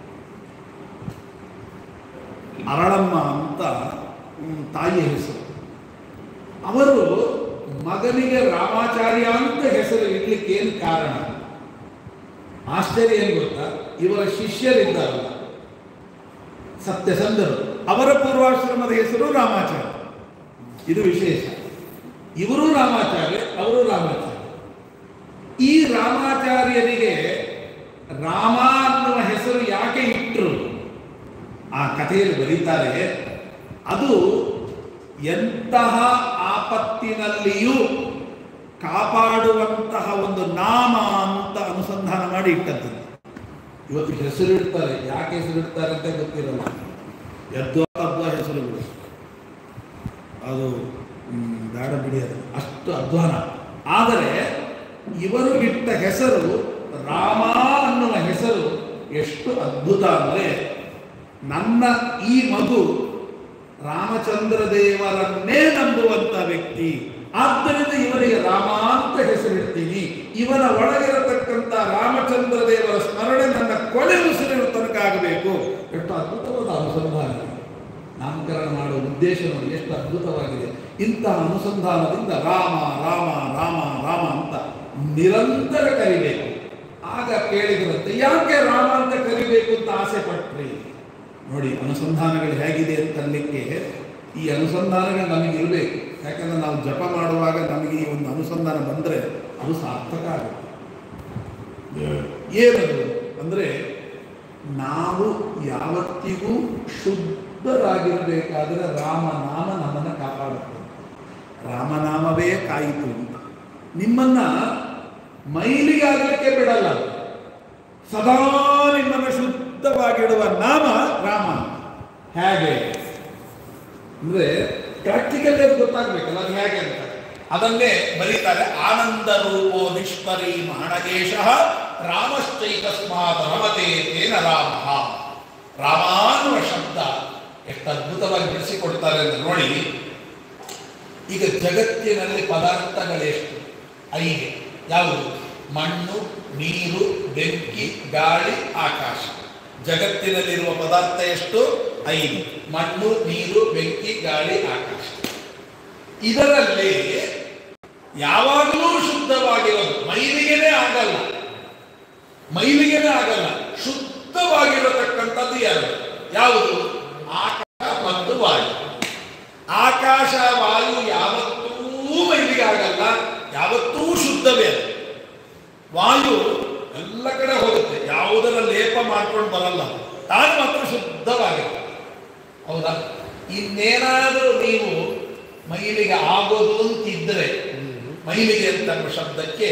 ಅರಳಮ್ಮ ಅಂತ ಹ್ಮ್, ತಾಯಿಯ ಹೆಸರು ಅವರು ಮಗನಿಗೆ ರಾಮಾಚಾರ್ಯ ಅಂತ ಹೆಸರು ಇಡ್ಲಿಕ್ಕೆ ಏನು ಕಾರಣ ಆಶ್ಚರ್ಯ ಏನು ಗೊತ್ತಾ ಇವರ ಶಿಷ್ಯರಿದ್ದಾರಲ್ಲ ಸತ್ಯಸಂಧರು ಅವರ ಪೂರ್ವಾಶ್ರಮದ ಹೆಸರು ರಾಮಾಚಾರ್ಯ ಇದು ವಿಶೇಷ ಇವರು ರಾಮಾಚಾರ್ಯ ಅವರು ರಾಮಾಚಾರ್ಯ ಈ ರಾಮಾಚಾರ್ಯನಿಗೆ ರಾಮ ಅನ್ನುವ ಹೆಸರು ಯಾಕೆ ಇಟ್ಟರು ಆ ಕಥೆಯಲ್ಲಿ ಬರೀತಾರೆ ಅದು ಎಂತಹ ಆಪತ್ತಿನಲ್ಲಿಯೂ ಕಾಪಾಡುವಂತಹ ಒಂದು ನಾಮ ಅಂತ ಅನುಸಂಧಾನ ಮಾಡಿ ಇಟ್ಟದ್ದು ಇವತ್ತು ಹೆಸರಿಡ್ತಾರೆ ಯಾಕೆ ಹೆಸರಿಡ್ತಾರೆ ಅಂತ ಗೊತ್ತಿರಲ್ಲ ಯದ್ವಾ ತದ್ವಾ ಹೆಸರುಗಳು ಅದು ಮ್, ಬೇಡ ಬಿಡಿ ಅದು ಅಷ್ಟು ಅಧ್ವಾನ ಆದರೆ ಇವರು ಇಟ್ಟ ಹೆಸರು ರಾಮ ಅನ್ನುವ ಹೆಸರು ಎಷ್ಟು ಅದ್ಭುತ ಅಂದರೆ ನನ್ನ ಈ ಮಗು ರಾಮಚಂದ್ರ ದೇವರನ್ನೇ ನಂಬುವಂತ ವ್ಯಕ್ತಿ ಆದ್ದರಿಂದ ಇವರಿಗೆ ರಾಮ ಅಂತ ಹೆಸರಿಡ್ತೀನಿ ಇವನ ಒಳಗಿರತಕ್ಕಂಥ ರಾಮಚಂದ್ರ ದೇವರ ಸ್ಮರಣೆ ನನ್ನ ಕೊನೆ ಉಸಿರಿನ ತನಕ ಆಗಬೇಕು ಎಷ್ಟು ಅದ್ಭುತವಾದ ಅನುಸಂಧಾನ ನಾಮಕರಣ ಮಾಡುವ ಉದ್ದೇಶ ನೋಡಿ ಎಷ್ಟು ಅದ್ಭುತವಾಗಿದೆ ಇಂತಹ ಅನುಸಂಧಾನದಿಂದ ರಾಮ ರಾಮ ರಾಮ ರಾಮ ಅಂತ ನಿರಂತರ ಕರಿಬೇಕು ಆಗ ಕೇಳಿದ್ರಂತೆ ಯಾಕೆ ರಾಮ ಅಂತ ಕರಿಬೇಕು ಅಂತ ಆಸೆ ಪಟ್ರಿ ನೋಡಿ ಅನುಸಂಧಾನಗಳು ಹೇಗಿದೆ ಅಂತ ಅನ್ಲಿಕ್ಕೆ ಈ ಅನುಸಂಧಾನಗಳು ನಮಗೆ ಇರಬೇಕು ಯಾಕಂದ್ರೆ ನಾವು ಜಪ ಮಾಡುವಾಗ ನಮಗೆ ಈ ಒಂದು ಅನುಸಂಧಾನ ಬಂದರೆ ಅದು ಸಾರ್ಥಕ ಆಗುತ್ತೆ ಏನದು ಅಂದರೆ ನಾವು ಯಾವತ್ತಿಗೂ ಶುದ್ಧರಾಗಿರಬೇಕಾದ್ರೆ ರಾಮನಾಮ ನಮ್ಮನ್ನು ಕಾಪಾಡುತ್ತೆ ರಾಮನಾಮವೇ ಕಾಯಿತು ಅಂತ ನಿಮ್ಮನ್ನ ಮೈಲಿಗಾಗಲಿಕ್ಕೆ ಬಿಡಲ್ಲ ಅದು. ಸದಾ ನಿಮ್ಮನ್ನು ಶುದ್ಧವಾಗಿಡುವ ನಾಮ ರಾಮ ಹೇಗೆ ಅಂದ್ರೆ ಪ್ರಾಕ್ಟಿಕಲ್ ಅದು ಗೊತ್ತಾಗ್ಬೇಕಲ್ಲ ಅದು ಹೇಗೆ ಅಂತ ಅದನ್ನೇ ಬರೀತಾರೆ ಆನಂದ ರೂಪೋ ನಿಷ್ಪರಿ ಮಹಣಗೇಶ ರಾಮಶ್ಚೈತಸ್ಮಾತ್ ರಮತೆ ತೇನ ರಾಮ ರಾಮ ಅನ್ನುವ ಶಬ್ದ ಎಷ್ಟು ಅದ್ಭುತವಾಗಿ ಬಿಡಿಸಿಕೊಡ್ತಾರೆ ಅಂತ ನೋಡಿ ಈಗ ಜಗತ್ತಿನಲ್ಲಿ ಪದಾರ್ಥಗಳೆಷ್ಟು ಐದು ಯಾವುದು ಮಣ್ಣು ನೀರು ಬೆಂಕಿ ಗಾಳಿ ಆಕಾಶ ಜಗತ್ತಿನಲ್ಲಿರುವ ಪದಾರ್ಥ ಎಷ್ಟು ಐದು ಮಣ್ಣು ನೀರು ಬೆಂಕಿ ಗಾಳಿ ಆಕಾಶ ಇದರಲ್ಲಿ ಯಾವಾಗಲೂ ಶುದ್ಧವಾಗಿರೋದು ಮೈಲಿಗೆನೇ ಆಗಲ್ಲ ಮೈಲಿಗೆನೇ ಆಗಲ್ಲ ಶುದ್ಧವಾಗಿರತಕ್ಕಂಥದ್ದು ಯಾರು ಯಾವುದು ಆಕಾಶ ಮತ್ತು ವಾಯು ಆಕಾಶ ವಾಯು ಯಾವತ್ತೂ ಮೈಲಿಗೆ ಆಗಲ್ಲ ಯಾವತ್ತೂ ಶುದ್ಧವೇ ಅದು. ವಾಯು ಎಲ್ಲ ಕಡೆ ಹೋಗುತ್ತೆ ಯಾವುದರ ಲೇಪ ಮಾಡ್ಕೊಂಡು ಬರಲ್ಲ ತಾನು ಮಾತ್ರ ಶುದ್ಧವಾಗಿದೆ ಹೌದಾ ಇನ್ನೇನಾದರೂ ನೀವು ಮೈಲಿಗೆ ಆಗೋದು ಅಂತಿದ್ರೆ ಮೈಲಿಗೆ ಅಂತ ಅನ್ನೋ ಶಬ್ದಕ್ಕೆ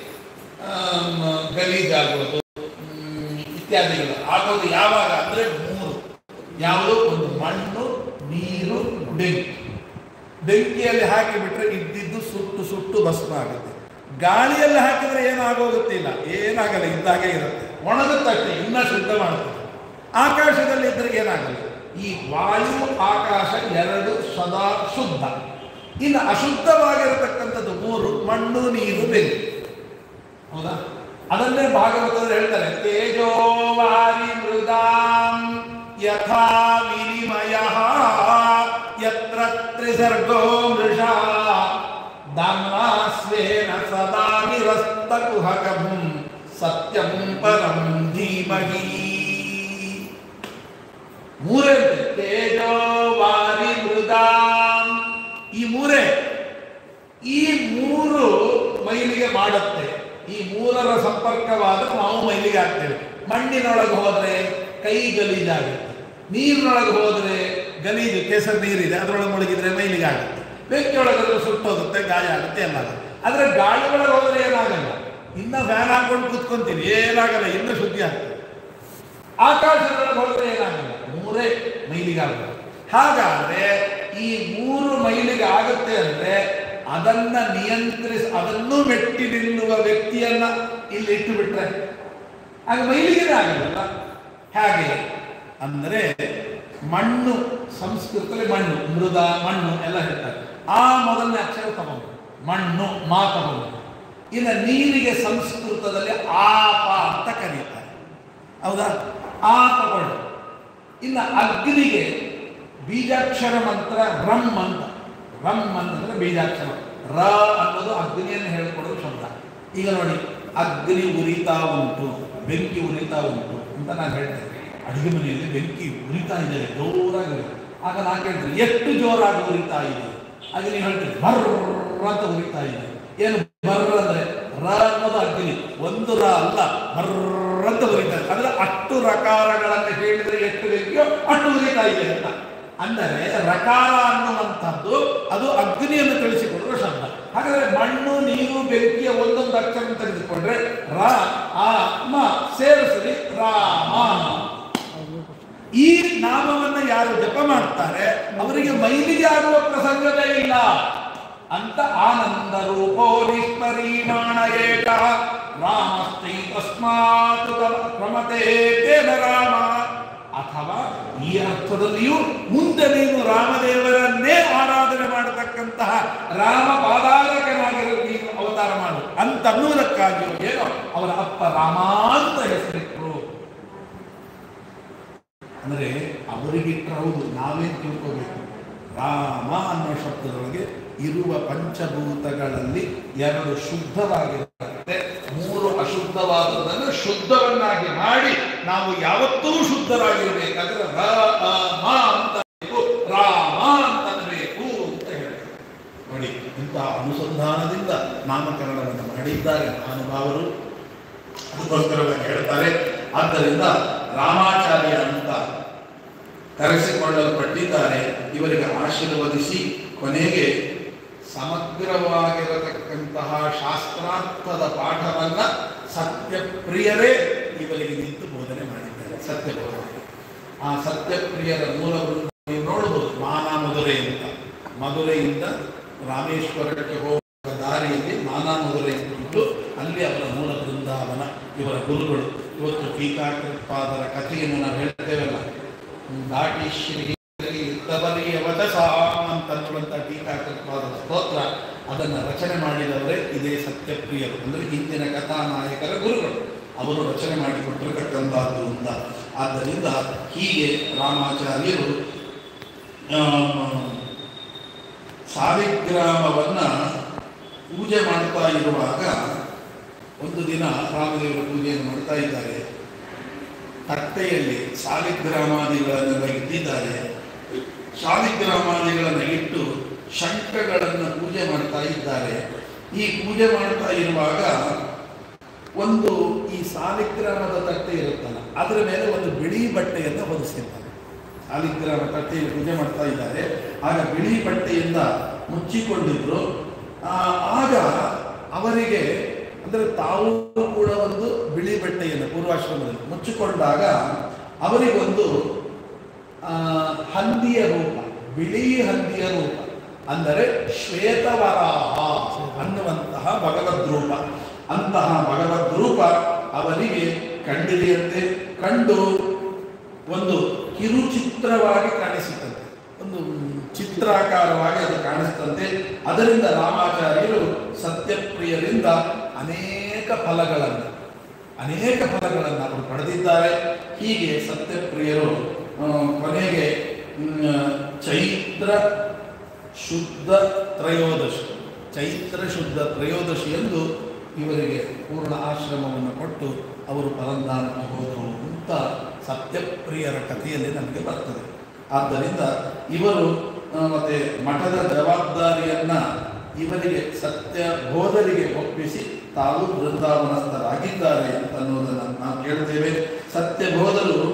ಆಮ್, ಗಲೀಜಾಗೋದು ಮ್, ಇತ್ಯಾದಿಗಳು ಆಗೋದು ಯಾವಾಗ ಅಂದ್ರೆ ಮೂರು ಯಾವುದು ಒಂದು ಮಣ್ಣು ನೀರು ಬೆಂಕಿ ಬೆಂಕಿಯಲ್ಲಿ ಹಾಕಿಬಿಟ್ರೆ ಇದ್ದಿದ್ದು ಸುಟ್ಟು ಸುಟ್ಟು ಭಸ್ಮ ಆಗುತ್ತೆ ಗಾಳಿಯಲ್ಲಿ ಹಾಕಿದ್ರೆ ಏನಾಗೋಗುತ್ತಿಲ್ಲ ಏನಾಗಲ್ಲ ಇದ್ದಾಗೆ ಇರುತ್ತೆ ಒಣಗುತ್ತಷ್ಟೇ ಇನ್ನ ಶುದ್ಧ ಮಾಡುತ್ತದೆ ಆಕಾಶದಲ್ಲಿ ಇದ್ರೆ ಏನಾಗಲ್ಲ ಈ ವಾಯು ಆಕಾಶ ಎರಡು ಸದಾ ಶುದ್ಧ ಇನ್ನು ಅಶುದ್ಧವಾಗಿರತಕ್ಕಂಥದ್ದು ಮೂರು ಮಣ್ಣು ನೀರು ಬೆಂಕಿ ಹೌದಾ ಅದನ್ನೇ ಭಾಗವತದಲ್ಲಿ ಹೇಳ್ತಾರೆ ತೇಜೋವಾರಿ ಮೃದಾಂ ಯಥಾ ವಿನಿಮಯ ಯತ್ರ ತ್ರಿಸರ್ಗೋ ಮೃಷಾ ದಾಮ್ನಾಸ್ವೇನ ಸದಾ ನಿರಸ್ತಕುಹಕಂ ಸತ್ಯಂ ಪರಂ ಧೀಮಹಿ ಮೂರೇ ಅಂತೆ. ತೇಜೋ ವಾರಿ ಮೃದಾಂ ಈ ಮೂರೇ ಈ ಮೂರು ಮೈಲಿಗೆ ಮಾಡುತ್ತೆ ಈ ಮೂರರ ಸಂಪರ್ಕವಾದ ನಾವು ಮೈಲಿಗೆ ಆಗ್ತೇವೆ ಮಣ್ಣಿನೊಳಗೆ ಹೋದ್ರೆ ಕೈ ಗಲೀಜಾಗುತ್ತೆ ನೀರಿನೊಳಗೆ ಹೋದರೆ ಗಲೀಜು ಕೆಸರು ನೀರಿದೆ ಅದರೊಳಗೆ ಮುಳುಗಿದ್ರೆ ಮೈಲಿಗೆ ಆಗುತ್ತೆ ಬೆಂಕಿಯೊಳಗಾದ್ರೆ ಸುಟ್ಟೋಗುತ್ತೆ ಗಾಯ ಆಗುತ್ತೆ ಎಲ್ಲ ಆಗುತ್ತೆ ಆದರೆ ಗಾಳಿ ಒಳಗೆ ಹೋದರೆ ಏನಾಗಲ್ಲ ಇನ್ನ ಫ್ಯಾನ್ ಹಾಕೊಂಡು ಕೂತ್ಕೊಂತೀನಿ ಏನಾಗಲ್ಲ ಇನ್ನೂ ಶುದ್ಧಿ ಆಗ್ತದೆ ಆಕಾಶದೊಳಗೆ ಹೋದರೆ ಏನಾಗಲ್ಲ ಮೂರೇ ಮೈಲಿಗೆ ಆಗುತ್ತೆ ಹಾಗಾದ್ರೆ ಈ ಮೂರು ಮೈಲಿಗೆ ಆಗುತ್ತೆ ಅಂದ್ರೆ ಅದನ್ನ ನಿಯಂತ್ರಿಸ ಅದನ್ನು ಮೆಟ್ಟಿ ನಿಲ್ಲುವ ವ್ಯಕ್ತಿಯನ್ನ ಇಲ್ಲಿ ಇಟ್ಟು ಬಿಟ್ರೆ ಆಗ ಮೈಲಿಗೆನೇ ಆಗಲ್ಲ ಹಾಗೆ ಅಂದರೆ ಮಣ್ಣು ಸಂಸ್ಕೃತದಲ್ಲಿ ಮಣ್ಣು ಮೃದ ಮಣ್ಣು ಎಲ್ಲ ಹೇಳ್ತಾರೆ ಆ ಮೊದಲನೇ ಅಕ್ಷರ ತಗೊಂಡು ಮಣ್ಣು ಮಾ ತಗೊಂಡು ಇನ್ನು ನೀರಿಗೆ ಸಂಸ್ಕೃತದಲ್ಲಿ ಆಪ ಅಂತ ಕರೀತಾರೆ ಹೌದಾ ಆ ತಗೊಂಡು ಇನ್ನು ಅಗ್ನಿಗೆ ಬೀಜಾಕ್ಷರ ಮಂತ್ರ ರಮ್ ಅಂತ ರಮ್ ಅಂತಂದ್ರೆ ಬೀಜಾಕ್ಷರ ರ ಅನ್ನೋದು ಅಗ್ನಿಯನ್ನು ಹೇಳಿಕೊಡೋ ಶಬ್ದ ಈಗ ನೋಡಿ ಅಗ್ನಿ ಉರಿತಾ ಉಂಟು ಬೆಂಕಿ ಉರಿತಾ ಉಂಟು ಅಂತ ನಾನು ಹೇಳ್ತೇನೆ ಅಡುಗೆ ಮನೆಯಲ್ಲಿ ಬೆಂಕಿ ಉರಿತಾ ಇದೆ ಜೋರಾಗಿ ಆಗ ನಾನು ಕೇಳ್ತೀನಿ ಎಷ್ಟು ಜೋರಾಗಿ ಉರಿತಾ ಇದೆ ಆಗ ನೀವು ಹೇಳ್ತೀರಿ ಬರ್ರ ಅಂತ ಉರಿತಾ ಇದೆ ಏನು ಬರ್ರ ಅಂದ್ರೆ ರ ಅನ್ನೋದು ಅಗ್ನಿ ಒಂದು ರ ಅಲ್ಲ ಬರ್ರ ಅಂತ ಉರಿತಾ ಇದೆ ಅಂದ್ರೆ ಅಷ್ಟು ರಕಾರಗಳನ್ನು ಹೇಳಿದ್ರೆ ಎಷ್ಟು ಬೆಂಕಿಯೋ ಅಷ್ಟು ಉರಿತಾ ಇದೆ ಅಂತ ಅಂದರೆ ರಕಾರ ಅನ್ನುವಂಥದ್ದು ಅದು ಅಗ್ನಿಯನ್ನು ತಿಳಿಸಿಕೊಡುವ ಶಬ್ದ ಹಾಗಾದ್ರೆ ಮಣ್ಣು ನೀರು ಬೆಂಕಿಯ ಒಂದೊಂದು ಅಕ್ಷರ ತೆಗೆದುಕೊಂಡ್ರೆ ರ ಆ ಮ ಸೇರಿಸಿ ರಾಮ ಈ ನಾಮವನ್ನು ಯಾರು ಜಪ ಮಾಡ್ತಾರೆ ಅವರಿಗೆ ಮೈಲಿಗೆ ಆಗುವ ಪ್ರಸಂಗವೇ ಇಲ್ಲ ಅಂತ ಆನಂದ ರೂಪೋ ನಿಷ್ಪರಿಮಾಣ ಏಕ ರಾಮಸ್ಥೈ ತಸ್ಮಾತ್ ಪ್ರಮತೆ ತೇನ ರಾಮ ಅಥವಾ ಈ ಅರ್ಥದಲ್ಲಿಯೂ ಮುಂದೆ ನೀನು ರಾಮದೇವರನ್ನೇ ಆರಾಧನೆ ಮಾಡತಕ್ಕಂತಹ ರಾಮ ಪಾದಾರಕನಾಗಿರೋ ನೀನು ಅವತಾರ ಮಾಡು ಅಂತ ಅನ್ನುವುದಕ್ಕಾಗಿಯೋ ಏನೋ ಅವರ ಅಪ್ಪ ರಾಮ ಅಂತ ಹೆಸರಿಟ್ಟರು ಅಂದರೆ ಅವರಿಗಿಟ್ಟರೆ ಹೌದು ನಾವೇನು ತಿಳ್ಕೋಬೇಕು ರಾಮ ಅನ್ನೋ ಶಬ್ದದೊಳಗೆ ಇರುವ ಪಂಚಭೂತಗಳಲ್ಲಿ ಎರಡು ಶುದ್ಧವಾಗಿರುತ್ತೆ ಮೂರು ಅಶುದ್ಧವಾದದನ್ನು ಶುದ್ಧವನ್ನಾಗಿ ಮಾಡಿ ನಾವು ಯಾವತ್ತೂ ಶುದ್ಧರಾಗಿರಬೇಕಾದ್ರೆ ರಾಮ ಅಂತ ಬೇಕು, ರಾಮ ಅಂತಬೇಕು ಅಂತ ಹೇಳ್ತಾರೆ ನೋಡಿ ಇಂತಹ ಅನುಸಂಧಾನದಿಂದ ನಾಮಕರಣವನ್ನು ಮಾಡಿದ್ದಾರೆ ಮಹಾನುಭಾವರು ಅದಕ್ಕೋಸ್ಕರವಾಗಿ ಹೇಳ್ತಾರೆ ಆದ್ದರಿಂದ ರಾಮಾಚಾರ್ಯ ಅಂತ ಕರೆಸಿಕೊಳ್ಳಲ್ಪಟ್ಟಿದ್ದಾರೆ ಇವರಿಗೆ ಆಶೀರ್ವದಿಸಿ ಕೊನೆಗೆ ಸಮಗ್ರವಾಗಿರತಕ್ಕಂತಹ ಶಾಸ್ತ್ರಾರ್ಥದ ಪಾಠವನ್ನ ಸತ್ಯಪ್ರಿಯರೇ ಇವರಿಗೆ ನಿಂತು ಬೋಧನೆ ಮಾಡಿದ್ದಾರೆ ಸತ್ಯಬೋಧನೆ ಆ ಸತ್ಯಪ್ರಿಯರ ಮೂಲ ವೃಂದ ನೀವು ನೋಡಬಹುದು ಮಾನ ಮಧುರೆ ಅಂತ ಮಧುರೆಯಿಂದ ರಾಮೇಶ್ವರಕ್ಕೆ ಹೋಗುವ ದಾರಿಯಲ್ಲಿ ಮಾನಾ ಮಧುರೆ ಅಂತ ಉಂಟು ಅಲ್ಲಿ ಅವರ ಮೂಲ ಬೃಂದಾವನ ಇವರ ಗುರುಗಳು ಇವತ್ತು ಟೀಕಾಕೃತ್ಪಾದರ ಕಥೆಯನ್ನು ನಾವು ಹೇಳ್ತೇವಲ್ಲ ದಾಟಿ ಶ್ರೀ ಇದ್ದವರಿಯ ವಚಸ ಅಂತನ್ನುವಂಥ ಟೀಕಾಕೃತ್ಪಾದರ ಸ್ತೋತ್ರ ಅದನ್ನು ರಚನೆ ಮಾಡಿದವರೇ ಇದೇ ಸತ್ಯಪ್ರಿಯರು ಅಂದರೆ ಹಿಂದಿನ ಕಥಾನಾಯಕರ ಗುರುಗಳು ಅವರು ರಚನೆ ಮಾಡಿಕೊಟ್ಟಿರತಕ್ಕಂಥದ್ದು ಅಂತ ಆದ್ದರಿಂದ ಹೀಗೆ ರಾಮಾಚಾರ್ಯರು ಆಮ್, ಸಾಲಿಗ್ರಾಮವನ್ನ ಪೂಜೆ ಮಾಡ್ತಾ ಇರುವಾಗ ಒಂದು ದಿನ ರಾಮದೇವರ ಪೂಜೆಯನ್ನು ಮಾಡ್ತಾ ಇದ್ದಾರೆ ತಟ್ಟೆಯಲ್ಲಿ ಸಾಲಿಗ್ರಾಮಾದಿಗಳನ್ನೆಲ್ಲ ಇಟ್ಟಿದ್ದಾರೆ ಶಾಲಿಗ್ರಾಮಾದಿಗಳನ್ನು ಇಟ್ಟು ಶಂಖಗಳನ್ನು ಪೂಜೆ ಮಾಡ್ತಾ ಇದ್ದಾರೆ ಈ ಪೂಜೆ ಮಾಡ್ತಾ ಇರುವಾಗ ಒಂದು ಈ ಸಾಲಿಗ್ರಾಮದ ತಟ್ಟೆ ಇರುತ್ತಲ್ಲ ಅದರ ಮೇಲೆ ಒಂದು ಬಿಳಿ ಬಟ್ಟೆಯನ್ನು ಹೊದಿಸಿದ್ದಾರೆ ಸಾಲಿಗ್ರಾಮ ತಟ್ಟೆಯಲ್ಲಿ ಪೂಜೆ ಮಾಡ್ತಾ ಇದ್ದಾರೆ ಆಗ ಬಿಳಿ ಬಟ್ಟೆಯಿಂದ ಮುಚ್ಚಿಕೊಂಡಿದ್ರು ಆ, ಆಗ ಅವರಿಗೆ ಅಂದರೆ ತಾವು ಕೂಡ ಒಂದು ಬಿಳಿ ಬಟ್ಟೆಯನ್ನು ಪೂರ್ವಾಶ್ರಮದಲ್ಲಿ ಮುಚ್ಚಿಕೊಂಡಾಗ ಅವರಿಗೊಂದು ಆ, ಹಂದಿಯ ರೂಪ ಬಿಳಿ ಹಂದಿಯ ರೂಪ ಅಂದರೆ ಶ್ವೇತವರಾಹ ಅನ್ನುವಂತಹ ಭಗವದ್ ರೂಪ ಅಂತಹ ಭಗವದ್ ರೂಪ ಅವರಿಗೆ ಕಂಡಿದೆಯಂತೆ ಕಂಡು ಒಂದು ಕಿರುಚಿತ್ರವಾಗಿ ಕಾಣಿಸುತ್ತಂತೆ ಒಂದು ಚಿತ್ರಾಕಾರವಾಗಿ ಅದು ಕಾಣಿಸ್ತಂತೆ ಅದರಿಂದ ರಾಮಾಚಾರ್ಯರು ಸತ್ಯಪ್ರಿಯರಿಂದ ಅನೇಕ ಫಲಗಳನ್ನು ಅನೇಕ ಫಲಗಳನ್ನು ಅವರು ಪಡೆದಿದ್ದಾರೆ ಹೀಗೆ ಸತ್ಯಪ್ರಿಯರು ಆ, ಕೊನೆಗೆ ಮ್, ಚೈತ್ರ ಶುದ್ಧ ತ್ರಯೋದಶಿ ಚೈತ್ರ ಶುದ್ಧ ತ್ರಯೋದಶಿ ಎಂದು ಇವರಿಗೆ ಪೂರ್ಣ ಆಶ್ರಮವನ್ನು ಕೊಟ್ಟು ಅವರು ಪರಂಧಾನಕ್ಕೆ ಹೋದರು ಅಂತ ಸತ್ಯಪ್ರಿಯರ ಕಥೆಯಲ್ಲಿ ನಮಗೆ ಬರ್ತದೆ ಆದ್ದರಿಂದ ಇವರು ಆ, ಮತ್ತೆ ಮಠದ ಜವಾಬ್ದಾರಿಯನ್ನ ಇವರಿಗೆ ಸತ್ಯ ಬೋಧರಿಗೆ ಒಪ್ಪಿಸಿ ತಾವು ಬೃಂದಾವನಸ್ಥರಾಗಿದ್ದಾರೆ ಅಂತ ಅನ್ನೋದನ್ನು ನಾವು ಕೇಳ್ತೇವೆ ಸತ್ಯ ಬೋಧರು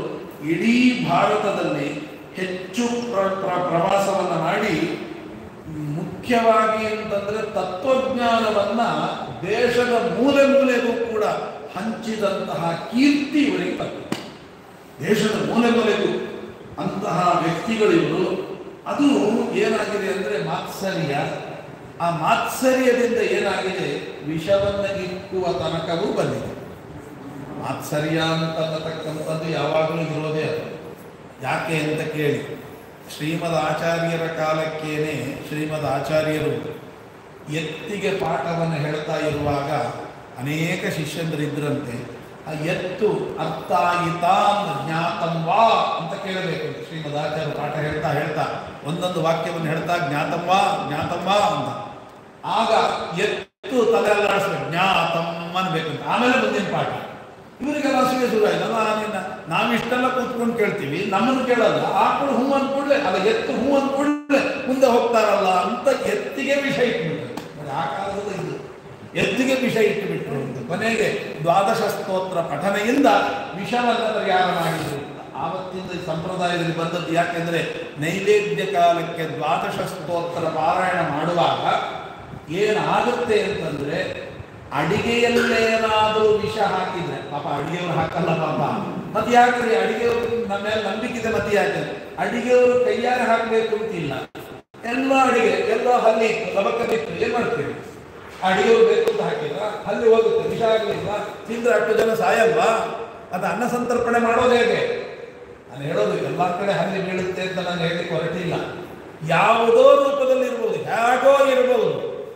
ಇಡೀ ಭಾರತದಲ್ಲಿ ಹೆಚ್ಚು ಪ್ರ ಪ್ರ- ಪ್ರವಾಸವನ್ನು ಮಾಡಿ ಮುಖ್ಯವಾಗಿ ಅಂತಂದ್ರೆ ತತ್ವಜ್ಞಾನವನ್ನ ದೇಶದ ಮೂಲೆ ಮೂಲೆಗೂ ಕೂಡ ಹಂಚಿದಂತಹ ಕೀರ್ತಿ ಇವರಿಗೆ ಬಂದಿದೆ ದೇಶದ ಮೂಲೆ ಮೂಲೆಗೂ ಅಂತಹ ವ್ಯಕ್ತಿಗಳಿವರು ಅದು ಏನಾಗಿದೆ ಅಂದರೆ ಮಾತ್ಸರ್ಯ ಆ ಮಾತ್ಸರ್ಯದಿಂದ ಏನಾಗಿದೆ ವಿಷವನ್ನು ಇಕ್ಕುವ ತನಕವೂ ಬಂದಿದೆ ಮಾತ್ಸರ್ಯ ಅಂತನ್ನತಕ್ಕಂಥದ್ದು ಯಾವಾಗಲೂ ಇರೋದೇ ಅದು ಯಾಕೆ ಅಂತ ಕೇಳಿ ಶ್ರೀಮದ್ ಆಚಾರ್ಯರ ಕಾಲಕ್ಕೇನೆ ಶ್ರೀಮದ್ ಆಚಾರ್ಯರು ಎತ್ತಿಗೆ ಪಾಠವನ್ನು ಹೇಳ್ತಾ ಇರುವಾಗ ಅನೇಕ ಶಿಷ್ಯಂದರಿದ್ದರಂತೆ ಆ ಎತ್ತು ಅರ್ಥ ಆಯಿತಾಂ ಜ್ಞಾತಂ ವಾ ಅಂತ ಕೇಳಬೇಕು ಅಂತ ಶ್ರೀಮದ್ ಆಚಾರ್ಯ ಪಾಠ ಹೇಳ್ತಾ ಹೇಳ್ತಾ ಒಂದೊಂದು ವಾಕ್ಯವನ್ನು ಹೇಳ್ತಾ ಜ್ಞಾತಂ ವಾ ಜ್ಞಾತಂ ವಾ ಅಂತ ಆಗ ಎತ್ತು ತಲೆ ಅಲ್ಲಾಡಿಸ್ಬೇಕು ಜ್ಞಾತಂ ಅನ್ಬೇಕಂತ ಆಮೇಲೆ ಮುಂದಿನ ಪಾಠ ಇವರಿಗೆಲ್ಲ ಅಸೂಯೆ ಶುರು ಆಯ್ತು ನಾನಿನ್ನ ನಾವಿಷ್ಟೆಲ್ಲ ಕೂತ್ಕೊಂಡು ಕೇಳ್ತೀವಿ ನಮ್ಮನ್ನು ಕೇಳಲ್ಲ ಆಕಳು ಹೂ ಅಂದ್ಕೂಡ್ಲೆ ಅಲ್ಲ ಎತ್ತು ಹೂ ಅಂದ್ಕೂಡ್ಲೆ ಮುಂದೆ ಹೋಗ್ತಾರಲ್ಲ ಅಂತ ಎತ್ತಿಗೆ ವಿಷ ಇಟ್ಬಿಟ್ರು ನೋಡಿ, ಆ ಕಾಲದ ಇದು ಎತ್ತಿಗೆ ವಿಷ ಇಟ್ಟುಬಿಟ್ರು ಅಂತ ಕೊನೆಗೆ ದ್ವಾದಶ ಸ್ತೋತ್ರ ಪಠನೆಯಿಂದ ವಿಷವನ್ನು ಪರಿಹಾರ ಮಾಡಿದ್ರು ಆವತ್ತಿಂದ ಈ ಸಂಪ್ರದಾಯದಲ್ಲಿ ಬಂದದ್ದು ಯಾಕೆಂದ್ರೆ ನೈವೇದ್ಯ ಕಾಲಕ್ಕೆ ದ್ವಾದಶ ಸ್ತೋತ್ರ ಪಾರಾಯಣ ಮಾಡುವಾಗ ಏನಾಗುತ್ತೆ ಅಂತಂದ್ರೆ ಅಡಿಗೆಯಲ್ಲೇನಾದರೂ ವಿಷ ಹಾಕಿದ್ರೆ ಪಾಪ ಅಡಿಗೆಯವರು ಹಾಕಲ್ಲ ಪಾಪ ಮತ್ತೆ ಯಾಕ್ರಿ ಅಡಿಗೆಯವರು ನಮ್ಮ ಮೇಲೆ ನಂಬಿಕೆ ಮತ್ತೆ ಯಾಕೆ ಅಡಿಗೆಯವರು ಕೈಯಾರೆ ಹಾಕಬೇಕು ಅಂತಿಲ್ಲ ಎಲ್ಲ ಅಡಿಗೆ ಎಲ್ಲ ಹಲ್ಲಿ ಲಬಕ್ಕ ಬಿತ್ತು ಏನ್ ಮಾಡ್ತೀವಿ ಅಡಿಗೆಯವರು ಬೇಕು ಅಂತ ಹಾಕಿದ್ರ ಹಲ್ಲಿ ಹೋಗುತ್ತೆ ವಿಷ ಆಗಲಿಲ್ಲ ತಿಂದ್ರೆ ಅಷ್ಟು ಜನ ಸಾಯಲ್ವಾ ಅದು ಅನ್ನ ಸಂತರ್ಪಣೆ ಮಾಡೋದು ಹೇಗೆ ನಾನು ಹೇಳೋದು ಎಲ್ಲ ಕಡೆ ಹಲ್ಲಿ ಬೀಳುತ್ತೆ ಅಂತ ನಾನು ಹೇಳಲಿಕ್ಕೆ ಹೊರಟಿಲ್ಲ ಯಾವುದೋ ರೂಪದಲ್ಲಿ ಇರ್ಬೋದು ಹೇಗೋ ಇರಬಹುದು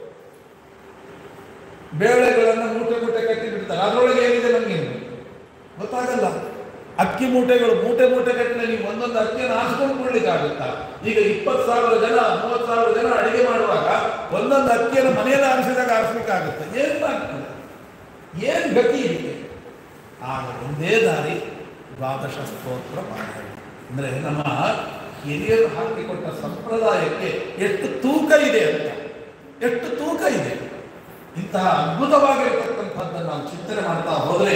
ಬೇಳೆಗಳನ್ನು ಮೂಟೆ ಮೂಟೆ ಕಟ್ಟಿ ಬಿಡ್ತಾರೆ ಅದರೊಳಗೆ ಏನಿದೆ ನಮಗೆ ಗೊತ್ತಾಗಲ್ಲ ಅಕ್ಕಿ ಮೂಟೆಗಳು ಮೂಟೆ ಮೂಟೆ ಕಟ್ಟಿನ ನೀವು ಒಂದೊಂದು ಅಕ್ಕಿಯನ್ನು ಹಾಸ್ಕೊಂಡು ಕೊಡ್ಲಿಕ್ಕೆ ಆಗುತ್ತಾ ಈಗ ಇಪ್ಪತ್ತು ಸಾವಿರ ಜನ ಮೂವತ್ತು ಸಾವಿರ ಜನ ಅಡಿಗೆ ಮಾಡುವಾಗ ಒಂದೊಂದು ಅಕ್ಕಿಯನ್ನು ಮನೆಯಲ್ಲಿ ಆರಿಸಿದಾಗ ಆರಿಸ್ಲಿಕ್ಕಾಗುತ್ತೆ ಏನು ಆಗ್ತದೆ ಏನು ಗತಿ ಇದೆ ಆಗ ಒಂದೇ ದಾರಿ ದ್ವಾದಶ ಸ್ತೋತ್ರ ಪಾರಾಯಣ ಅಂದರೆ ನಮ್ಮ ಹಿರಿಯರು ಹಾಕಿಕೊಟ್ಟ ಸಂಪ್ರದಾಯಕ್ಕೆ ಎಷ್ಟು ತೂಕ ಇದೆ ಅಂತ ಎಷ್ಟು ತೂಕ ಇದೆ ಇಂತಹ ಅದ್ಭುತವಾಗಿರತಕ್ಕಂಥದ್ದನ್ನು ನಾವು ಚಿಂತನೆ ಮಾಡ್ತಾ ಹೋದರೆ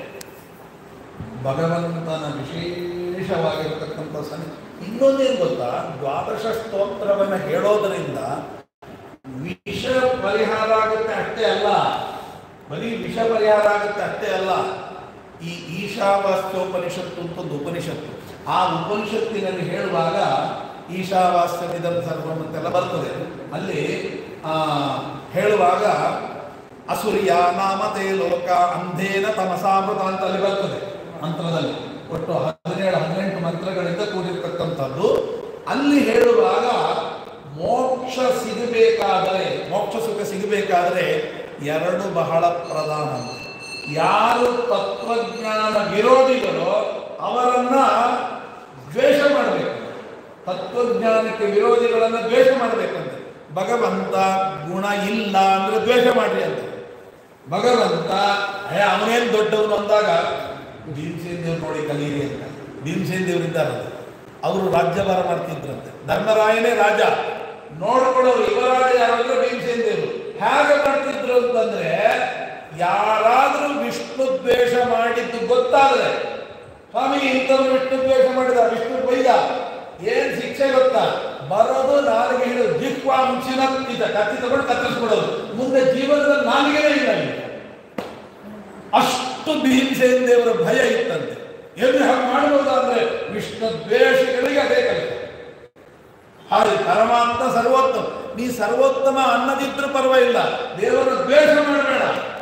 ಭಗವಂತನ ವಿಶೇಷವಾಗಿರತಕ್ಕಂಥ ಸನ್ನಿ ಇನ್ನೊಂದೇನು ಗೊತ್ತಾ ದ್ವಾದಶ ಸ್ತೋತ್ರವನ್ನು ಹೇಳೋದರಿಂದ ವಿಷ ಪರಿಹಾರ ಆಗುತ್ತೆ ಅಷ್ಟೇ ಅಲ್ಲ ಬರೀ ವಿಷ ಪರಿಹಾರ ಆಗುತ್ತೆ ಅಷ್ಟೇ ಅಲ್ಲ ಈ ಈಶಾವಾಸ್ಯೋಪನಿಷತ್ತು ಅಂತ ಒಂದು ಉಪನಿಷತ್ತು ಆ ಉಪನಿಷತ್ತಿನಲ್ಲಿ ಹೇಳುವಾಗ ಈಶಾವಾಸ್ಯವಿದಂ ಸರ್ವಂ ಅಂತೆಲ್ಲ ಬರ್ತದೆ ಅಲ್ಲಿ ಆ, ಹೇಳುವಾಗ ಅಸುರಿಯ ನಾಮತೆ ಲೋಕ ಅಂಧೇನ ತಮಸಾಮೃತ ಅಂತ ಅಲ್ಲಿ ಬರ್ತದೆ ಮಂತ್ರದಲ್ಲಿ ಒಟ್ಟು ಹದಿನೇಳು ಹದಿನೆಂಟು ಮಂತ್ರಗಳಿಂದ ಕೂಡಿರ್ತಕ್ಕಂಥದ್ದು ಅಲ್ಲಿ ಹೇಳುವಾಗ ಮೋಕ್ಷ ಸಿಗಬೇಕಾದರೆ ಮೋಕ್ಷ ಸುಖ ಸಿಗಬೇಕಾದರೆ ಎರಡು ಬಹಳ ಪ್ರಧಾನ ಯಾರು ತತ್ವಜ್ಞಾನ ವಿರೋಧಿಗಳೋ ಅವರನ್ನ ದ್ವೇಷ ಮಾಡಬೇಕು ತತ್ವಜ್ಞಾನಕ್ಕೆ ವಿರೋಧಿಗಳನ್ನ ದ್ವೇಷ ಮಾಡಬೇಕಂತೆ ಭಗವಂತ ಗುಣ ಇಲ್ಲ ಅಂದ್ರೆ ದ್ವೇಷ ಮಾಡ್ರಿ ಅಂತ ಭಗವಂತ ಅಯ್ಯ ಅವನೇನು ದೊಡ್ಡವನು ಅಂದಾಗ ಭೀಮಸೇನ್ ದೇವ್ರು ನೋಡಿ ಕಲೀರಿ ಅಂತ ಭೀಮಸೇನ್ ದೇವ್ರು ಇದ್ದಾರಲ್ಲ ಅವರು ರಾಜ್ಯಭಾರ ಮಾಡ್ತಿದ್ರಂತೆ ಧರ್ಮರಾಯನೇ ರಾಜ ನೋಡ್ಕೊಳ್ಳೋರು ಯುವರಾಜ ಯಾರಂದ್ರೆ ಭೀಮಸೇನ್ ದೇವರು ಹೇಗೆ ಮಾಡ್ತಿದ್ರು ಅಂತಂದ್ರೆ ಯಾರಾದ್ರೂ ವಿಷ್ಣು ದ್ವೇಷ ಮಾಡಿದ್ದು ಗೊತ್ತಾದ್ರೆ ಸ್ವಾಮಿ ಇಂಥವ್ರು ವಿಷ್ಣು ದ್ವೇಷ ಮಾಡಿದ ವಿಷ್ಣು ಬೈದ ಏನ್ ಶಿಕ್ಷೆ ಗೊತ್ತಾ ಬರೋದು ನಾಲಿಗೆ ಹಿಡಿದು ಜಿಹ್ವಾಂಶಿನ ಇದ ಕತ್ತಿ ತಗೊಂಡು ಕತ್ತರಿಸ್ಬಿಡೋದು ಮುಂದೆ ಜೀವನದಲ್ಲಿ ನಾಲಿಗೆನೇ ಇಲ್ಲ ಈಗ. ಅಷ್ಟು ಭೀಮಸೇನ ದೇವರ ಭಯ ಇತ್ತಂತೆ ಎಲ್ಲಿ ಹಾಗೆ ಮಾಡಬಹುದಾದ್ರೆ ವಿಷ್ಣು ದ್ವೇಷಗಳಿಗೆ ಅದೇ ಕೆಲಸ ಹಾಗೆ ಪರಮಾತ್ಮ ಸರ್ವೋತ್ತಮ ನೀ ಸರ್ವೋತ್ತಮ ಅನ್ನದಿದ್ರೂ ಪರವಾಗಿಲ್ಲ ದೇವರ ದ್ವೇಷ ಮಾಡಬೇಡ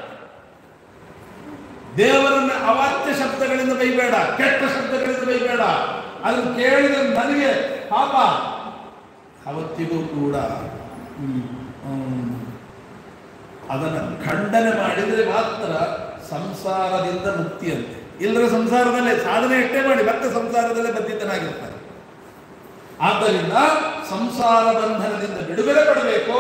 ದೇವರನ್ನ ಅವಾಚ್ಯ ಶಬ್ದಗಳಿಂದ ಬೈಬೇಡ ಕೆಟ್ಟ ಶಬ್ದಗಳಿಂದ ಬೈಬೇಡ ಅದನ್ನು ಕೇಳಿದ ನನಗೆ ಪಾಪ ಅವತ್ತಿಗೂ ಕೂಡ ಹ್ಮ್, ಹ್ಮ್, ಅದನ್ನು ಖಂಡನೆ ಮಾಡಿದರೆ ಮಾತ್ರ ಸಂಸಾರದಿಂದ ಮುಕ್ತಿಯಂತೆ ಇಲ್ಲದ್ರೆ ಸಂಸಾರದಲ್ಲೇ ಸಾಧನೆ ಎಷ್ಟೇ ಮಾಡಿ ಮತ್ತೆ ಸಂಸಾರದಲ್ಲೇ ಬಂಧಿತನಾಗಿರ್ತಾರೆ ಆದ್ದರಿಂದ ಸಂಸಾರ ಬಂಧನದಿಂದ ಬಿಡುಗಡೆ ಪಡಬೇಕು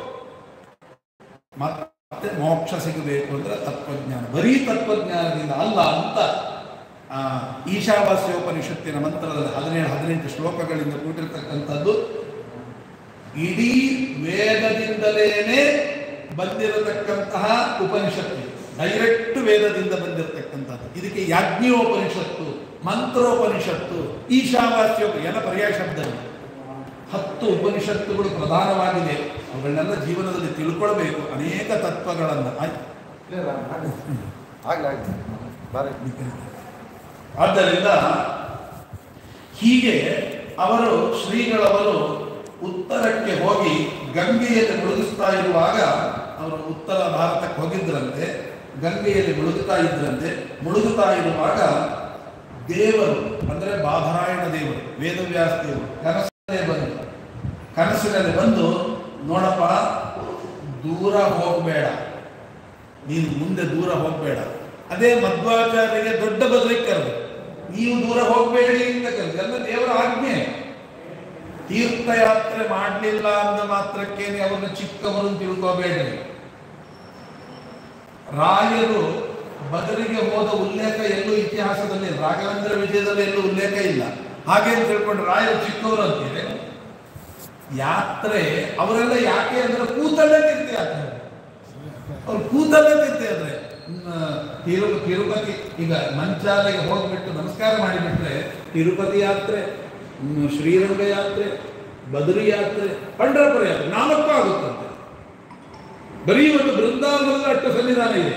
ಮತ್ತೆ ಮೋಕ್ಷ ಸಿಗಬೇಕು ಅಂದ್ರೆ ತತ್ವಜ್ಞಾನ ಬರೀ ತತ್ವಜ್ಞಾನದಿಂದ ಅಲ್ಲ ಅಂತ ಆ, ಈಶಾವಾಸ್ಯೋಪನಿಷತ್ತಿನ ಮಂತ್ರದಲ್ಲಿ ಹದಿನೇಳು ಹದಿನೆಂಟು ಶ್ಲೋಕಗಳಿಂದ ಕೂಡಿರ್ತಕ್ಕಂಥದ್ದು ಇಡೀ ವೇದದಿಂದಲೇನೆ ಬಂದಿರತಕ್ಕಂತಹ ಉಪನಿಷತ್ತು ಡೈರೆಕ್ಟ್ ವೇದದಿಂದ ಬಂದಿರತಕ್ಕಂಥದ್ದು ಇದಕ್ಕೆ ಯಾಜ್ಞೋಪನಿಷತ್ತು ಮಂತ್ರೋಪನಿಷತ್ತು ಈಶಾವಾಸ್ಯ ಏನ ಪರ್ಯಾಯ ಶಬ್ದ ಇದು. ಹತ್ತು ಉಪನಿಷತ್ತುಗಳು ಪ್ರಧಾನವಾಗಿದೆ ಅವುಗಳನ್ನೆಲ್ಲ ಜೀವನದಲ್ಲಿ ತಿಳ್ಕೊಳ್ಬೇಕು ಅನೇಕ ತತ್ವಗಳನ್ನು ಆಯ್ತು ಇಲ್ಲ ಆಗ್ಲಿ ಆಗ್ಲಿ ಬಾರಿ ಆದ್ದರಿಂದ ಹೀಗೆ ಅವರು ಶ್ರೀಗಳವರು ಉತ್ತರಕ್ಕೆ ಹೋಗಿ ಗಂಗೆಯಲ್ಲಿ ಮುಳುಗಿಸ್ತಾ ಇರುವಾಗ ಅವರು ಉತ್ತರ ಭಾರತಕ್ಕೆ ಹೋಗಿದ್ರಂತೆ ಗಂಗೆಯಲ್ಲಿ ಮುಳುಗುತ್ತಾ ಇದ್ರಂತೆ ಮುಳುಗುತ್ತಾ ಇರುವಾಗ ದೇವರು ಅಂದರೆ ಬಾಧರಾಯಣ ದೇವರು ವೇದವ್ಯಾಸ ದೇವರು ಕನಸಲ್ಲೇ ಬಂದು ಕನಸಿನಲ್ಲಿ ಬಂದು ನೋಡಪ್ಪ ದೂರ ಹೋಗಬೇಡ ನೀನು ಮುಂದೆ ದೂರ ಹೋಗಬೇಡ ಅದೇ ಮಧ್ವಾಚಾರ್ಯರಿಗೆ ದೊಡ್ಡ ಬದಲಿಗೆ ಕರೆದು ನೀವು ದೂರ ಹೋಗಬೇಡಿ ಅಂತ ಕರೆದು ಅಂದ್ರೆ ದೇವರ ಆಜ್ಞೆ ತೀರ್ಥಯಾತ್ರೆ ಮಾಡಲಿಲ್ಲ ಅಂದ ಮಾತ್ರಕ್ಕೇನೆ ಅವರನ್ನು ಚಿಕ್ಕವರು ಅಂತ ತಿಳ್ಕೋಬೇಡ್ರಿ ರಾಯರು ಬದರಿಗೆ ಹೋದ ಉಲ್ಲೇಖ ಎಲ್ಲೂ ಇತಿಹಾಸದಲ್ಲಿ ಇಲ್ಲ. ರಾಘವೇಂದ್ರ ವಿಜಯದಲ್ಲಿ ಎಲ್ಲೂ ಉಲ್ಲೇಖ ಇಲ್ಲ ಹಾಗೆ ಅಂತ ತಿಳ್ಕೊಂಡು ರಾಯರು ಚಿಕ್ಕವರು ಅಂತೀರಿ ಯಾತ್ರೆ ಅವರೆಲ್ಲ ಯಾಕೆ ಅಂದ್ರೆ ಕೂತಲ್ಲೇ ತೀರ್ಥಯಾತ್ರೆ ಅವ್ರು ಕೂತಲ್ಲೇ ತೀರ್ಥಯಾತ್ರೆ ಹ್ಮ್, ತಿರು ತಿರುಪತಿ ಈಗ ಮಂಚಾಲೆಗೆ ಹೋಗ್ಬಿಟ್ಟು ನಮಸ್ಕಾರ ಮಾಡಿಬಿಟ್ರೆ ತಿರುಪತಿ ಯಾತ್ರೆ ಹ್ಮ್, ಶ್ರೀರಂಗ ಯಾತ್ರೆ ಬದರಿ ಯಾತ್ರೆ ಪಂಡರಪುರ ಯಾತ್ರೆ ನಾಲ್ಕು ಆಗುತ್ತಂತೆ ಬರೀ ಒಂದು ಬೃಂದಾವನದಲ್ಲಿ ಅಷ್ಟು ಸನ್ನಿಧಾನ ಇದೆ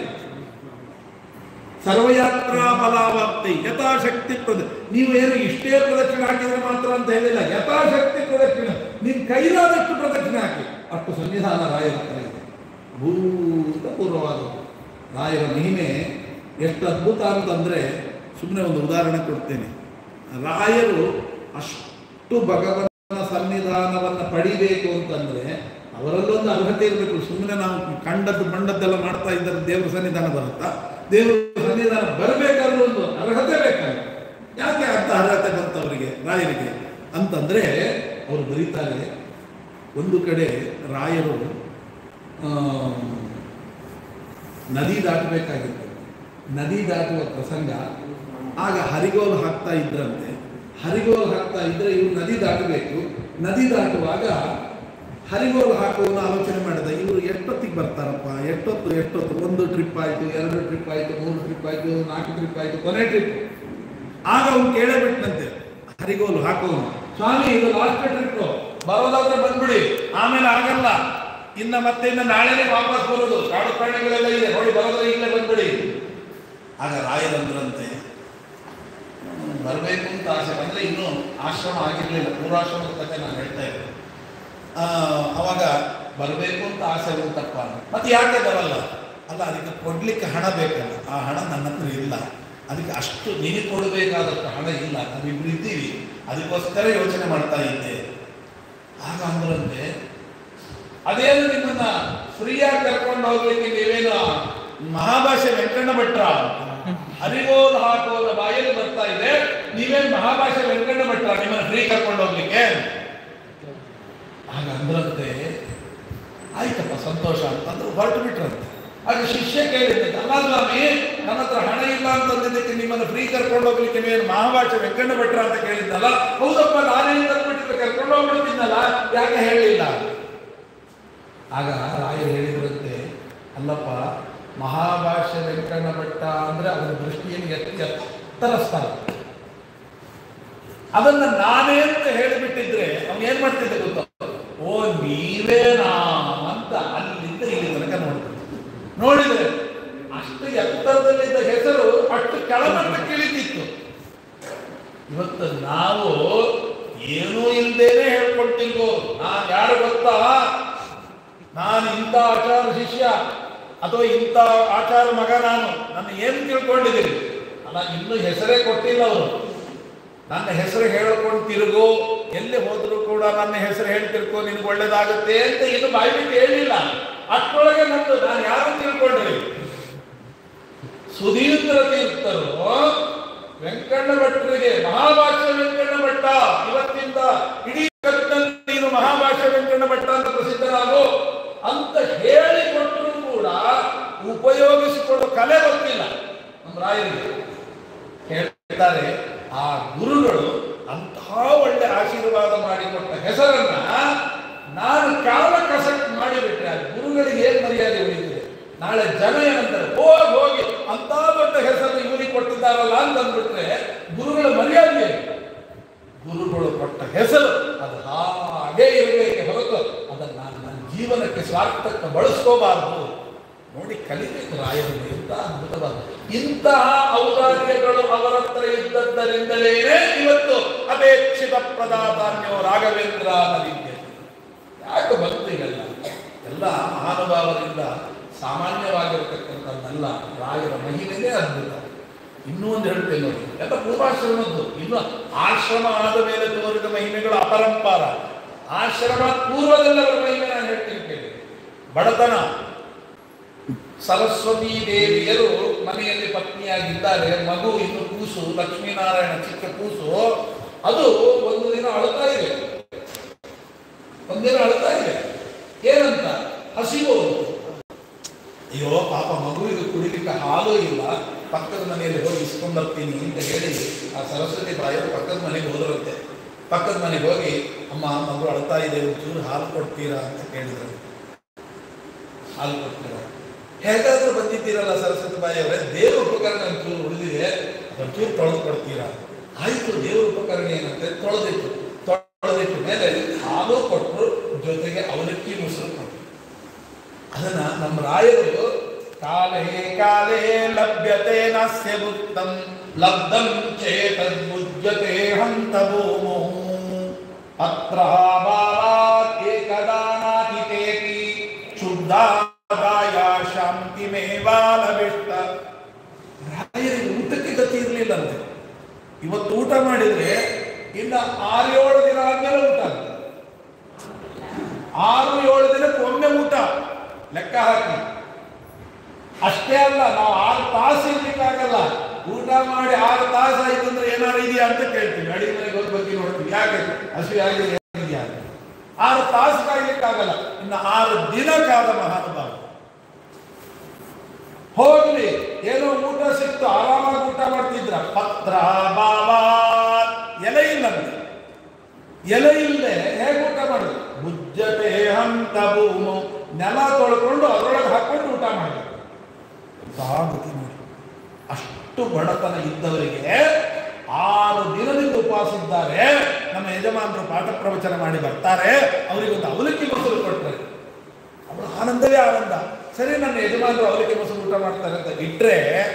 ಸರ್ವಯಾತ್ರಾ ಫಲಾವಾಪ್ತಿ ಯಥಾಶಕ್ತಿ ಪ್ರದ ನೀವು ಏನು ಇಷ್ಟೇ ಪ್ರದಕ್ಷಿಣೆ ಹಾಕಿದ್ರೆ ಮಾತ್ರ ಅಂತ ಹೇಳಿಲ್ಲ ಯಥಾಶಕ್ತಿ ಪ್ರದಕ್ಷಿಣೆ ನಿಮ್ ಕೈಲಾದಷ್ಟು ಪ್ರದಕ್ಷಿಣೆ ಹಾಕಿ ಅಷ್ಟು ಸನ್ನಿಧಾನ ರಾಯರ ಹತ್ರ ಇದೆ ಭೂತಪೂರ್ವವಾದದ್ದು ರಾಯರ ಮಹಿಮೆ ಎಷ್ಟು ಅದ್ಭುತ ಅಂತಂದ್ರೆ ಸುಮ್ಮನೆ ಒಂದು ಉದಾಹರಣೆ ಕೊಡ್ತೇನೆ ರಾಯರು ಅಷ್ಟು ಭಗವಂತನ ಸನ್ನಿಧಾನವನ್ನು ಪಡಿಬೇಕು ಅಂತಂದ್ರೆ ಅವರಲ್ಲೊಂದು ಅರ್ಹತೆ ಇರಬೇಕು ಸುಮ್ಮನೆ ನಾವು ಕಂಡದ್ದು ಮಂಡದ್ದೆಲ್ಲ ಮಾಡ್ತಾ ಇದ್ದರೆ ದೇವರ ಸನ್ನಿಧಾನ ಬರುತ್ತಾ ದೇವರ ಸನ್ನಿಧಾನ ಬರಬೇಕಾದ್ರೂ ಒಂದು ಅರ್ಹತೆ ಬೇಕಾಗುತ್ತೆ ಯಾಕೆ ಅಂತ ಅರ್ಹತೆ ಬಂತು ಅವರಿಗೆ ರಾಯರಿಗೆ ಅಂತಂದ್ರೆ ಅವರು ಬರೀತಾರೆ ಒಂದು ಕಡೆ ರಾಯರು ಆ, ನದಿ ದಾಟಬೇಕಾಗಿತ್ತು ನದಿ ದಾಟುವ ಪ್ರಸಂಗ ಆಗ ಹರಿಗೋಲು ಹಾಕ್ತಾ ಇದ್ರಂತೆ ಹರಿಗೋಲು ಹಾಕ್ತಾ ಇದ್ರೆ ಇವ್ರು ನದಿ ದಾಟಬೇಕು ನದಿ ದಾಟುವಾಗ ಹರಿಗೋಲು ಹಾಕುವನ್ನ ಆಲೋಚನೆ ಮಾಡಿದ ಇವರು ಎಷ್ಟೊತ್ತಿಗೆ ಬರ್ತಾರಪ್ಪ ಎಷ್ಟೊತ್ತು ಎಷ್ಟೊತ್ತು ಒಂದು ಟ್ರಿಪ್ ಆಯಿತು ಎರಡು ಟ್ರಿಪ್ ಆಯಿತು ಮೂರು ಟ್ರಿಪ್ ಆಯಿತು ನಾಲ್ಕು ಟ್ರಿಪ್ ಆಯಿತು ಕೊನೆ ಟ್ರಿಪ್ ಆಗ ಅವ್ನು ಕೇಳೇ ಬಿಟ್ಟನಂತೆ ಹರಿಗೋಲು ಹಾಕೋನು ಸ್ವಾಮಿ ಇದು ಲಾಸ್ಟ್ ಟ್ರಿಪ್ ಬರೋದಾದ್ರೆ ಬಂದ್ಬಿಡಿ ಆಮೇಲೆ ಆಗಲ್ಲ ಇನ್ನ ಮತ್ತೆ ಇನ್ನ ನಾಳೆನೇ ವಾಪಸ್ ಬರೋದು ಕಾಡು ಪ್ರಾಣಿಗಳೆಲ್ಲ ಇದೆ ನೋಡಿ ಬರೋದ್ರೆ ಈಗಲೇ ಬಂದ್ಬಿಡಿ ಆಗ ರಾಯರಂದ್ರಂತೆ ಬರಬೇಕು ಅಂತ ಆಸೆ ಅಂದ್ರೆ ಇನ್ನೂ ಆಶ್ರಮ ಆಗಿರ್ಲಿಲ್ಲ ಪೂರ್ವಾಶ್ರಮದ ಕಥೆ ನಾನು ಹೇಳ್ತಾ ಇದ್ದೆ ಆ, ಅವಾಗ ಬರಬೇಕು ಅಂತ ಆಸೆ ಉಂಟಪ್ಪ ಮತ್ತೆ ಯಾಕೆ ಬರಲ್ಲ ಅಲ್ಲ ಅದಕ್ಕೆ ಕೊಡ್ಲಿಕ್ಕೆ ಹಣ ಬೇಕಲ್ಲ ಆ ಹಣ ನನ್ನ ಹತ್ರ ಇಲ್ಲ ಅದಕ್ಕೆ ಅಷ್ಟು ನಿನಗೆ ಕೊಡಬೇಕಾದಷ್ಟು ಹಣ ಇಲ್ಲ ನಾವಿಬ್ರು ಇದ್ದೀವಿ ಅದಕ್ಕೋಸ್ಕರ ಯೋಚನೆ ಮಾಡ್ತಾ ಇದ್ದೆ ಆಗ ಅಂದ್ರಂತೆ ಅದೇನು ನಿಮ್ಮನ್ನ ಫ್ರೀಯಾಗಿ ಕರ್ಕೊಂಡು ಹೋಗ್ಲಿಕ್ಕೆ ನೀವೇನು ಮಹಾಭಾಷೆ ವೆಂಕಣ್ಣ ಭಟ್ರ ಹರಿಗೋಲ್ ಹಾಕೋದ ಬಾಯಲ್ಲಿ ಬರ್ತಾ ಇದೆ ನೀವೇನು ಮಹಾಭಾಷೆ ವೆಂಕಣ್ಣ ಭಟ್ರ ನಿಮ್ಮನ್ನ ಫ್ರೀ ಕರ್ಕೊಂಡು ಹೋಗ್ಲಿಕ್ಕೆ ಆಗ ಅಂದ್ರಂತೆ ಆಯ್ತಪ್ಪ ಸಂತೋಷ ಅಂತಂದ್ರೆ ಹೊರಟು ಬಿಟ್ರಂತೆ ಆಗ ಶಿಷ್ಯ ಕೇಳಿದ್ದೆ ಅಲ್ಲ ಸ್ವಾಮಿ ನನ್ನ ಹತ್ರ ಹಣ ಇಲ್ಲ ಅಂತಂದಿದ್ದಕ್ಕೆ ನಿಮ್ಮನ್ನು ಫ್ರೀ ಕರ್ಕೊಂಡು ಹೋಗ್ಲಿಕ್ಕೆ ನೀವೇನು ಮಹಾಭಾಷೆ ವೆಂಕಣ್ಣ ಭಟ್ರ ಅಂತ ಕೇಳಿದ್ನಲ್ಲ ಹೌದಪ್ಪ ನಾನೇ ತಂದ್ಬಿಟ್ಟಿದ್ರೆ ಕರ್ಕೊಂಡು ಹೋಗ್ಬಿಡ್ತಿದ್ನಲ್ಲ ಯಾಕೆ ಹೇಳಲಿಲ್ಲ ಆಗ ರಾಯರು ಹೇಳಿದ್ರಂತೆ ಅಲ್ಲಪ್ಪ ಮಹಾಭಾಷ್ಯ ವೆಂಕಣ್ಣ ಭಟ್ಟ ಅಂದ್ರೆ ಅವರ ದೃಷ್ಟಿಯಲ್ಲಿ ಎತ್ತಿ ಎತ್ತರ ಸ್ಥಳ ಅದನ್ನ ನಾನೇ ಅಂತ ಹೇಳಿಬಿಟ್ಟಿದ್ರೆ ಅವನು ಏನ್ ಮಾಡ್ತಿದ್ದೆ ಗೊತ್ತಾ ಓ ನೀವೇನಾ ಅಂತ ಅಲ್ಲಿಂದ ಇಲ್ಲಿ ತನಕ ನೋಡ್ತಾರೆ ನೋಡಿದ್ರೆ ಅಷ್ಟು ಎತ್ತರದಲ್ಲಿದ್ದ ಹೆಸರು ಅಷ್ಟು ಕೆಳಮಟ್ಟಕ್ಕೆ ಇಳಿತಿತ್ತು ಇವತ್ತು ನಾವು ಏನೂ ಇಲ್ದೇನೆ ಹೇಳ್ಕೊಳ್ತೀವೋ ನಾನು ಯಾರು ಗೊತ್ತಾ ನಾನು ಇಂಥ ಆಚಾರ ಶಿಷ್ಯ ಅಥವಾ ಇಂಥ ಆಚಾರ ಮಗ ನಾನು ನನ್ನ ಏನು ತಿಳ್ಕೊಂಡಿದ್ದೀನಿ ಅಲ್ಲ ಇನ್ನೂ ಹೆಸರೇ ಕೊಟ್ಟಿಲ್ಲ ಅವರು ನನ್ನ ಹೆಸರು ಹೇಳ್ಕೊಂಡು ತಿರುಗು ಎಲ್ಲಿ ಹೋದ್ರು ಕೂಡ ನನ್ನ ಹೆಸರು ಹೇಳಿ ತಿರ್ಕೋ ನಿನ್ಗೆ ಒಳ್ಳೇದಾಗುತ್ತೆ ಅಂತ ಇನ್ನು ಬಾಯಿ ಬಿಟ್ಟು ಹೇಳಿಲ್ಲ ಅಷ್ಟೊಳಗೆ ನಂದು ನಾನು ಯಾರು ತಿಳ್ಕೊಂಡ್ರಿ ಸುಧೀಂದ್ರ ತೀರ್ಥರು ವೆಂಕಣ್ಣ ಭಟ್ರಿಗೆ ಮಹಾಭಾಷ್ಯ ವೆಂಕಣ್ಣ ಭಟ್ಟ ಇವತ್ತಿಂದ ಇಡೀ ಜಗತ್ತಿನಲ್ಲಿ ನೀನು ಮಹಾಭಾಷ್ಯ ವೆಂಕಣ್ಣ ಭಟ್ಟ ಅಂತ ಪ್ರಸಿದ್ಧರಾಗು ಅಂತ ಹೇಳಿಕೊಟ್ಟರು ಕೂಡ ಉಪಯೋಗಿಸಿಕೊಳ್ಳೋ ಕಲೆ ಗೊತ್ತಿಲ್ಲ ನಮ್ಮ ರಾಯರಿಗೆ ಹೇಳ್ತಾರೆ ಆ ಗುರುಗಳು ಅಂತಹ ಒಳ್ಳೆ ಆಶೀರ್ವಾದ ಮಾಡಿಕೊಟ್ಟ ಹೆಸರನ್ನ ನಾನು ಕಾಲ ಕಸಕ್ ಮಾಡಿಬಿಟ್ರೆ ಆ ಗುರುಗಳಿಗೆ ಏನ್ ಮರ್ಯಾದೆ ಉಳಿದಿದೆ ನಾಳೆ ಜನ ಏನಂತಾರೆ ಹೋಗಿ ಹೋಗಿ ಅಂತ ದೊಡ್ಡ ಹೆಸರು ಇವರಿಗೆ ಕೊಟ್ಟಿದ್ದಾರಲ್ಲ ಅಂತ ಅಂದ್ಬಿಟ್ರೆ ಗುರುಗಳ ಮರ್ಯಾದೆ ಏನು? ಗುರುಗಳು ಕೊಟ್ಟ ಹೆಸರು ಅದು ಹಾಗೆ ಇರಬೇಕೆ ಹೊರತು ಅದನ್ನು ನಾನು ನನ್ನ ಜೀವನಕ್ಕೆ ಸ್ವಾರ್ಥಕ್ಕೆ ಬಳಸ್ಕೋಬಾರದು ನೋಡಿ ಕಲಿಬೇಕು ರಾಯರು ಎಂತ ಅದ್ಭುತವಾದ ಇಂತಹ ಔದಾರ್ಯಗಳು ಅವರ ಹತ್ರ ಇದ್ದದ್ದರಿಂದಲೇ ಇವತ್ತು ಅಪೇಕ್ಷಿತ ಪ್ರದಾತಾನ್ಯೋ ರಾಘವೇಂದ್ರ ಅನ್ನೋದಿದೆ ಯಾಕೆ ಬಂತು ಇವೆಲ್ಲ ಎಲ್ಲ ಮಹಾನುಭಾವರಿಂದ ಸಾಮಾನ್ಯವಾಗಿರತಕ್ಕಂಥದ್ದಲ್ಲ ರಾಯರ ಮಹಿಮೆನೇ ಅದ್ಭುತ ಇನ್ನೂ ಒಂದು ಹೇಳ್ತೇನೆ ನೋಡಿ ಎಲ್ಲ ಪೂರ್ವಾಶ್ರಮದ್ದು ಇನ್ನು ಆಶ್ರಮ ಆದ ಮೇಲೆ ತೋರಿದ ಮಹಿಮೆಗಳು ಅಪರಂಪಾರ ಆಶ್ರಮ ಪೂರ್ವದಲ್ಲಿ ಅವರ ಮಹಿಮೆ ನಾನು ಹೇಳ್ತೀನಿ ಕೇಳಿ ಬಡತನ ಸರಸ್ವತಿ ದೇವಿಯರು ಮನೆಯಲ್ಲಿ ಪತ್ನಿಯಾಗಿದ್ದಾರೆ ಮಗು ಇನ್ನು ಕೂಸು ಲಕ್ಷ್ಮೀನಾರಾಯಣ ಚಿಕ್ಕ ಕೂಸು ಅದು ಒಂದು ದಿನ ಅಳ್ತಾ ಇದೆ ಒಂದಿನ ಅಳ್ತಾ ಇದೆ ಏನಂತ ಹಸಿವು ಅಯ್ಯೋ ಪಾಪ ಮಗುವಿಗೆ ಕುಡಿಲಿಕ್ಕೆ ಹಾಲು ಇಲ್ಲ ಪಕ್ಕದ ಮನೆಯಲ್ಲಿ ಹೋಗಿ ಇಸ್ಕೊಂಡ್ ಬರ್ತೀನಿ ಅಂತ ಹೇಳಿ ಆ ಸರಸ್ವತಿ ಬಾಯರು ಪಕ್ಕದ ಮನೆಗೆ ಹೋದ್ರಂತೆ ಪಕ್ಕದ ಮನೆಗೆ ಹೋಗಿ ಅಮ್ಮ ಮಗು ಅಳ್ತಾ ಇದೆ ಒಂಚೂರು ಹಾಲು ಕೊಡ್ತೀರಾ ಅಂತ ಕೇಳಿದ್ರು ಹಾಲು ಕೊಡ್ತೀರಾ ಹೇಗಾದ್ರೂ ಬಂದಿದ್ದೀರಲ್ಲ ಸರಸ್ವತಿ ಬಾಯಿಯವರೇ ದೇವ್ರ ಉಪಕರಣ ಒಂಚೂರು ಉಳಿದಿದೆ ಒಂಚೂರು ತೊಳೆದು ಕೊಡ್ತೀರಾ ಆಯ್ತು ದೇವ್ರ ಉಪಕರಣ ಏನಂತೆ ತೊಳೆದಿತ್ತು ತೊಳೆದಿಟ್ಟ ಮೇಲೆ ಹಾಲು ಕೊಟ್ಟರು ಜೊತೆಗೆ ಅವಲಕ್ಕಿ ಮೊಸರು ಕೊಟ್ಟರು ಅದನ್ನ ನಮ್ಮ ರಾಯರು ಕಾಲೇ ಕಾಲೇ ಲಭ್ಯತೆ ನಾಸ್ಯ ಬುದ್ಧಂ ಲಬ್ಧಂ ಚೇತದ್ಭುಜ್ಯತೆ ಹಂತ ಭೂಮೋ ಅತ್ರ ಬಾಲಾತ್ ಏಕದಾನಾತಿತೇತಿ ಶುದ್ಧಾದಾಯ ಶಾಂತಿ ಮೇವಾಲಭಿಷ್ಟ ರಾಯರಿಗೆ ಊಟಕ್ಕೆ ಗತಿ ಇರಲಿಲ್ಲಂತೆ ಇವತ್ತು ಊಟ ಮಾಡಿದ್ರೆ ಇನ್ನ ಆರು ಏಳು ದಿನ ಆದ್ಮೇಲೆ ಊಟ ಅಂತ ಆರು ಏಳು ದಿನಕ್ಕೆ ಒಮ್ಮೆ ಊಟ ಲೆಕ್ಕ ಹಾಕಿ ಅಷ್ಟೇ ಅಲ್ಲ ನಾವು ಆರು ತಾಸು ಇರ್ಲಿಕ್ಕಾಗಲ್ಲ ಊಟ ಮಾಡಿ ಆರು ತಾಸು ಆಯ್ತು ಅಂದ್ರೆ ಏನಾರು ಇದೆಯಾ ಅಂತ ಕೇಳ್ತೀವಿ ಅಡಿಗೆ ಮನೆಗೆ ಹೋಗಿ ಬಗ್ಗೆ ನೋಡ್ತೀವಿ ಯಾಕೆ ಹಸಿವೆ ಆಗಿದೆ ಇದೆಯಾ ಅಂತ. ಆರು ತಾಸು ಕಾಯ್ಲಿಕ್ಕಾಗಲ್ಲ ಇನ್ನು ಆರು ದಿನ ಕಾದ ಮಹಾನುಭಾವ ಹೋಗ್ಲಿ ಏನೋ ಊಟ ಸಿಕ್ತು ಆರಾಮಾಗಿ ಊಟ ಮಾಡ್ತಿದ್ರ ಪತ್ರ ಬಾವ ಎಲೆ ಇಲ್ಲಂತೆ ಎಲೆ ಇಲ್ಲದೆ ಹೇಗೆ ಊಟ ಮಾಡುದು ಬುಜ್ಜತೆ ಹಂತ ಭೂಮು ನೆಲ ತೊಳ್ಕೊಂಡು ಅದರೊಳಗೆ ಹಾಕೊಂಡು ಊಟ ಮಾಡಬೇಕು ಗತಿ ನೋಡಿ ಅಷ್ಟು ಬಡತನ ಇದ್ದವರಿಗೆ ಆರು ದಿನದಿಂದ ಉಪವಾಸ ಇದ್ದಾರೆ ನಮ್ಮ ಯಜಮಾನರು ಪಾಠ ಪ್ರವಚನ ಮಾಡಿ ಬರ್ತಾರೆ ಅವರಿಗೊಂದು ಅವಲಕ್ಕಿ ಮೊಸರು ಕೊಟ್ಟರೆ ಅವರ ಆನಂದವೇ ಆನಂದ ಸರಿ ನನ್ನ ಯಜಮಾನರು ಅವಲಕ್ಕಿ ಮೊಸರು ಊಟ ಮಾಡ್ತಾರೆ ಅಂತ ಇಟ್ರೆ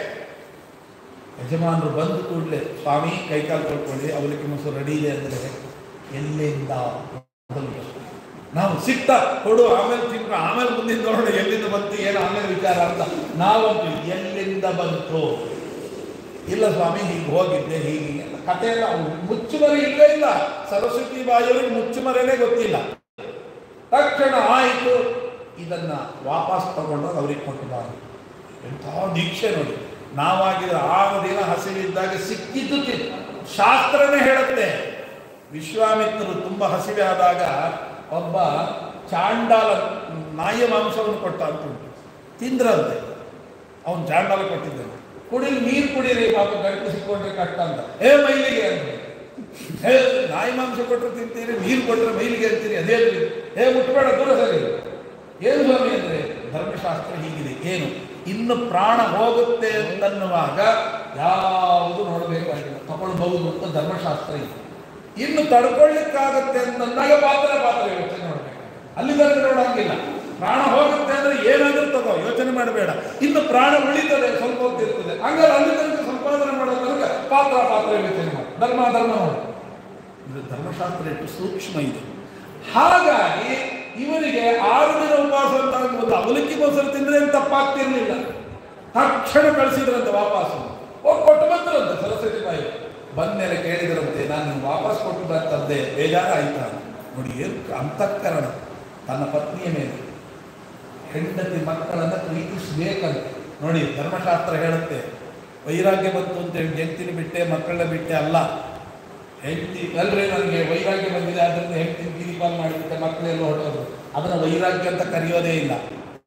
ಯಜಮಾನರು ಬಂದ ಕೂಡಲೇ ಸ್ವಾಮಿ ಕೈಕಾಲು ತೊಳ್ಕೊಳ್ಳಿ ಅವಲಕ್ಕಿ ಮೊಸರು ರೆಡಿ ಇದೆ ಅಂದರೆ ಎಲ್ಲಿಂದ ಮೊದಲು ಪ್ರಶ್ನೆ. ನಾವು ಸಿಕ್ತ ಕೊಡು ಆಮೇಲೆ ತಿನ್ಕೊಂಡು ಆಮೇಲೆ ಮುಂದಿನ ನೋಡೋಣ ಎಲ್ಲಿಂದ ಬಂತು ಏನು ಆಮೇಲೆ ವಿಚಾರ ಅಂತ ನಾವಂತೂ ಎಲ್ಲಿಂದ ಬಂತು ಇಲ್ಲ ಸ್ವಾಮಿ ಹೀಗೆ ಹೋಗಿದ್ದೆ ಹೀಗೆ ಹೀಗೆ ಅಂತ ಕಥೆ ಎಲ್ಲ ಮುಚ್ಚುಮರೆ ಇಲ್ಲವೇ ಇಲ್ಲ ಸರಸ್ವತಿ ಬಾಯಿಯವರಿಗೆ ಮುಚ್ಚುಮರೆನೇ ಗೊತ್ತಿಲ್ಲ ತಕ್ಷಣ ಆಯಿತು ಇದನ್ನ ವಾಪಸ್ ತಗೊಂಡು ಅವ್ರಿಗೆ ಕೊಟ್ಟು ಬಾರು ಎಂಥ ದೀಕ್ಷೆ ನೋಡಿ ನಾವಾಗಿದ್ರೆ ಆರು ದಿನ ಹಸಿವಿದ್ದಾಗ ಸಿಕ್ಕಿದ್ದು ತಿನ್ ಶಾಸ್ತ್ರನೇ ಹೇಳುತ್ತೆ ವಿಶ್ವಾಮಿತ್ರರು ತುಂಬ ಹಸಿವೆ ಆದಾಗ ಒಬ್ಬ ಚಾಂಡಾಲ ನಾಯಿಯ ಮಾಂಸವನ್ನು ಕೊಟ್ಟ ಅಂತ ಉಂಟು ತಿಂದ್ರಂತೆ ಅವನು ಚಾಂಡಾಲ ಕೊಟ್ಟಿದ್ದಾನೆ ಕುಡಿಲಿ ನೀರು ಕುಡೀರಿ ಪಾಪ ಗಂಟು ಸಿಕ್ಕೊಂಡ್ರೆ ಕಷ್ಟ ಅಂತ ಏ ಮೈಲಿಗೆ ಅಂತ ಹೇ ನಾಯಿ ಮಾಂಸ ಕೊಟ್ಟರೆ ತಿಂತೀರಿ ನೀರು ಕೊಟ್ಟರೆ ಮೈಲಿಗೆ ಅಂತೀರಿ ಅದೇ ಏ ಮುಟ್ಬೇಡ ದೂರ ಸರಿ ಏನು ಸ್ವಾಮಿ ಅಂದ್ರೆ ಧರ್ಮಶಾಸ್ತ್ರ ಹೀಗಿದೆ ಏನು ಇನ್ನು ಪ್ರಾಣ ಹೋಗುತ್ತೆ ಅಂತನ್ನುವಾಗ ಯಾವುದು ನೋಡಬೇಕಾಗಿಲ್ಲ ತಗೊಳ್ಬಹುದು ಅಂತ ಧರ್ಮಶಾಸ್ತ್ರ ಇದೆ ಇನ್ನು ತಡ್ಕೊಳ್ಳಿಕ್ಕಾಗತ್ತೆ ಅಂತಂದಾಗ ಪಾತ್ರ ಪಾತ್ರ ಯೋಚನೆ ಮಾಡಬೇಕು ಅಲ್ಲಿ ತನಕ ನೋಡಂಗಿಲ್ಲ ಪ್ರಾಣ ಹೋಗುತ್ತೆ ಅಂದ್ರೆ ಏನಾದ್ರೂ ತಗೋ ಯೋಚನೆ ಮಾಡಬೇಡ ಇನ್ನು ಪ್ರಾಣ ಉಳಿತದೆ ಸ್ವಲ್ಪ ಹೊತ್ತಿರ್ತದೆ ಹಂಗಾರೆ ಅಲ್ಲಿ ತನಕ ಸಂಪಾದನೆ ಮಾಡೋ ತನಕ ಪಾತ್ರ ಪಾತ್ರ ಯೋಚನೆ ಮಾಡಿ ಧರ್ಮ ಧರ್ಮ ನೋಡಿ ಇದು ಧರ್ಮಶಾಸ್ತ್ರ ಎಷ್ಟು ಸೂಕ್ಷ್ಮ ಇದೆ ಹಾಗಾಗಿ ಇವರಿಗೆ ಆರು ದಿನ ಉಪವಾಸ ಅಂತ ಒಂದು ಅವಲಕ್ಕಿ ಮೊಸರು ತಿಂದ್ರೆ ಏನು ತಪ್ಪಾಗ್ತಿರ್ಲಿಲ್ಲ ತಕ್ಷಣ ಕಳಿಸಿದ್ರಂತೆ ವಾಪಸ್ ಹೋಗಿ ಕೊಟ್ಟು ಬಂದ್ರಂತೆ ಸರಸ್ವತಿ ಬಾಯಿ ಬಂದ್ಮೇಲೆ ಕೇಳಿದ್ರಂತೆ ನಾನು ನಿಮ್ಗೆ ವಾಪಸ್ ಕೊಟ್ಟು ಬರ್ತದ್ದೆ ಬೇಜಾರಾಯ್ತಾ ನೋಡಿ ಏನು ಅಂತಃಕರಣ ತನ್ನ ಪತ್ನಿಯ ಮೇಲೆ ಹೆಂಡತಿ ಮಕ್ಕಳನ್ನ ಪ್ರೀತಿಸ್ಬೇಕಂತೆ ನೋಡಿ ಧರ್ಮಶಾಸ್ತ್ರ ಹೇಳುತ್ತೆ ವೈರಾಗ್ಯ ಬಂತು ಅಂತ ಹೇಳಿ ಹೆಂಡ್ತಿನ ಬಿಟ್ಟೆ ಮಕ್ಕಳನ್ನ ಬಿಟ್ಟೆ ಅಲ್ಲ ಹೆಂಡತಿ ಅಲ್ರಿ ನನಗೆ ವೈರಾಗ್ಯ ಬಂದಿದೆ ಅದರಿಂದ ಹೆಂಡತಿನ ಕಿರಿಪಾಲ್ ಮಾಡಿಬಿಟ್ಟೆ ಮಕ್ಕಳೆಲ್ಲ ಹೊರಟೋದು ಅದನ್ನ ವೈರಾಗ್ಯ ಅಂತ ಕರೆಯೋದೇ ಇಲ್ಲ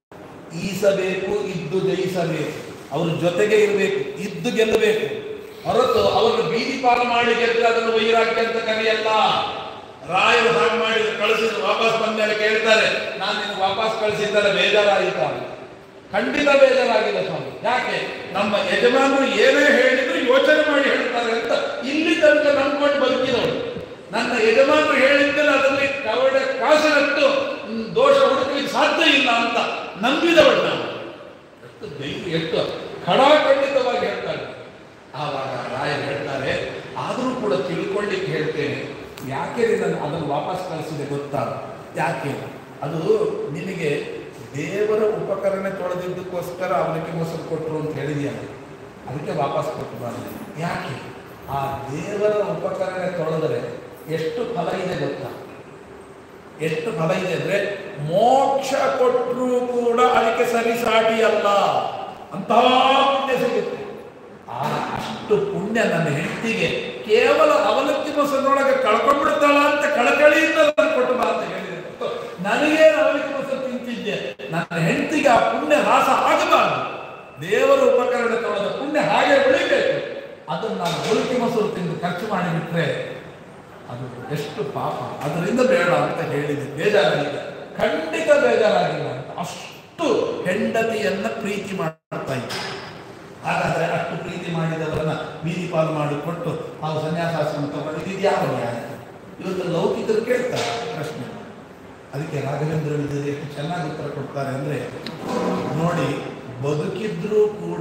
ಈಸಬೇಕು ಇದ್ದು ಜಯಿಸಬೇಕು ಅವ್ರ ಜೊತೆಗೆ ಇರಬೇಕು ಇದ್ದು ಗೆಲ್ಲಬೇಕು ಹೊರತು ಅವ್ರನ್ನ ಬೀದಿ ಪಾಲು ಮಾಡಿ ಗೆದ್ರೆ ಅದನ್ನು ವೈರಾಗ್ಯ ಅಂತ ಕರೆಯಲ್ಲ ರಾಯರು ಹಾಗೆ ಮಾಡಿ ಕಳಿಸಿದ್ರು ವಾಪಸ್ ಬಂದ್ಮೇಲೆ ಕೇಳ್ತಾರೆ ನಾನು ನಿಮ್ಗೆ ವಾಪಸ್ ಕಳಿಸಿದ್ದಲ್ಲ ಬೇಜಾರಾಯಿತಾ ಖಂಡಿತ ಬೇಜಾರಾಗಿಲ್ಲ ಸ್ವಾಮಿ ಯಾಕೆ ನಮ್ಮ ಯಜಮಾನರು ಏನೇ ಹೇಳಿದ್ರು ಯೋಚನೆ ಮಾಡಿ ಹೇಳ್ತಾರೆ ಅಂತ ಇಲ್ಲಿ ತನಕ ನಂಬ್ಕೊಂಡು ಬದುಕಿದವಳು ನನ್ನ ಯಜಮಾನರು ಹೇಳಿದ್ದರೆ ಅದರಲ್ಲಿ ಕವಡ ಕಾಸಿನಷ್ಟು ಹ್ಮ್, ದೋಷ ಹುಡುಕಲಿಕ್ಕೆ ಸಾಧ್ಯ ಇಲ್ಲ ಅಂತ ನಂಬಿದವಳು ನಾನು ಎಷ್ಟು ಧೈರ್ಯ ಎಷ್ಟು ಖಡಾಖಂಡಿತವಾಗಿ ಹೇಳ್ತಾರೆ ಆವಾಗ ರಾಯರು ಹೇಳ್ತಾರೆ ಆದರೂ ಕೂಡ ತಿಳ್ಕೊಳ್ಳಿಕ್ಕೆ ಹೇಳ್ತೇನೆ ಯಾಕೆ ನಾನು ಅದನ್ನು ವಾಪಸ್ ಕಳಿಸಿದೆ ಗೊತ್ತಾ ಯಾಕೆ ಅದು ನಿನಗೆ ದೇವರ ಉಪಕರಣ ತೊಳೆದಿದ್ದಕ್ಕೋಸ್ಕರ ಅವನಿಗೆ ಮೊಸರು ಕೊಟ್ಟರು ಅಂತ ಹೇಳಿದೆಯಲ್ಲ ಅದಕ್ಕೆ ವಾಪಸ್ ಕೊಟ್ಟು ಬಂದೆ ಯಾಕೆ ಆ ದೇವರ ಉಪಕರಣ ತೊಳೆದರೆ ಎಷ್ಟು ಫಲ ಇದೆ ಗೊತ್ತಾ ಎಷ್ಟು ಫಲ ಇದೆ ಅಂದ್ರೆ ಮೋಕ್ಷ ಕೊಟ್ಟರೂ ಕೂಡ ಅದಕ್ಕೆ ಸರಿಸಾಟಿ ಅಲ್ಲ ಅಂತಹ ಪುಣ್ಯ ಸಿಗುತ್ತೆ ಆ ಅಷ್ಟು ಪುಣ್ಯ ನನ್ನ ಹೆಂಡತಿಗೆ ಕೇವಲ ಅವಲಕ್ಕಿ ಮೊಸರಿನೊಳಗೆ ಕಳ್ಕೊಂಡ್ಬಿಡ್ತಾಳ ಅಂತ ಕಳಕಳಿಯಿಂದ ನಾನು ಕೊಟ್ಟು ಬಾ ಅಂತ ಹೇಳಿದೆ ಹೊರ್ತು ನನಗೇನು ಅವಲಕ್ಕಿ ಮೊಸರು ತಿಂತಿದ್ದೆ ನನ್ನ ಹೆಂಡತಿಗೆ ಆ ಪುಣ್ಯ ನಾಶ ಆಗಬಾರದು ದೇವರ ಉಪಕರಣ ತೊಳೆದ ಪುಣ್ಯ ಹಾಗೆ ಉಳಿಬೇಕು ಅದನ್ನು ನಾನು ಅವಲಕ್ಕಿ ಮೊಸರು ತಿಂದು ಖರ್ಚು ಮಾಡಿಬಿಟ್ರೆ ಅದು ಎಷ್ಟು ಪಾಪ ಅದರಿಂದ ಬೇಡ ಅಂತ ಹೇಳಿದೆ ಬೇಜಾರಾಗಿದೆ ಖಂಡಿತ ಬೇಜಾರಾಗಿಲ್ಲ ಅಂತ ಅಷ್ಟು ಹೆಂಡತಿಯನ್ನ ಪ್ರೀತಿ ಮಾಡ್ತಾ ಇದ್ದೆ ಹಾಗಾದ್ರೆ ಅಷ್ಟು ಪ್ರೀತಿ ಮಾಡಿದವರನ್ನ ಬೀದಿ ಪಾಲು ಮಾಡಿಕೊಟ್ಟು ನಾವು ಸನ್ಯಾಸಾಶ್ರಮ ತಗೊಂಡಿದ್ದು ಇದು ಯಾವ ನ್ಯಾಯ ಇವತ್ತು ಲೌಕಿಕರು ಕೇಳ್ತಾರೆ ಪ್ರಶ್ನೆ ಅದಕ್ಕೆ ರಾಘವೇಂದ್ರ ವಿದ್ಯರು ಎಷ್ಟು ಚೆನ್ನಾಗಿ ಉತ್ತರ ಕೊಡ್ತಾರೆ ಅಂದ್ರೆ ನೋಡಿ ಬದುಕಿದ್ರೂ ಕೂಡ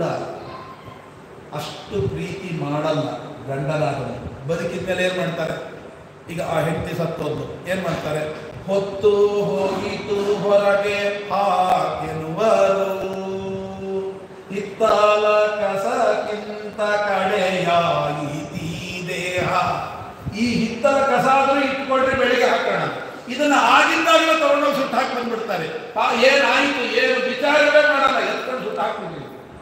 ಅಷ್ಟು ಪ್ರೀತಿ ಮಾಡಲ್ಲ ಗಂಡನಾದನು ಬದುಕಿದ ಮೇಲೆ ಏನ್ ಮಾಡ್ತಾರೆ ಈಗ ಆ ಹೆಂಡತಿ ಸತ್ತೋದು ಏನ್ ಮಾಡ್ತಾರೆ ಹೊತ್ತು ಹೋಗಿತು ಹೊರಗೆ ಹಾಗೆನುವರು ಹಿತ್ತಾಲ ಕಸಕ್ಕಿಂತ ಕಡೆಯಾಯಿತೀ ದೇಹ ಈ ಹಿತ್ತಲ ಕಸ ಆದ್ರೂ ಇಟ್ಕೊಂಡ್ರೆ ಬೆಳಿಗ್ಗೆ ಹಾಕೋಣ ಇದನ್ನ ಆಗಿಂದಾಗಲೇ ತಗೊಂಡೋಗಿ ಸುಟ್ಟು ಹಾಕಿ ಬಂದ್ಬಿಡ್ತಾರೆ ಪಾ ಏನಾಯ್ತು ಏನು ವಿಚಾರವೇ ಮಾಡಲ್ಲ ಎತ್ಕೊಂಡು ಸುಟ್ಟು ಹಾಕ್ಬಿಡ್ತೀವಿ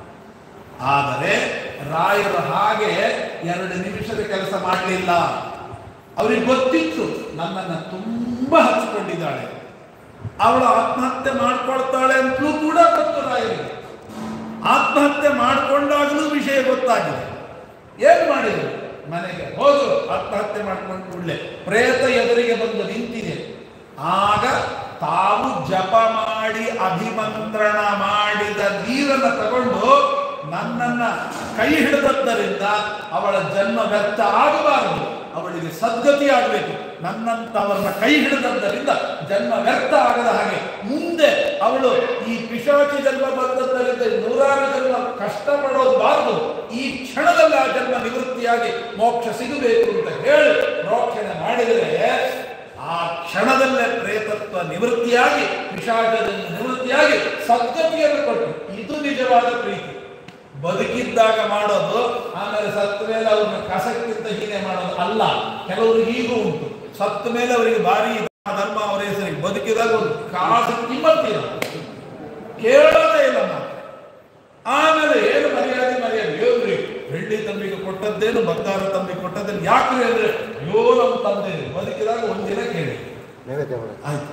ಆದರೆ ರಾಯರು ಹಾಗೆ ಎರಡು ನಿಮಿಷದ ಕೆಲಸ ಮಾಡಲಿಲ್ಲ ಅವ್ರಿಗೆ ಗೊತ್ತಿತ್ತು ನನ್ನನ್ನು ತುಂಬಾ ಹಚ್ಕೊಂಡಿದ್ದಾಳೆ ಅವಳು ಆತ್ಮಹತ್ಯೆ ಮಾಡ್ಕೊಳ್ತಾಳೆ ಅಂತಲೂ ಕೂಡ ಗೊತ್ತು ರಾಯರಿಗೆ ಆತ್ಮಹತ್ಯೆ ಮಾಡಿಕೊಂಡಾಗಲೂ ವಿಷಯ ಗೊತ್ತಾಗಿದೆ ಏನ್ ಮಾಡಿದ್ರು ಮನೆಗೆ ಹೋದ್ರು ಆತ್ಮಹತ್ಯೆ ಮಾಡ್ಕೊಂಡು ಕೂಡಲೇ ಪ್ರೇತ ಎದುರಿಗೆ ಬಂದು ನಿಂತಿದೆ ಆಗ ತಾವು ಜಪ ಮಾಡಿ ಅಭಿಮಂತ್ರಣ ಮಾಡಿದ ನೀರನ್ನು ತಗೊಂಡು ನನ್ನನ್ನ ಕೈ ಹಿಡಿದದ್ದರಿಂದ ಅವಳ ಜನ್ಮ ವ್ಯರ್ಥ ಆಗಬಾರದು ಅವಳಿಗೆ ಸದ್ಗತಿ ಆಗಬೇಕು ನನ್ನಂತವರನ್ನ ಕೈ ಹಿಡಿದದ್ದರಿಂದ ಜನ್ಮ ವ್ಯರ್ಥ ಆಗದ ಹಾಗೆ ಮುಂದೆ ಅವಳು ಈ ಪಿಶಾಚಿ ಜನ್ಮ ಬಂದದ್ದರಿಂದ ನೂರಾರು ಜನ್ಮ ಕಷ್ಟಪಡೋದು ಬಾರದು ಈ ಕ್ಷಣದಲ್ಲಿ ಆ ಜನ್ಮ ನಿವೃತ್ತಿಯಾಗಿ ಮೋಕ್ಷ ಸಿಗಬೇಕು ಅಂತ ಹೇಳಿ ಪ್ರೋಕ್ಷಣೆ ಮಾಡಿದರೆ ಆ ಕ್ಷಣದಲ್ಲೇ ಪ್ರೇತತ್ವ ನಿವೃತ್ತಿಯಾಗಿ ಪಿಶಾಚದಿಂದ ನಿವೃತ್ತಿಯಾಗಿ ಸದ್ಗತಿಯನ್ನು ಕೊಟ್ಟು ಇದು ನಿಜವಾದ ಪ್ರೀತಿ ಬದುಕಿದ್ದಾಗ ಮಾಡೋದು ಆಮೇಲೆ ಸತ್ತ ಮೇಲೆ ಅವ್ರನ್ನ ಕಸಕ್ಕಿಂತ ಹೀಗೆ ಮಾಡೋದು ಅಲ್ಲ ಕೆಲವರು ಹೀಗೂ ಉಂಟು ಸತ್ತ ಮೇಲೆ ಅವರಿಗೆ ಭಾರಿ ಧರ್ಮ ಅವರ ಹೆಸರಿಗೆ ಬದುಕಿದಾಗ ಒಂದು ಕಾಸು ಕಿಮ್ಮತ್ತಿಲ್ಲ ಕೇಳೋದೇ ಇಲ್ಲ ಮಾತು ಆಮೇಲೆ ಏನು ಮರ್ಯಾದೆ ಮರ್ಯಾದೆ ಹೇಳ್ರಿ ಬೆಳ್ಳಿ ತಂಬಿಗೆ ಕೊಟ್ಟದ್ದೇನು ಬಂಗಾರ ತಂಬಿಗೆ ಕೊಟ್ಟದ್ದೇನು ಯಾಕ್ರಿ ಅಂದ್ರೆ ಅಯ್ಯೋ ನಮ್ಮ ತಂದೆ ಬದುಕಿದಾಗ ಒಂದಿನ ಕೇಳಿ ನೈವೇದ್ಯ ಮಾಡಿ ಆಯ್ತು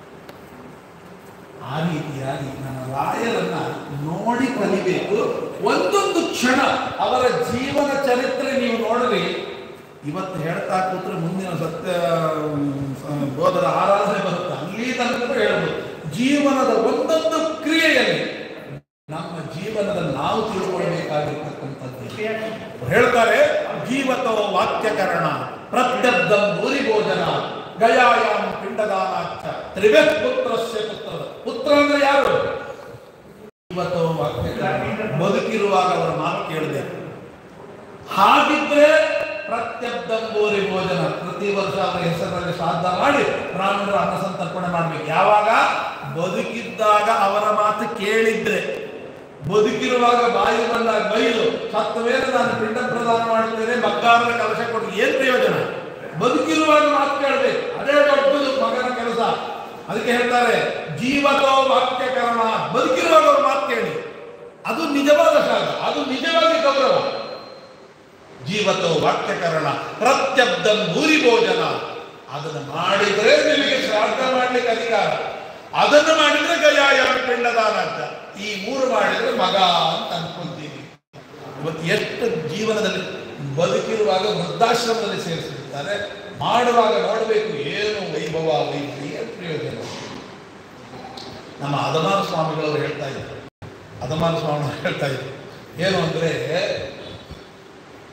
ಆ ರೀತಿಯಾಗಿ ನನ್ನ ರಾಯರನ್ನ ನೋಡಿ ಕಲಿಬೇಕು ಒಂದೊಂದು ಕ್ಷಣ ಅವರ ಜೀವನ ಚರಿತ್ರೆ ನೀವು ನೋಡ್ರಿ ಇವತ್ತು ಹೇಳ್ತಾ ಕೂತ್ರೆ ಮುಂದಿನ ಸತ್ಯ ಮ್, ಬೋಧದ ಆರಾಧನೆ ಬರುತ್ತೆ ಅಲ್ಲಿ ತನಕ ಹೇಳ್ಬೋದು ಜೀವನದ ಒಂದೊಂದು ಕ್ರಿಯೆಯಲ್ಲಿ ನಮ್ಮ ಜೀವನದ ನಾವು ತಿಳ್ಕೊಳ್ಬೇಕಾಗಿರ್ತಕ್ಕಂಥದ್ದು ಅವ್ರು ಹೇಳ್ತಾರೆ ಜೀವತೋ ವಾಕ್ಯಕರಣ ಪ್ರತ್ಯಬ್ಧಂ ಭೂರಿ ಭೋಜನ ಗಯಾಯಾಮ್ ಪಿಂಡದಾನಾಚ ತ್ರಿವ್ಯ ಪುತ್ರಸ್ಯ ಪುತ್ರ ಪುತ್ರ ಅಂದ್ರೆ ಯಾರು ಜೀವತೋ ವಾಕ್ಯಕರಣ ಬದುಕಿರುವಾಗ ಅವರ ಮಾತು ಕೇಳಬೇಕು ಹಾಗಿದ್ರೆ ಪ್ರತ್ಯಬ್ಧಂ ಭೂರಿ ಭೋಜನ ಪ್ರತಿ ವರ್ಷ ಅವರ ಹೆಸರಲ್ಲಿ ಶ್ರಾದ್ದ ಮಾಡಿ ಬ್ರಾಹ್ಮಣರ ಅನ್ನ ಸಂತರ್ಪಣೆ ಮಾಡ್ಬೇಕು ಯಾವಾಗ ಬದುಕಿದ್ದಾಗ ಅವರ ಮಾತು ಕೇಳಿದ್ರೆ ಬದುಕಿರುವಾಗ ಬಾಯಿ ಬಂದಾಗ ಬೈಲು ಸತ್ತ ಮೇಲೆ ನಾನು ಪಿಂಡ ಪ್ರದಾನ ಮಾಡುತ್ತೇನೆ ಬಂಗಾರದ ಕಲಶ ಕೊಟ್ಟು ಏನ್ ಪ್ರಯೋಜನ ಬದುಕಿರುವಾಗ ಮಾತು ಕೇಳಬೇಕು ಅದೇ ದೊಡ್ಡದು ಮಗನ ಕೆಲಸ ಅದಕ್ಕೆ ಹೇಳ್ತಾರೆ ಜೀವತೋ ವಾಕ್ಯಕರಣ ಬದುಕಿರುವಾಗ ಅವ್ರ ಮಾತು ಕೇಳಿ ಅದು ನಿಜವಾದ ಶಾಗ ಅದು ನಿಜವಾಗಿ ಗೌರವ ಜೀವತೋ ವಾಕ್ಯಕರಣ ಪ್ರತ್ಯಬ್ಧಂ ಭೂರಿ ಭೋಜನ ಅದನ್ನು ಮಾಡಿದ್ರೆ ನಿಮಗೆ ಶ್ರಾದ್ದ ಮಾಡ್ಲಿಕ್ಕೆ ಅಧಿಕಾರ ಅದನ್ನು ಮಾಡಿದ್ರೆ ಗಯಾಯಾಮ ಪಿಂಡದಾನ ಅಂತ ಈ ಮೂರು ಮಾಡಿದ್ರೆ ಮಗ ಅಂತ ಅನ್ಕೊಂತೀವಿ ಇವತ್ತು ಎಷ್ಟು ಜೀವನದಲ್ಲಿ ಬದುಕಿರುವಾಗ ವೃದ್ಧಾಶ್ರಮದಲ್ಲಿ ಸೇರಿಸಿರ್ತಾರೆ ಮಾಡುವಾಗ ನೋಡಬೇಕು ಏನು ವೈಭವ ವೈಭವ ಏನು ಪ್ರಯೋಜನ ನಮ್ಮ ಅದಮಾನ ಸ್ವಾಮಿಗಳವರು ಹೇಳ್ತಾ ಇದ್ರು ಅದಮಾನ ಸ್ವಾಮಿಗಳು ಹೇಳ್ತಾ ಇದ್ರು ಏನು ಅಂದ್ರೆ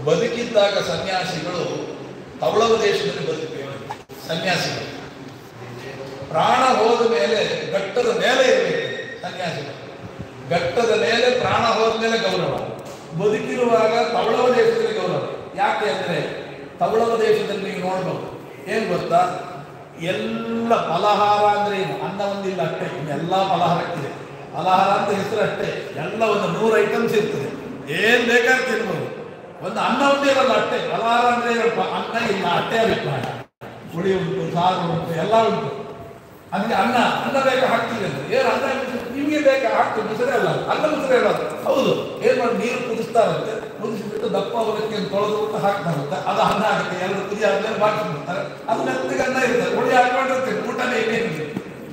ಬದುಕಿದ್ದಾಗ ಸನ್ಯಾಸಿಗಳು ತವಳವ ದೇಶದಲ್ಲಿ ಬದುಕಬೇಕು ಸನ್ಯಾಸಿಗಳು ಪ್ರಾಣ ಹೋದ ಮೇಲೆ ಘಟ್ಟದ ಮೇಲೆ ಇರಬೇಕು ಸನ್ಯಾಸಿಗಳು ಘಟ್ಟದ ಮೇಲೆ ಪ್ರಾಣ ಹೋದ ಮೇಲೆ ಗೌರವ ಬದುಕಿರುವಾಗ ತವಳವ ದೇಶದಲ್ಲಿ ಗೌರವ ಯಾಕೆ ಅಂದ್ರೆ ತವಳವ ದೇಶದಲ್ಲಿ ನೀವು ನೋಡ್ಬೋದು ಏನ್ ಗೊತ್ತಾ ಎಲ್ಲ ಫಲಹಾರ ಅಂದ್ರೆ ಏನು ಅನ್ನ ಒಂದಿಲ್ಲ ಅಷ್ಟೇ ಎಲ್ಲ ಫಲಹಾರಕ್ಕಿದೆ ಫಲಹಾರ ಅಂತ ಹೆಸರು ಅಷ್ಟೇ ಎಲ್ಲ ಒಂದು ನೂರು ಐಟಮ್ಸ್ ಇರ್ತದೆ ಏನ್ ಬೇಕಾದ್ರೆ ತಿನ್ಬೋದು ಒಂದು ಅನ್ನ ಒಂದೇ ಇರಲ್ಲ ಅಷ್ಟೇ ಫಲಹಾರ ಅಂದ್ರೆ ಏನಪ್ಪ? ಅನ್ನ ಇಲ್ಲ ಅಷ್ಟೇ ಅಭಿಪ್ರಾಯ ಹುಳಿ ಉಂಟು ಸಾರು ಉಂಟು ಎಲ್ಲ ಉಂಟು ಅದಕ್ಕೆ ಅನ್ನ ಅನ್ನ ಬೇಕಾ ಹಾಕ್ತೀವಿ ಅಂದ್ರೆ ಏನು ಅನ್ನ ಬಿಸಿ- ನಿಮಗೆ ಬೇಕಾ ಹಾಕ್ತೀವಿ ಮುಸರೆ ಅಲ್ಲ ಅನ್ನ ಮುಸರೆ ಅಲ್ಲ ಅದು. ಹೌದು ಏನ್ ಮಾಡಿ ನೀರು ಕುದಿಸ್ತಾರಂತೆ ಕುದಿಸಿಬಿಟ್ಟು ದಪ್ಪ ಅವಲಕ್ಕಿ ತೊಳೆದು ಬಿಟ್ಟು ಹಾಕ್ತಾರಂತೆ ಅದು ಅನ್ನ ಆಗುತ್ತೆ ಎಲ್ಲರೂ ಕುದಿ ಆದ್ಮೇಲೆ ಬಾಕಿ ಬಿಡ್ತಾರೆ ಅದು ಮೆತ್ತಗೆ ಅನ್ನ ಇರ್ತದೆ ಹುಳಿ ಹಾಕೊಂಡಿರ್ತೀವಿ ಊಟನೇ ಇನ್ನೇನಿದೆ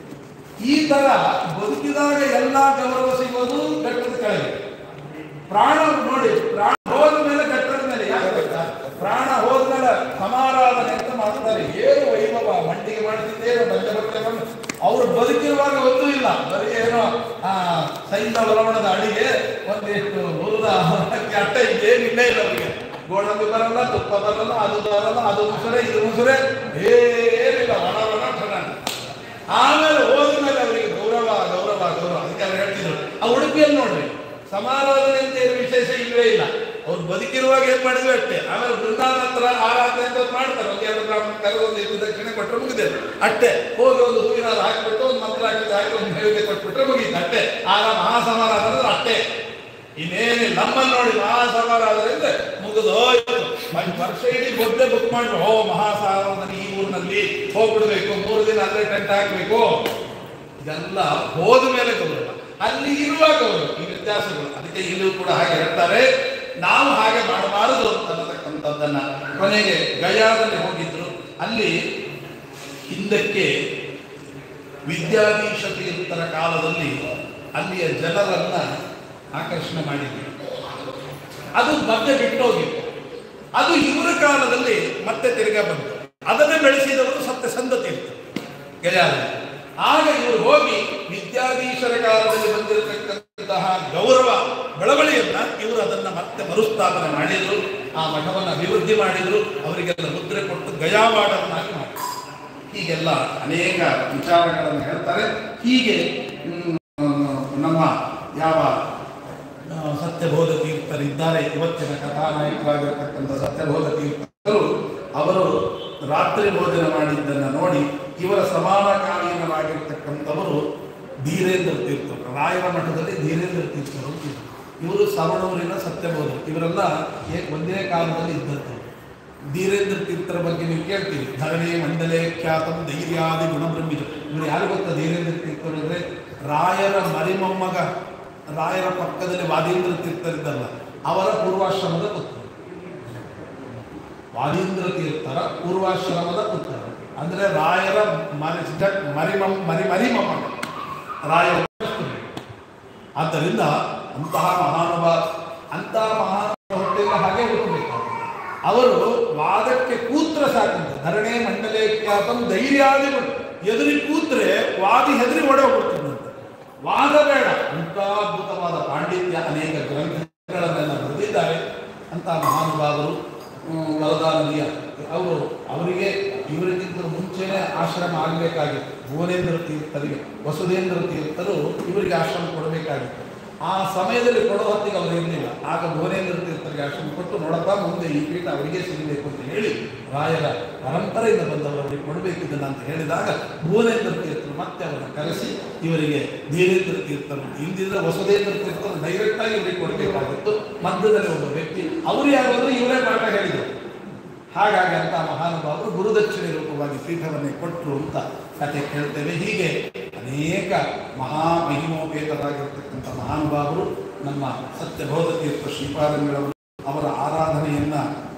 ಈ ತರ ಬದುಕಿದಾಗ ಎಲ್ಲಾ ಗೌರವ ಸಿಗೋದು ಬೆಟ್ಟದ ಕೆಳಗೆ ಪ್ರಾಣ ನೋಡಿ ಪ್ರಾಣ ಹೋದ ಮೇಲೆ ಬೆಟ್ಟದ ಮೇಲೆ ಯಾಕೆ ಗೊತ್ತಾ ಪ್ರಾಣ ಹೋದ್ಮೇಲೆ ಸಮಾರಾಧನೆ ಅಂತ ಮಾಡ್ತಾರೆ ಏನು ವೈಭವ ಮಂಡಿಗೆ ಮಾಡ್ತಿದ್ದೇನೆ ಪಂಚಭಕ್ತ ಅವರು ಬದುಕಿರುವಾಗ ಒಂದೂ ಇಲ್ಲ ಬರೀ ಏನೋ ಆ ಸೈನ್ಯ ಒಲವಣದ ಅಡಿಗೆ ಒಂದಿಷ್ಟು ಹುರಿದ ಅವಲಕ್ಕಿ ಅಟ್ಟ ಇದೇನಿಲ್ಲ ಇಲ್ಲ ಅವರಿಗೆ ಗೋಡಂಬಿ ಬರಲ್ಲ ತುಪ್ಪ ಬರಲ್ಲ ಅದು ಬರಲ್ಲ ಅದು ಮುಸುರೆ ಇದು ಮುಸುರೆ ಏನಿಲ್ಲ ಒಣ ಒಣ ಠಣ. ಆಮೇಲೆ ಹೋದ ಮೇಲೆ ಅವರಿಗೆ ಗೌರವ ಗೌರವ ಗೌರವ ಅದಕ್ಕೆ ಅವ್ರು ಹೇಳ್ತಿದ್ರು ಆ ಉಡುಪಿಯಲ್ಲಿ ನೋಡ್ರಿ ಸಮಾರಾಧನೆ ಅಂತ ಏನು ವಿಶೇಷ ಇಲ್ಲವೇ ಇಲ್ಲ ಅವ್ರು ಬದುಕಿರುವಾಗ ಏನ್ ಮಾಡಿದ್ವಿ ಅಷ್ಟೇ ಆಮೇಲೆ ಬೃಂದಾವನ ಹತ್ರ ಆರಾಧನೆ ಅಂತ ಒಂದ್ ಮಾಡ್ತಾರೆ ಒಂದು ಎರಡು ಗ್ರಾಮ ಕರೆದು ಒಂದು ಇಷ್ಟು ದಕ್ಷಿಣೆ ಕೊಟ್ಟರೆ ಮುಗಿದೆ ಅಷ್ಟೇ ಹೋಗಿ ಒಂದು ಹೂವಿನ ಹಾರ ಹಾಕ್ಬಿಟ್ಟು ಒಂದು ಮಂತ್ರ ಹಾಕಿದ್ರೆ ಹಾಕಿ ಒಂದು ನೈವೇದ್ಯ ಕೊಟ್ಬಿಟ್ರೆ ಮುಗೀತು ಅಷ್ಟೇ ಆಗ ಮಹಾಸಮಾರಾಧನೆ ಅಂದ್ರೆ ಅಷ್ಟೇ ಇನ್ನೇನಿಲ್ಲ ನಮ್ಮಲ್ಲಿ ನೋಡಿ ಮಹಾಸಮಾರಾಧನೆ ಅಂದ್ರೆ ಮುಗಿದು ಹೋಯ್ತು ಒಂದು ವರ್ಷ ಇಡೀ ಮೊದಲೇ ಬುಕ್ ಮಾಡ್ರು ಓ ಮಹಾಸಮಾರಾಧನೆ ಈ ಊರಿನಲ್ಲಿ ಹೋಗ್ಬಿಡ್ಬೇಕು ಮೂರು ದಿನ ಅಲ್ಲೇ ಟೆಂಟ್ ಹಾಕ್ಬೇಕು ಇದೆಲ್ಲ ಹೋದ ಮೇಲೆ ಗೌರವ ಅಲ್ಲಿ ಇರುವಾಗ ಗೌರವ ಈ ವ್ಯತ್ಯಾಸಗಳು ಅದಕ್ಕೆ ಇಲ್ಲೂ ಕೂಡ ಹಾಗೆ ಹೇಳ್ತಾರೆ ನಾವು ಹಾಗೆ ಮಾಡಬಾರದು ಅಂತ ಅನ್ನತಕ್ಕಂಥದ್ದನ್ನ ಕೊನೆಗೆ ಗಯಾದಲ್ಲಿ ಹೋಗಿದ್ರು ಅಲ್ಲಿ ಹಿಂದಕ್ಕೆ ವಿದ್ಯಾಧೀಶ ತೀರ್ಥರ ಕಾಲದಲ್ಲಿ ಅಲ್ಲಿಯ ಜನರನ್ನ ಆಕರ್ಷಣೆ ಮಾಡಿದ್ರು ಅದು ಮತ್ತೆ ಬಿಟ್ಟೋಗಿತ್ತು ಅದು ಇವರ ಕಾಲದಲ್ಲಿ ಮತ್ತೆ ತಿರುಗಾ ಬಂತು ಅದನ್ನೇ ಬೆಳೆಸಿದವರು ಸತ್ಯ ಸಂದ ತೀರ್ಥ ಗಜಾದಲ್ಲಿ ಆಗ ಇವರು ಹೋಗಿ ವಿದ್ಯಾಧೀಶರ ಕಾಲದಲ್ಲಿ ಬಂದಿರತಕ್ಕಂತಹ ಗೌರವ ಬಳವಳಿಯನ್ನ ಇವರು ಅದನ್ನ ಮತ್ತೆ ಮರುಸ್ಥಾಪನೆ ಮಾಡಿದ್ರು ಆ ಮಠವನ್ನು ಅಭಿವೃದ್ಧಿ ಮಾಡಿದ್ರು ಅವರಿಗೆಲ್ಲ ಮುದ್ರೆ ಕೊಟ್ಟು ಗಯಾವಾಡವನ್ನಾಗಿ ಮಾಡಿದ್ರು ಹೀಗೆಲ್ಲ ಅನೇಕ ವಿಚಾರಗಳನ್ನು ಹೇಳ್ತಾರೆ ಹೀಗೆ ಹ್ಮ್, ನಮ್ಮ ಯಾವ ಆ, ಸತ್ಯಬೋಧ ತೀರ್ಥರಿದ್ದಾರೆ ಇವತ್ತಿನ ಕಥಾನಾಯಕರಾಗಿರ್ತಕ್ಕಂಥ ಸತ್ಯಬೋಧ ತೀರ್ಥರು ಅವರು ರಾತ್ರಿ ಭೋಜನ ಮಾಡಿದ್ದನ್ನು ನೋಡಿ ಇವರ ಸಮಾನಕಾಲೀನರಾಗಿರ್ತಕ್ಕಂಥವರು ಧೀರೇಂದ್ರ ತೀರ್ಥರು ರಾಯರ ಮಠದಲ್ಲಿ ಧೀರೇಂದ್ರ ತೀರ್ಥರು ಅಂತ ಇದ್ರು. ಇವರು ಸವಣೂರಿನ ಸತ್ಯಬೋಧ ಇವರೆಲ್ಲ ಏ- ಒಂದೇ ಕಾಲದಲ್ಲಿ ಇದ್ದದ್ದು ಧೀರೇಂದ್ರ ತೀರ್ಥರ ಬಗ್ಗೆ ನೀವು ಕೇಳ್ತೀವಿ ಧರಣಿ ಮಂಡಲೆ ಖ್ಯಾತಂ ಧೈರ್ಯಾದಿ ಗುಣಬ್ರಹ್ಮಿಜ ಇವರು ಯಾರು ಗೊತ್ತಾ ಧೀರೇಂದ್ರ ತೀರ್ಥರು ಅಂದ್ರೆ ರಾಯರ ಮರಿಮೊಮ್ಮಗ ರಾಯರ ಪಕ್ಕದಲ್ಲಿ ವಾದೀಂದ್ರ ತೀರ್ಥರಿದ್ದಲ್ಲ ಅವರ ಪೂರ್ವಾಶ್ರಮದ ಪುತ್ರ ವಾದೀಂದ್ರ ತೀರ್ಥರ ಪೂರ್ವಾಶ್ರಮದ ಪುತ್ರ ಅಂದ್ರೆ ರಾಯರ ಮರಿ ಮರಿಮಮ್ ಮರಿ ಮರಿಮೊಮ್ಮಗ ರಾಯರ ಆದ್ದರಿಂದ ಅಂತಹ ಮಹಾನುಭಾವ ಅಂತಹ ಮಹಾನುಭಾವ ಹೊಟ್ಟೆಲ್ಲ ಹಾಗೆ ಹುಟ್ಟಬೇಕು ಅವರು ವಾದಕ್ಕೆ ಕೂತ್ರ ಸಾಕಂತೆ ಧರಣೆ ಮಂಡಲೆ ಖ್ಯಾತಂ ಧೈರ್ಯಾದಿ ಎದುರಿ ಕೂತ್ರೆ ವಾದಿ ಹೆದರಿ ಓಡೆ ಹೋಗ್ಬಿಡ್ತಾನಂತೆ ವಾದ ಬೇಡ ಅದ್ಭುತವಾದ ಪಾಂಡಿತ್ಯ ಅನೇಕ ಗ್ರಂಥಗಳನ್ನೆಲ್ಲ ಬರೆದಿದ್ದಾರೆ ಅಂತಹ ಮಹಾನುಭಾವರು ಹ್ಮ್, ವರದಾ ನದಿಯ ಅವರು ಅವರಿಗೆ ಇವರಿಗಿಂತ ಮುಂಚೆನೇ ಆಶ್ರಮ ಆಗಬೇಕಾಗಿತ್ತು ಭುವನೇಂದ್ರ ತೀರ್ಥರಿಗೆ ವಸುಧೇಂದ್ರ ತೀರ್ಥರು ಇವರಿಗೆ ಆಶ್ರಮ ಕೊಡಬೇಕಾಗಿತ್ತು ಆ ಸಮಯದಲ್ಲಿ ಕೊಡೋ ಹೊತ್ತಿಗೆ ಅವರು ಇರಲಿಲ್ಲ ಆಗ ಭುವನೇಂದ್ರ ತೀರ್ಥರಿಗೆ ಆಶ್ರಮ ಕೊಟ್ಟು ನೋಡಪ್ಪ ಮುಂದೆ ಈ ಪೀಠ ಅವರಿಗೆ ಸಿಗಬೇಕು ಅಂತ ಹೇಳಿ ರಾಯರ ಪರಂಪರೆಯಿಂದ ಬಂದವರು ಅವರಿಗೆ ಕೊಡಬೇಕು ಇದನ್ನ ಅಂತ ಹೇಳಿದಾಗ ಭುವನೇಂದ್ರ ತೀರ್ಥರು ಮತ್ತೆ ಅವರನ್ನು ಕರೆಸಿ ಇವರಿಗೆ ಧೀರೇಂದ್ರ ತೀರ್ಥರು ಹಿಂದಿದ್ರೆ ವಸುಧೇಂದ್ರ ತೀರ್ಥರು ಡೈರೆಕ್ಟ್ ಆಗಿ ಇವರಿಗೆ ಕೊಡಬೇಕಾಗಿತ್ತು ಮಧ್ಯದಲ್ಲಿ ಒಬ್ಬ ವ್ಯಕ್ತಿ ಅವರು ಯಾರಾದರೂ ಇವರೇ ಪಾಠ ಹೇಳಿದರು ಹಾಗಾಗಿ ಅಂತ ಮಹಾನುಭಾವರು ಗುರುದಕ್ಷಿಣೆ ರೂಪವಾಗಿ ಪೀಠವನ್ನೇ ಕೊಟ್ಟರು ಅಂತ ಕತೆ ಕೇಳ್ತೇವೆ ಹೀಗೆ ಅನೇಕ ಮಹಾ ಮಹಿಮೋಪೇತರಾಗಿರ್ತಕ್ಕಂಥ ಮಹಾನುಭಾವರು ನಮ್ಮ ಸತ್ಯಬೋಧ ತೀರ್ಥ ಶ್ರೀಪಾದಂಗಳವರು ಅವರ ಆರಾಧನೆಯನ್ನ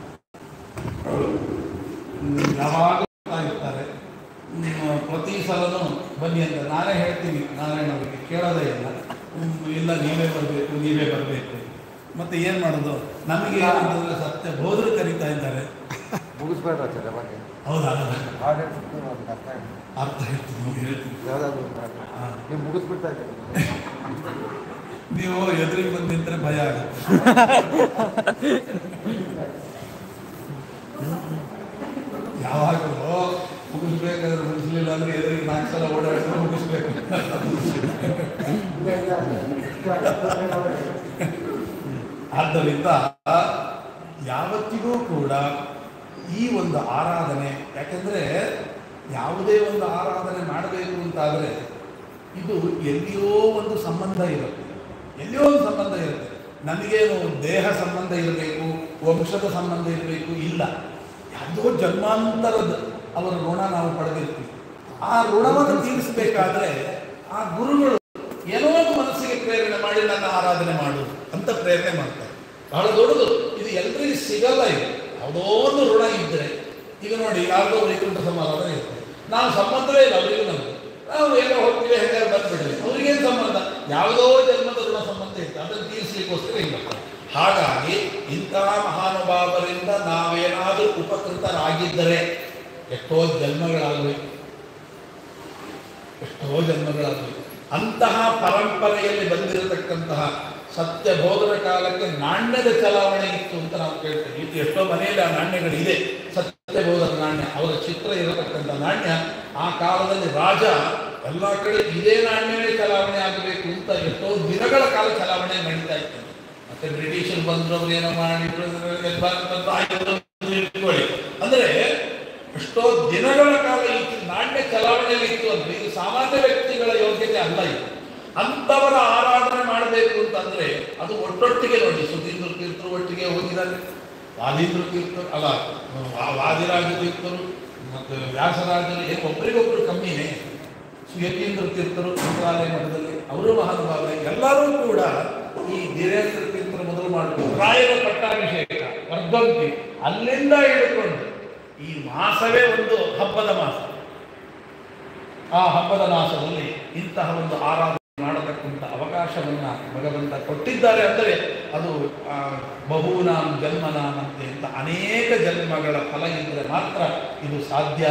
ಹ್ಮ್, ಯಾವಾಗಲೂ ಮಾಡ್ತಾ ಇರ್ತಾರೆ ಹ್ಮ್, ಪ್ರತಿ ಸಲನೂ ಬನ್ನಿ ಅಂತ ನಾನೇ ಹೇಳ್ತೀನಿ ನಾರಾಯಣ ಅವರಿಗೆ ಕೇಳೋದೇ ಇಲ್ಲ ಹ್ಮ್, ಇಲ್ಲ ನೀವೇ ಬರಬೇಕು ನೀವೇ ಬರಬೇಕು ಮತ್ತೆ ಏನು ಮಾಡೋದು ನಮಗೆ ಏನಂತಂದ್ರೆ ಸತ್ಯ ಬೋಧರು ಕರೀತಾ ಇದ್ದಾರೆ ಮುಗಿಸ್ಬೇಡ ಆಚಾರ್ಯ ಬಗ್ಗೆ ಹೌದಾ ಹಾಡು ಹೇಳ್ತಿದ್ದು ಅದು ಕಷ್ಟ ಆಯ್ತು ಅರ್ಥ ಹೇಳ್ತೀನಿ ನೋಡಿ ಹೇಳ್ತೀನಿ ಯಾವುದಾದ್ರು ಒಂದು ಹಾಡು. ಹಾ. ನೀವು ಮುಗಿಸ್ಬಿಡ್ತಾ ಇದ್ದೀರಿ ನೀವು ಎದುರಿಗೆ ಬಂದು ನಿಂತರೆ ಭಯ ಆಗುತ್ತೆ ಯಾವಾಗಲೂ ಮುಗಿಸ್ಬೇಕಾದ್ರೆ ಮುಗಿಸ್ಲಿಲ್ಲ ಅಂದ್ರೆ ಎದುರಿಗೆ ನಾಲ್ಕು ಸಲ ಓಡಾಡಿದ್ರೆ ಮುಗಿಸ್ಬೇಕು ಆದ್ದರಿಂದ ಯಾವತ್ತಿಗೂ ಕೂಡ ಈ ಒಂದು ಆರಾಧನೆ ಯಾಕೆಂದ್ರೆ ಯಾವುದೇ ಒಂದು ಆರಾಧನೆ ಮಾಡಬೇಕು ಅಂತಾದರೆ ಇದು ಎಲ್ಲಿಯೋ ಒಂದು ಸಂಬಂಧ ಇರುತ್ತೆ ಎಲ್ಲಿಯೋ ಒಂದು ಸಂಬಂಧ ಇರುತ್ತೆ ನನಗೇನು ದೇಹ ಸಂಬಂಧ ಇರಬೇಕು ವಂಶದ ಸಂಬಂಧ ಇರಬೇಕು ಇಲ್ಲ ಯಾವುದೋ ಜನ್ಮಾಂತರದ ಅವರ ಋಣ ನಾವು ಪಡೆದಿರ್ತೀವಿ ಆ ಋಣವನ್ನು ತೀರಿಸಬೇಕಾದ್ರೆ ಆ ಗುರುಗಳು ಏನೋ ಒಂದು ಮನಸ್ಸಿಗೆ ಪ್ರೇರಣೆ ಮಾಡಿ ನನ್ನ ಆರಾಧನೆ ಮಾಡು ಅಂತ ಪ್ರೇರಣೆ ಮಾಡ್ತಾರೆ ಬಹಳ ದೊಡ್ಡದು ಇದು ಎಲ್ರಿಗೂ ಸಿಗಲ್ಲ ಇದು ಯಾವುದೋ ಒಂದು ಋಣ ಇದ್ದರೆ ಈಗ ನೋಡಿ ಯಾವುದೋ ವೈಕುಂಠ ಸಮಾರಾಧನೆ ಇರ್ತದೆ ನಾವು ಸಂಬಂಧವೇ ಇಲ್ಲ ಅವರಿಗೂ ನಮಗೆ ನಾವು ಏನೋ ಹೋಗ್ತೀವಿ ಹೆಂಗಾರು ಬಂದ್ಬಿಡ್ರಿ ಅವ್ರಿಗೇನು ಸಂಬಂಧ ಯಾವುದೋ ಜನ್ಮದ ಋಣ ಸಂಬಂಧ ಇತ್ತು ಅದನ್ನು ತೀರಿಸಲಿಕ್ಕೋಸ್ಕರ ಹಿಂಗೆ ಬರ್ತಾರೆ ಹಾಗಾಗಿ ಇಂತಹ ಮಹಾನುಭಾವರಿಂದ ನಾವೇನಾದರೂ ಉಪಕೃತರಾಗಿದ್ದರೆ ಎಷ್ಟೋ ಜನ್ಮಗಳಾಗಬೇಕು ಎಷ್ಟೋ ಜನ್ಮಗಳಾಗಬೇಕು ಅಂತಹ ಪರಂಪರೆಯಲ್ಲಿ ಬಂದಿರತಕ್ಕಂತಹ ಸತ್ಯ ಬೋಧನ ಕಾಲಕ್ಕೆ ನಾಣ್ಯದ ಚಲಾವಣೆ ಇತ್ತು ಅಂತ ನಾವು ಕೇಳ್ತೇವೆ ಇದು ಎಷ್ಟೋ ಮನೆಯಲ್ಲಿ ಆ ನಾಣ್ಯಗಳಿದೆ ಸತ್ಯ ಬೋಧನ ನಾಣ್ಯ ಅವರ ಚಿತ್ರ ಇರತಕ್ಕಂಥ ನಾಣ್ಯ ಆ ಕಾಲದಲ್ಲಿ ರಾಜ ಎಲ್ಲ ಕಡೆ ಇದೇ ನಾಣ್ಯವೇ ಚಲಾವಣೆ ಆಗಬೇಕು ಅಂತ ಎಷ್ಟೋ ದಿನಗಳ ಕಾಲ ಚಲಾವಣೆ ನಡೀತಾ ಇತ್ತು ಮತ್ತೆ ಬ್ರಿಟಿಷರು ಬಂದ್ರು ಅವ್ರು ಏನೋ ಮಾಡಿದ್ರು ಬಂತು, ಆಯ್ತು, ಇಟ್ಕೊಳ್ಳಿ. ಅಂದ್ರೆ ಎಷ್ಟೋ ದಿನಗಳ ಕಾಲ ಈ ನಾಣ್ಯ ಚಲಾವಣೆಯಲ್ಲಿ ಇತ್ತು ಅಂದ್ರೆ ಇದು ಸಾಮಾನ್ಯ ವ್ಯಕ್ತಿಗಳ ಯೋಗ್ಯತೆ ಅಲ್ಲ ಇದು ಅಂತವರ ಆರಾಧನೆ ಮಾಡಬೇಕು ಅಂತಂದ್ರೆ ಅದು ಒಟ್ಟೊಟ್ಟಿಗೆ ನೋಡಿ ಸುಧೀಂದ್ರ ತೀರ್ಥರು ಒಟ್ಟಿಗೆ ಹೋಗಿದ್ದಾರೆ ವಾದೀಂದ್ರ ತೀರ್ಥರು ಅಲ್ಲ ವಾ- ವಾದಿರಾಜ ತೀರ್ಥರು ಮತ್ತು ವ್ಯಾಸರಾಜರು ಏನು ಒಬ್ಬರಿಗೊಬ್ಬರು ಕಮ್ಮಿನೇ ಯತೀಂದ್ರ ತೀರ್ಥರು ಮಂತ್ರಾಲಯ ಮಠದಲ್ಲಿ ಅವರು ಮಹಾನುಭಾವರೇ ಎಲ್ಲರೂ ಕೂಡ ಈ ಧೀರೇಂದ್ರ ತೀರ್ಥರು ಮೊದಲು ಮಾಡಬೇಕು ರಾಯರ ಪಟ್ಟಾಭಿಷೇಕ ವರ್ಧಂತಿ ಅಲ್ಲಿಂದ ಹಿಡ್ಕೊಂಡು ಈ ಮಾಸವೇ ಒಂದು ಹಬ್ಬದ ಮಾಸ ಆ ಹಬ್ಬದ ಮಾಸದಲ್ಲಿ ಇಂತಹ ಒಂದು ಆರಾಧನೆ ಮಾಡತಕ್ಕಂಥ ಅವಕಾಶವನ್ನ ಭಗವಂತ ಕೊಟ್ಟಿದ್ದಾರೆ ಅಂದರೆ ಅದು ಆ, ಬಹೂನಾಂ ಜನ್ಮನಾಮಂತೆ ಅಂತ ಅನೇಕ ಜನ್ಮಗಳ ಫಲ ಇದ್ದರೆ ಮಾತ್ರ ಇದು ಸಾಧ್ಯ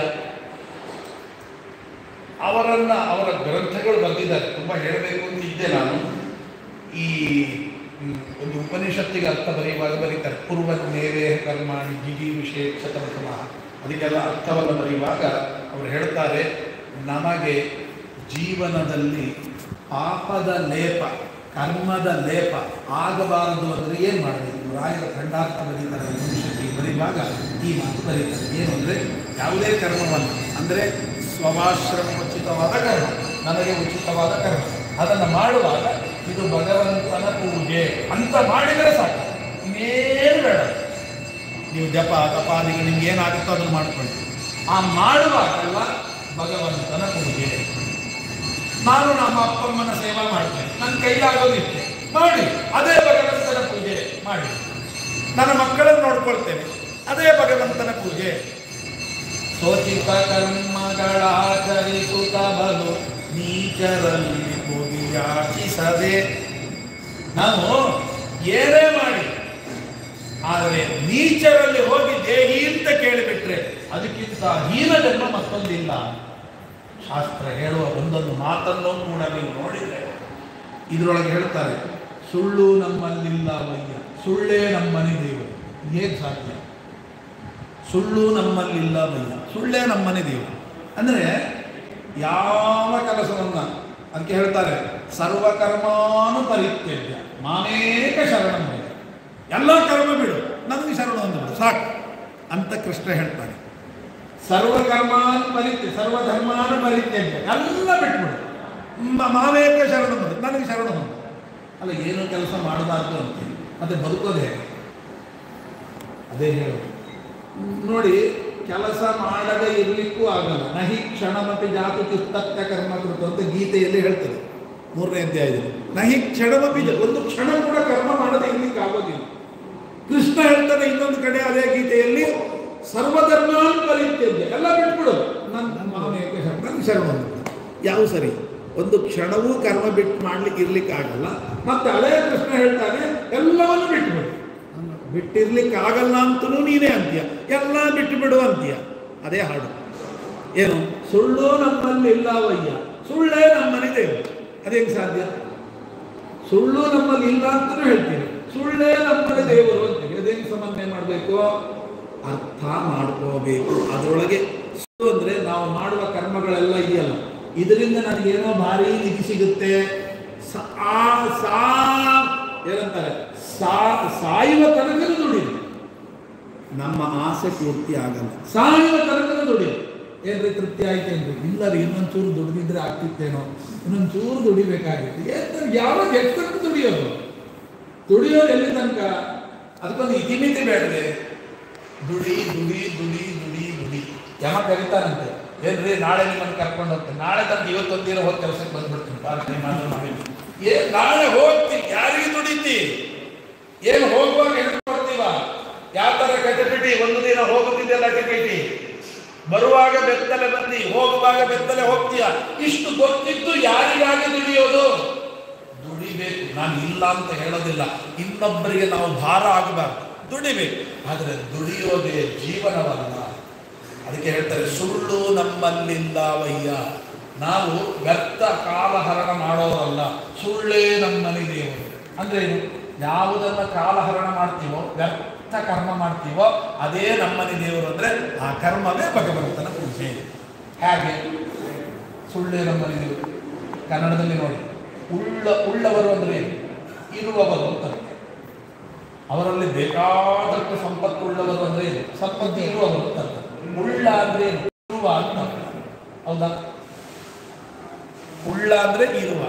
ಅವರನ್ನ ಅವರ ಗ್ರಂಥಗಳು ಬರೆದಿದ್ದಾರೆ ತುಂಬ ಹೇಳಬೇಕು ಅಂತ ಇದ್ದೆ ನಾನು ಈ ಹ್ಮ್, ಒಂದು ಉಪನಿಷತ್ತಿಗೆ ಅರ್ಥ ಬರೆಯುವಾಗ ಬರೀತಾರೆ ಪೂರ್ವಜ್ಞೇವೇ ಕರ್ಮಾಣಿ ಜಿಗಿ ವಿಷಯ ಶತಮತಮಃ ಅದಕ್ಕೆಲ್ಲ ಅರ್ಥವನ್ನು ಬರೆಯುವಾಗ ಅವರು ಹೇಳ್ತಾರೆ ನಮಗೆ ಜೀವನದಲ್ಲಿ ಪಾಪದ ಲೇಪ ಕರ್ಮದ ಲೇಪ ಆಗಬಾರದು ಅಂದರೆ ಏನು ಮಾಡಬೇಕು ರಾಯರ ಖಂಡಾರ್ಥ ಬರೀತಾರೆ ಉಪನಿಷತ್ತಿಗೆ ಬರೆಯುವಾಗ ಈ ಮಾತು ಬರೀತಾರೆ ಏನು ಅಂದರೆ ಯಾವುದೇ ಕರ್ಮವನ್ನು ಅಂದರೆ ಸ್ವಭಾಶ್ರಮ ಉಚಿತವಾದ ಕರ್ಮ ನನಗೆ ಉಚಿತವಾದ ಕರ್ಮ ಅದನ್ನು ಮಾಡುವಾಗ ಇದು ಭಗವಂತನ ಪೂಜೆ ಅಂತ ಮಾಡಿದರೆ ಸಾಕು ಇನ್ನೇನು ಬೇಡ ನೀವು ಜಪ ತಪಾದಿಗಳು ನಿಮ್ಗೆ ಏನಾಗುತ್ತೋ ಅದನ್ನು ಮಾಡ್ಕೊಳ್ಳಿ ಆ ಮಾಡುವಾಗೆಲ್ಲ ಭಗವಂತನ ಪೂಜೆ ನಾನು ನಮ್ಮ ಅಪ್ಪಮ್ಮನ ಸೇವಾ ಮಾಡ್ತೇನೆ ನನ್ನ ಕೈಲಾಗೋದಿತ್ತೆ ಮಾಡಿ ಅದೇ ಭಗವಂತನ ಪೂಜೆ ಮಾಡಿ ನನ್ನ ಮಕ್ಕಳನ್ನು ನೋಡ್ಕೊಳ್ತೇನೆ ಅದೇ ಭಗವಂತನ ಪೂಜೆ ಸೋಚಿತ ಕರ್ಮಗಳಾಚರಿಸುತ್ತ ಬಲು ನೀಚರಲ್ಲಿ ಮುಗಿಯಾಚಿಸದೆ ನಾನು ಏನೇ ಮಾಡಿ ಆದರೆ ನೀಚರಲ್ಲಿ ಹೋಗಿ ದೇಹಿ ಅಂತ ಕೇಳಿಬಿಟ್ರೆ ಅದಕ್ಕಿಂತ ಹೀನ ಜನ್ಮ ಮತ್ತೊಂದಿಲ್ಲ ಶಾಸ್ತ್ರ ಹೇಳುವ ಒಂದೊಂದು ಮಾತನ್ನು ಕೂಡ ನೀವು ನೋಡಿದರೆ ಇದರೊಳಗೆ ಹೇಳ್ತಾರೆ ಸುಳ್ಳು ನಮ್ಮಲ್ಲಿಲ್ಲ ವೈದ್ಯ ಸುಳ್ಳೇ ನಮ್ಮನೆ ದೇವರು ಹೇಗೆ ಸಾಧ್ಯ ಸುಳ್ಳು ನಮ್ಮಲ್ಲಿಲ್ಲ ವೈದ್ಯ ಸುಳ್ಳೇ ನಮ್ಮನೆ ದೇವರು ಅಂದರೆ ಯಾವ ಕೆಲಸವನ್ನ ಅದಕ್ಕೆ ಹೇಳ್ತಾರೆ ಸರ್ವಕರ್ಮಾನು ಪರಿತ್ಯಜ್ಯ ಮಾನೇಕ ಶರಣ ಎಲ್ಲ ಕರ್ಮ ಬಿಡು ನನಗೆ ಶರಣ ಒಂದು ಬಿಡು ಸಾಕು ಅಂತ ಕೃಷ್ಣ ಹೇಳ್ತಾನೆ ಸರ್ವಕರ್ಮಾನ್ ಪರಿತ್ಯ ಸರ್ವಧರ್ಮಾನು ಪರಿತ್ಯಜ್ಯ ಎಲ್ಲ ಬಿಟ್ಬಿಡು ಮ- ಮಾವೇಕ ಶರಣ ಬಂದು ನನಗೆ ಶರಣ ಬಂದು ಅಲ್ಲ ಏನು ಕೆಲಸ ಮಾಡಬಾರ್ದು ಅಂತೀನಿ ಮತ್ತೆ ಬದುಕೋದು ಹೇಗೆ ಅದೇ ಹೇಳೋದು ನೋಡಿ ಕೆಲಸ ಮಾಡದೆ ಇರಲಿಕ್ಕೂ ಆಗಲ್ಲ ನಹಿ ಕ್ಷಣಮಪಿ ಜಾತು ಕಿತ್ತತ್ಯ ಕರ್ಮ ಕೃತ ಅಂತ ಗೀತೆಯಲ್ಲಿ ಹೇಳ್ತದೆ ಮೂರನೇ ಅಧ್ಯಾಯದಲ್ಲಿ ನಹಿ ಕ್ಷಣಮಪಿ ಜ- ಒಂದು ಕ್ಷಣ ಕೂಡ ಕರ್ಮ ಮಾಡದೆ ಇರ್ಲಿಕ್ಕೆ ಆಗೋದಿಲ್ಲ ಕೃಷ್ಣ ಹೇಳ್ತಾನೆ ಇನ್ನೊಂದು ಕಡೆ ಅದೇ ಗೀತೆಯಲ್ಲಿ ಸರ್ವಧರ್ಮಾನ್ ಪರಿತ್ಯಜ್ಯ ಎಲ್ಲ ಬಿಟ್ಬಿಡು ನನ್ನ ಮಾವನೇಕ ಶರಣ ನನಗೆ ಶರಣ ಬಂದ್ಬಿಡು. ಯಾವ ಸರಿ ಒಂದು ಕ್ಷಣವೂ ಕರ್ಮ ಬಿಟ್ಟು ಮಾಡ್ಲಿಕ್ಕೆ ಇರ್ಲಿಕ್ಕೆ ಆಗಲ್ಲ ಮತ್ತೆ ಹಳೆಯ ಕೃಷ್ಣ ಹೇಳ್ತಾನೆ ಎಲ್ಲವನ್ನು ಬಿಟ್ಬಿಡು ಬಿಟ್ಟಿರ್ಲಿಕ್ಕೆ ಆಗಲ್ಲ ಅಂತಲೂ ನೀನೇ ಅಂತೀಯ ಎಲ್ಲ ಬಿಟ್ಟು ಬಿಡು ಅಂತೀಯ ಅದೇ ಹಾಡು ಏನು ಸುಳ್ಳು ನಮ್ಮಲ್ಲಿ ಇಲ್ಲವಯ್ಯ ಸುಳ್ಳೇ ನಮ್ಮನೆ ದೇವರು ಅದೇಗೆ ಸಾಧ್ಯ ಸುಳ್ಳು ನಮ್ಮಲ್ಲಿ ಇಲ್ಲ ಅಂತಲೂ ಹೇಳ್ತೀವಿ ಸುಳ್ಳೇ ನಮ್ಮನೆ ದೇವರು ಅಂತೀವಿ ಅದೇನು ಸಮನ್ವಯ ಮಾಡಬೇಕು ಅರ್ಥ ಮಾಡ್ಕೋಬೇಕು ಅದರೊಳಗೆ ಸುಳ್ಳು ಅಂದ್ರೆ ನಾವು ಮಾಡುವ ಕರ್ಮಗಳೆಲ್ಲ ಇದೆಯಲ್ಲ ಇದರಿಂದ ನನಗೇನೋ ಭಾರಿ ನಿಧಿ ಸಿಗುತ್ತೆ ಸ- ಆ ಸಾ ಏನಂತಾರೆ ಸಾ ಸಾಯುವ ತನಕನೂ ದುಡಿದು ನಮ್ಮ ಆಸೆ ಪೂರ್ತಿ ಆಗಲ್ಲ ಸಾಯುವ ತನಕನೂ ದುಡಿದು ಏನ್ರಿ ತೃಪ್ತಿ ಆಯ್ತೇನ್ರಿ ಇಲ್ಲ ರೀ ಇನ್ನೊಂಚೂರು ದುಡಿದಿದ್ರೆ ಆಗ್ತಿತ್ತೇನೋ ಇನ್ನೊಂಚೂರು ದುಡಿಬೇಕಾಗಿತ್ತು ಏನ್ ಯಾವಾಗ ಎಷ್ಟು ತನಕ ದುಡಿಯೋದು ದುಡಿಯೋದು ಎಲ್ಲಿ ತನಕ ಅದಕ್ಕೊಂದು ಇತಿಮಿತಿ ಬೇಡದೆ ದುಡಿ ದುಡಿ ದುಡಿ ದುಡಿ ದುಡಿ ಯಮ ಕರೀತಾರಂತೆ ಏನ್ರಿ ನಾಳೆ ನಿಮ್ಮನ್ನು ಕರ್ಕೊಂಡು ಹೋಗ್ತೇನೆ ನಾಳೆ ತನಕ ಇವತ್ತೊಂದು ದಿನ ಹೋಗಿ ಕೆಲಸಕ್ಕೆ ಬಂದ್ಬಿಡ್ತೀನಿ ಪ್ರಾರ್ಥನೆ ಮಾಡಿ ಮಾಡಿ ಏ ನಾಳೆ ಹೋಗ್ತೀನಿ ಯಾರಿಗೆ ದುಡಿತಿ ಏನು ಹೋಗುವಾಗ ಹಿಡ್ಕೊಡ್ತೀವ ಯಾವ ತರ ಕಟಪಿಟಿ ಒಂದು ದಿನ ಹೋಗುತ್ತಿದ್ದೆಲ್ಲ ಟಿಕೆಟಿ ಬರುವಾಗ ಬೆತ್ತಲೆ ಬಂದಿ ಹೋಗುವಾಗ ಬೆತ್ತಲೆ ಹೋಗ್ತೀಯ ಇಷ್ಟು ಗೊತ್ತಿದ್ದು ಯಾರಿಗಾಗಿ ದುಡಿಯೋದು ದುಡಿಬೇಕು ನಾನು ಇಲ್ಲ ಅಂತ ಹೇಳೋದಿಲ್ಲ ಇನ್ನೊಬ್ಬರಿಗೆ ನಾವು ಭಾರ ಆಗಬಾರ್ದು ದುಡಿಬೇಕು ಆದರೆ ದುಡಿಯೋದೇ ಜೀವನವಲ್ಲ ಅದಕ್ಕೆ ಹೇಳ್ತಾರೆ ಸುಳ್ಳು ನಮ್ಮಲ್ಲಿಲ್ಲವಯ್ಯ ನಾವು ವ್ಯರ್ಥ ಕಾಲಹರಣ ಮಾಡೋರಲ್ಲ ಸುಳ್ಳೇ ನಮ್ಮನೆ ದೇವರು ಅಂದ್ರೆ ಏನು ಯಾವುದನ್ನ ಕಾಲಹರಣ ಮಾಡ್ತೀವೋ ವ್ಯರ್ಥ ಕರ್ಮ ಮಾಡ್ತೀವೋ ಅದೇ ನಮ್ಮನೆ ದೇವರು ಅಂದ್ರೆ ಆ ಕರ್ಮವೇ ಭಗವಂತನ ಪೂಜೆ ಹೇಗೆ ಸುಳ್ಳೇ ನಮ್ಮನೆ ದೇವರು ಕನ್ನಡದಲ್ಲಿ ನೋಡಿ ಉಳ್ಳ ಉಳ್ಳವರು ಅಂದ್ರೆ ಏನು? ಇರುವವರು ಅಂತ ಅರ್ಥ. ಅವರಲ್ಲಿ ಬೇಕಾದಷ್ಟು ಸಂಪತ್ತು ಉಳ್ಳವರು ಅಂದ್ರೆ ಏನು ಸಂಪತ್ತು ಇರುವವರು ಅಂತ ಅರ್ಥ. ಉಳ್ಳ ಅಂದ್ರೆ ಏನು? ಇರುವ ಅಂತ ಅರ್ಥ. ಹೌದಾ ಉಳ್ಳ ಅಂದ್ರೆ ಇರುವ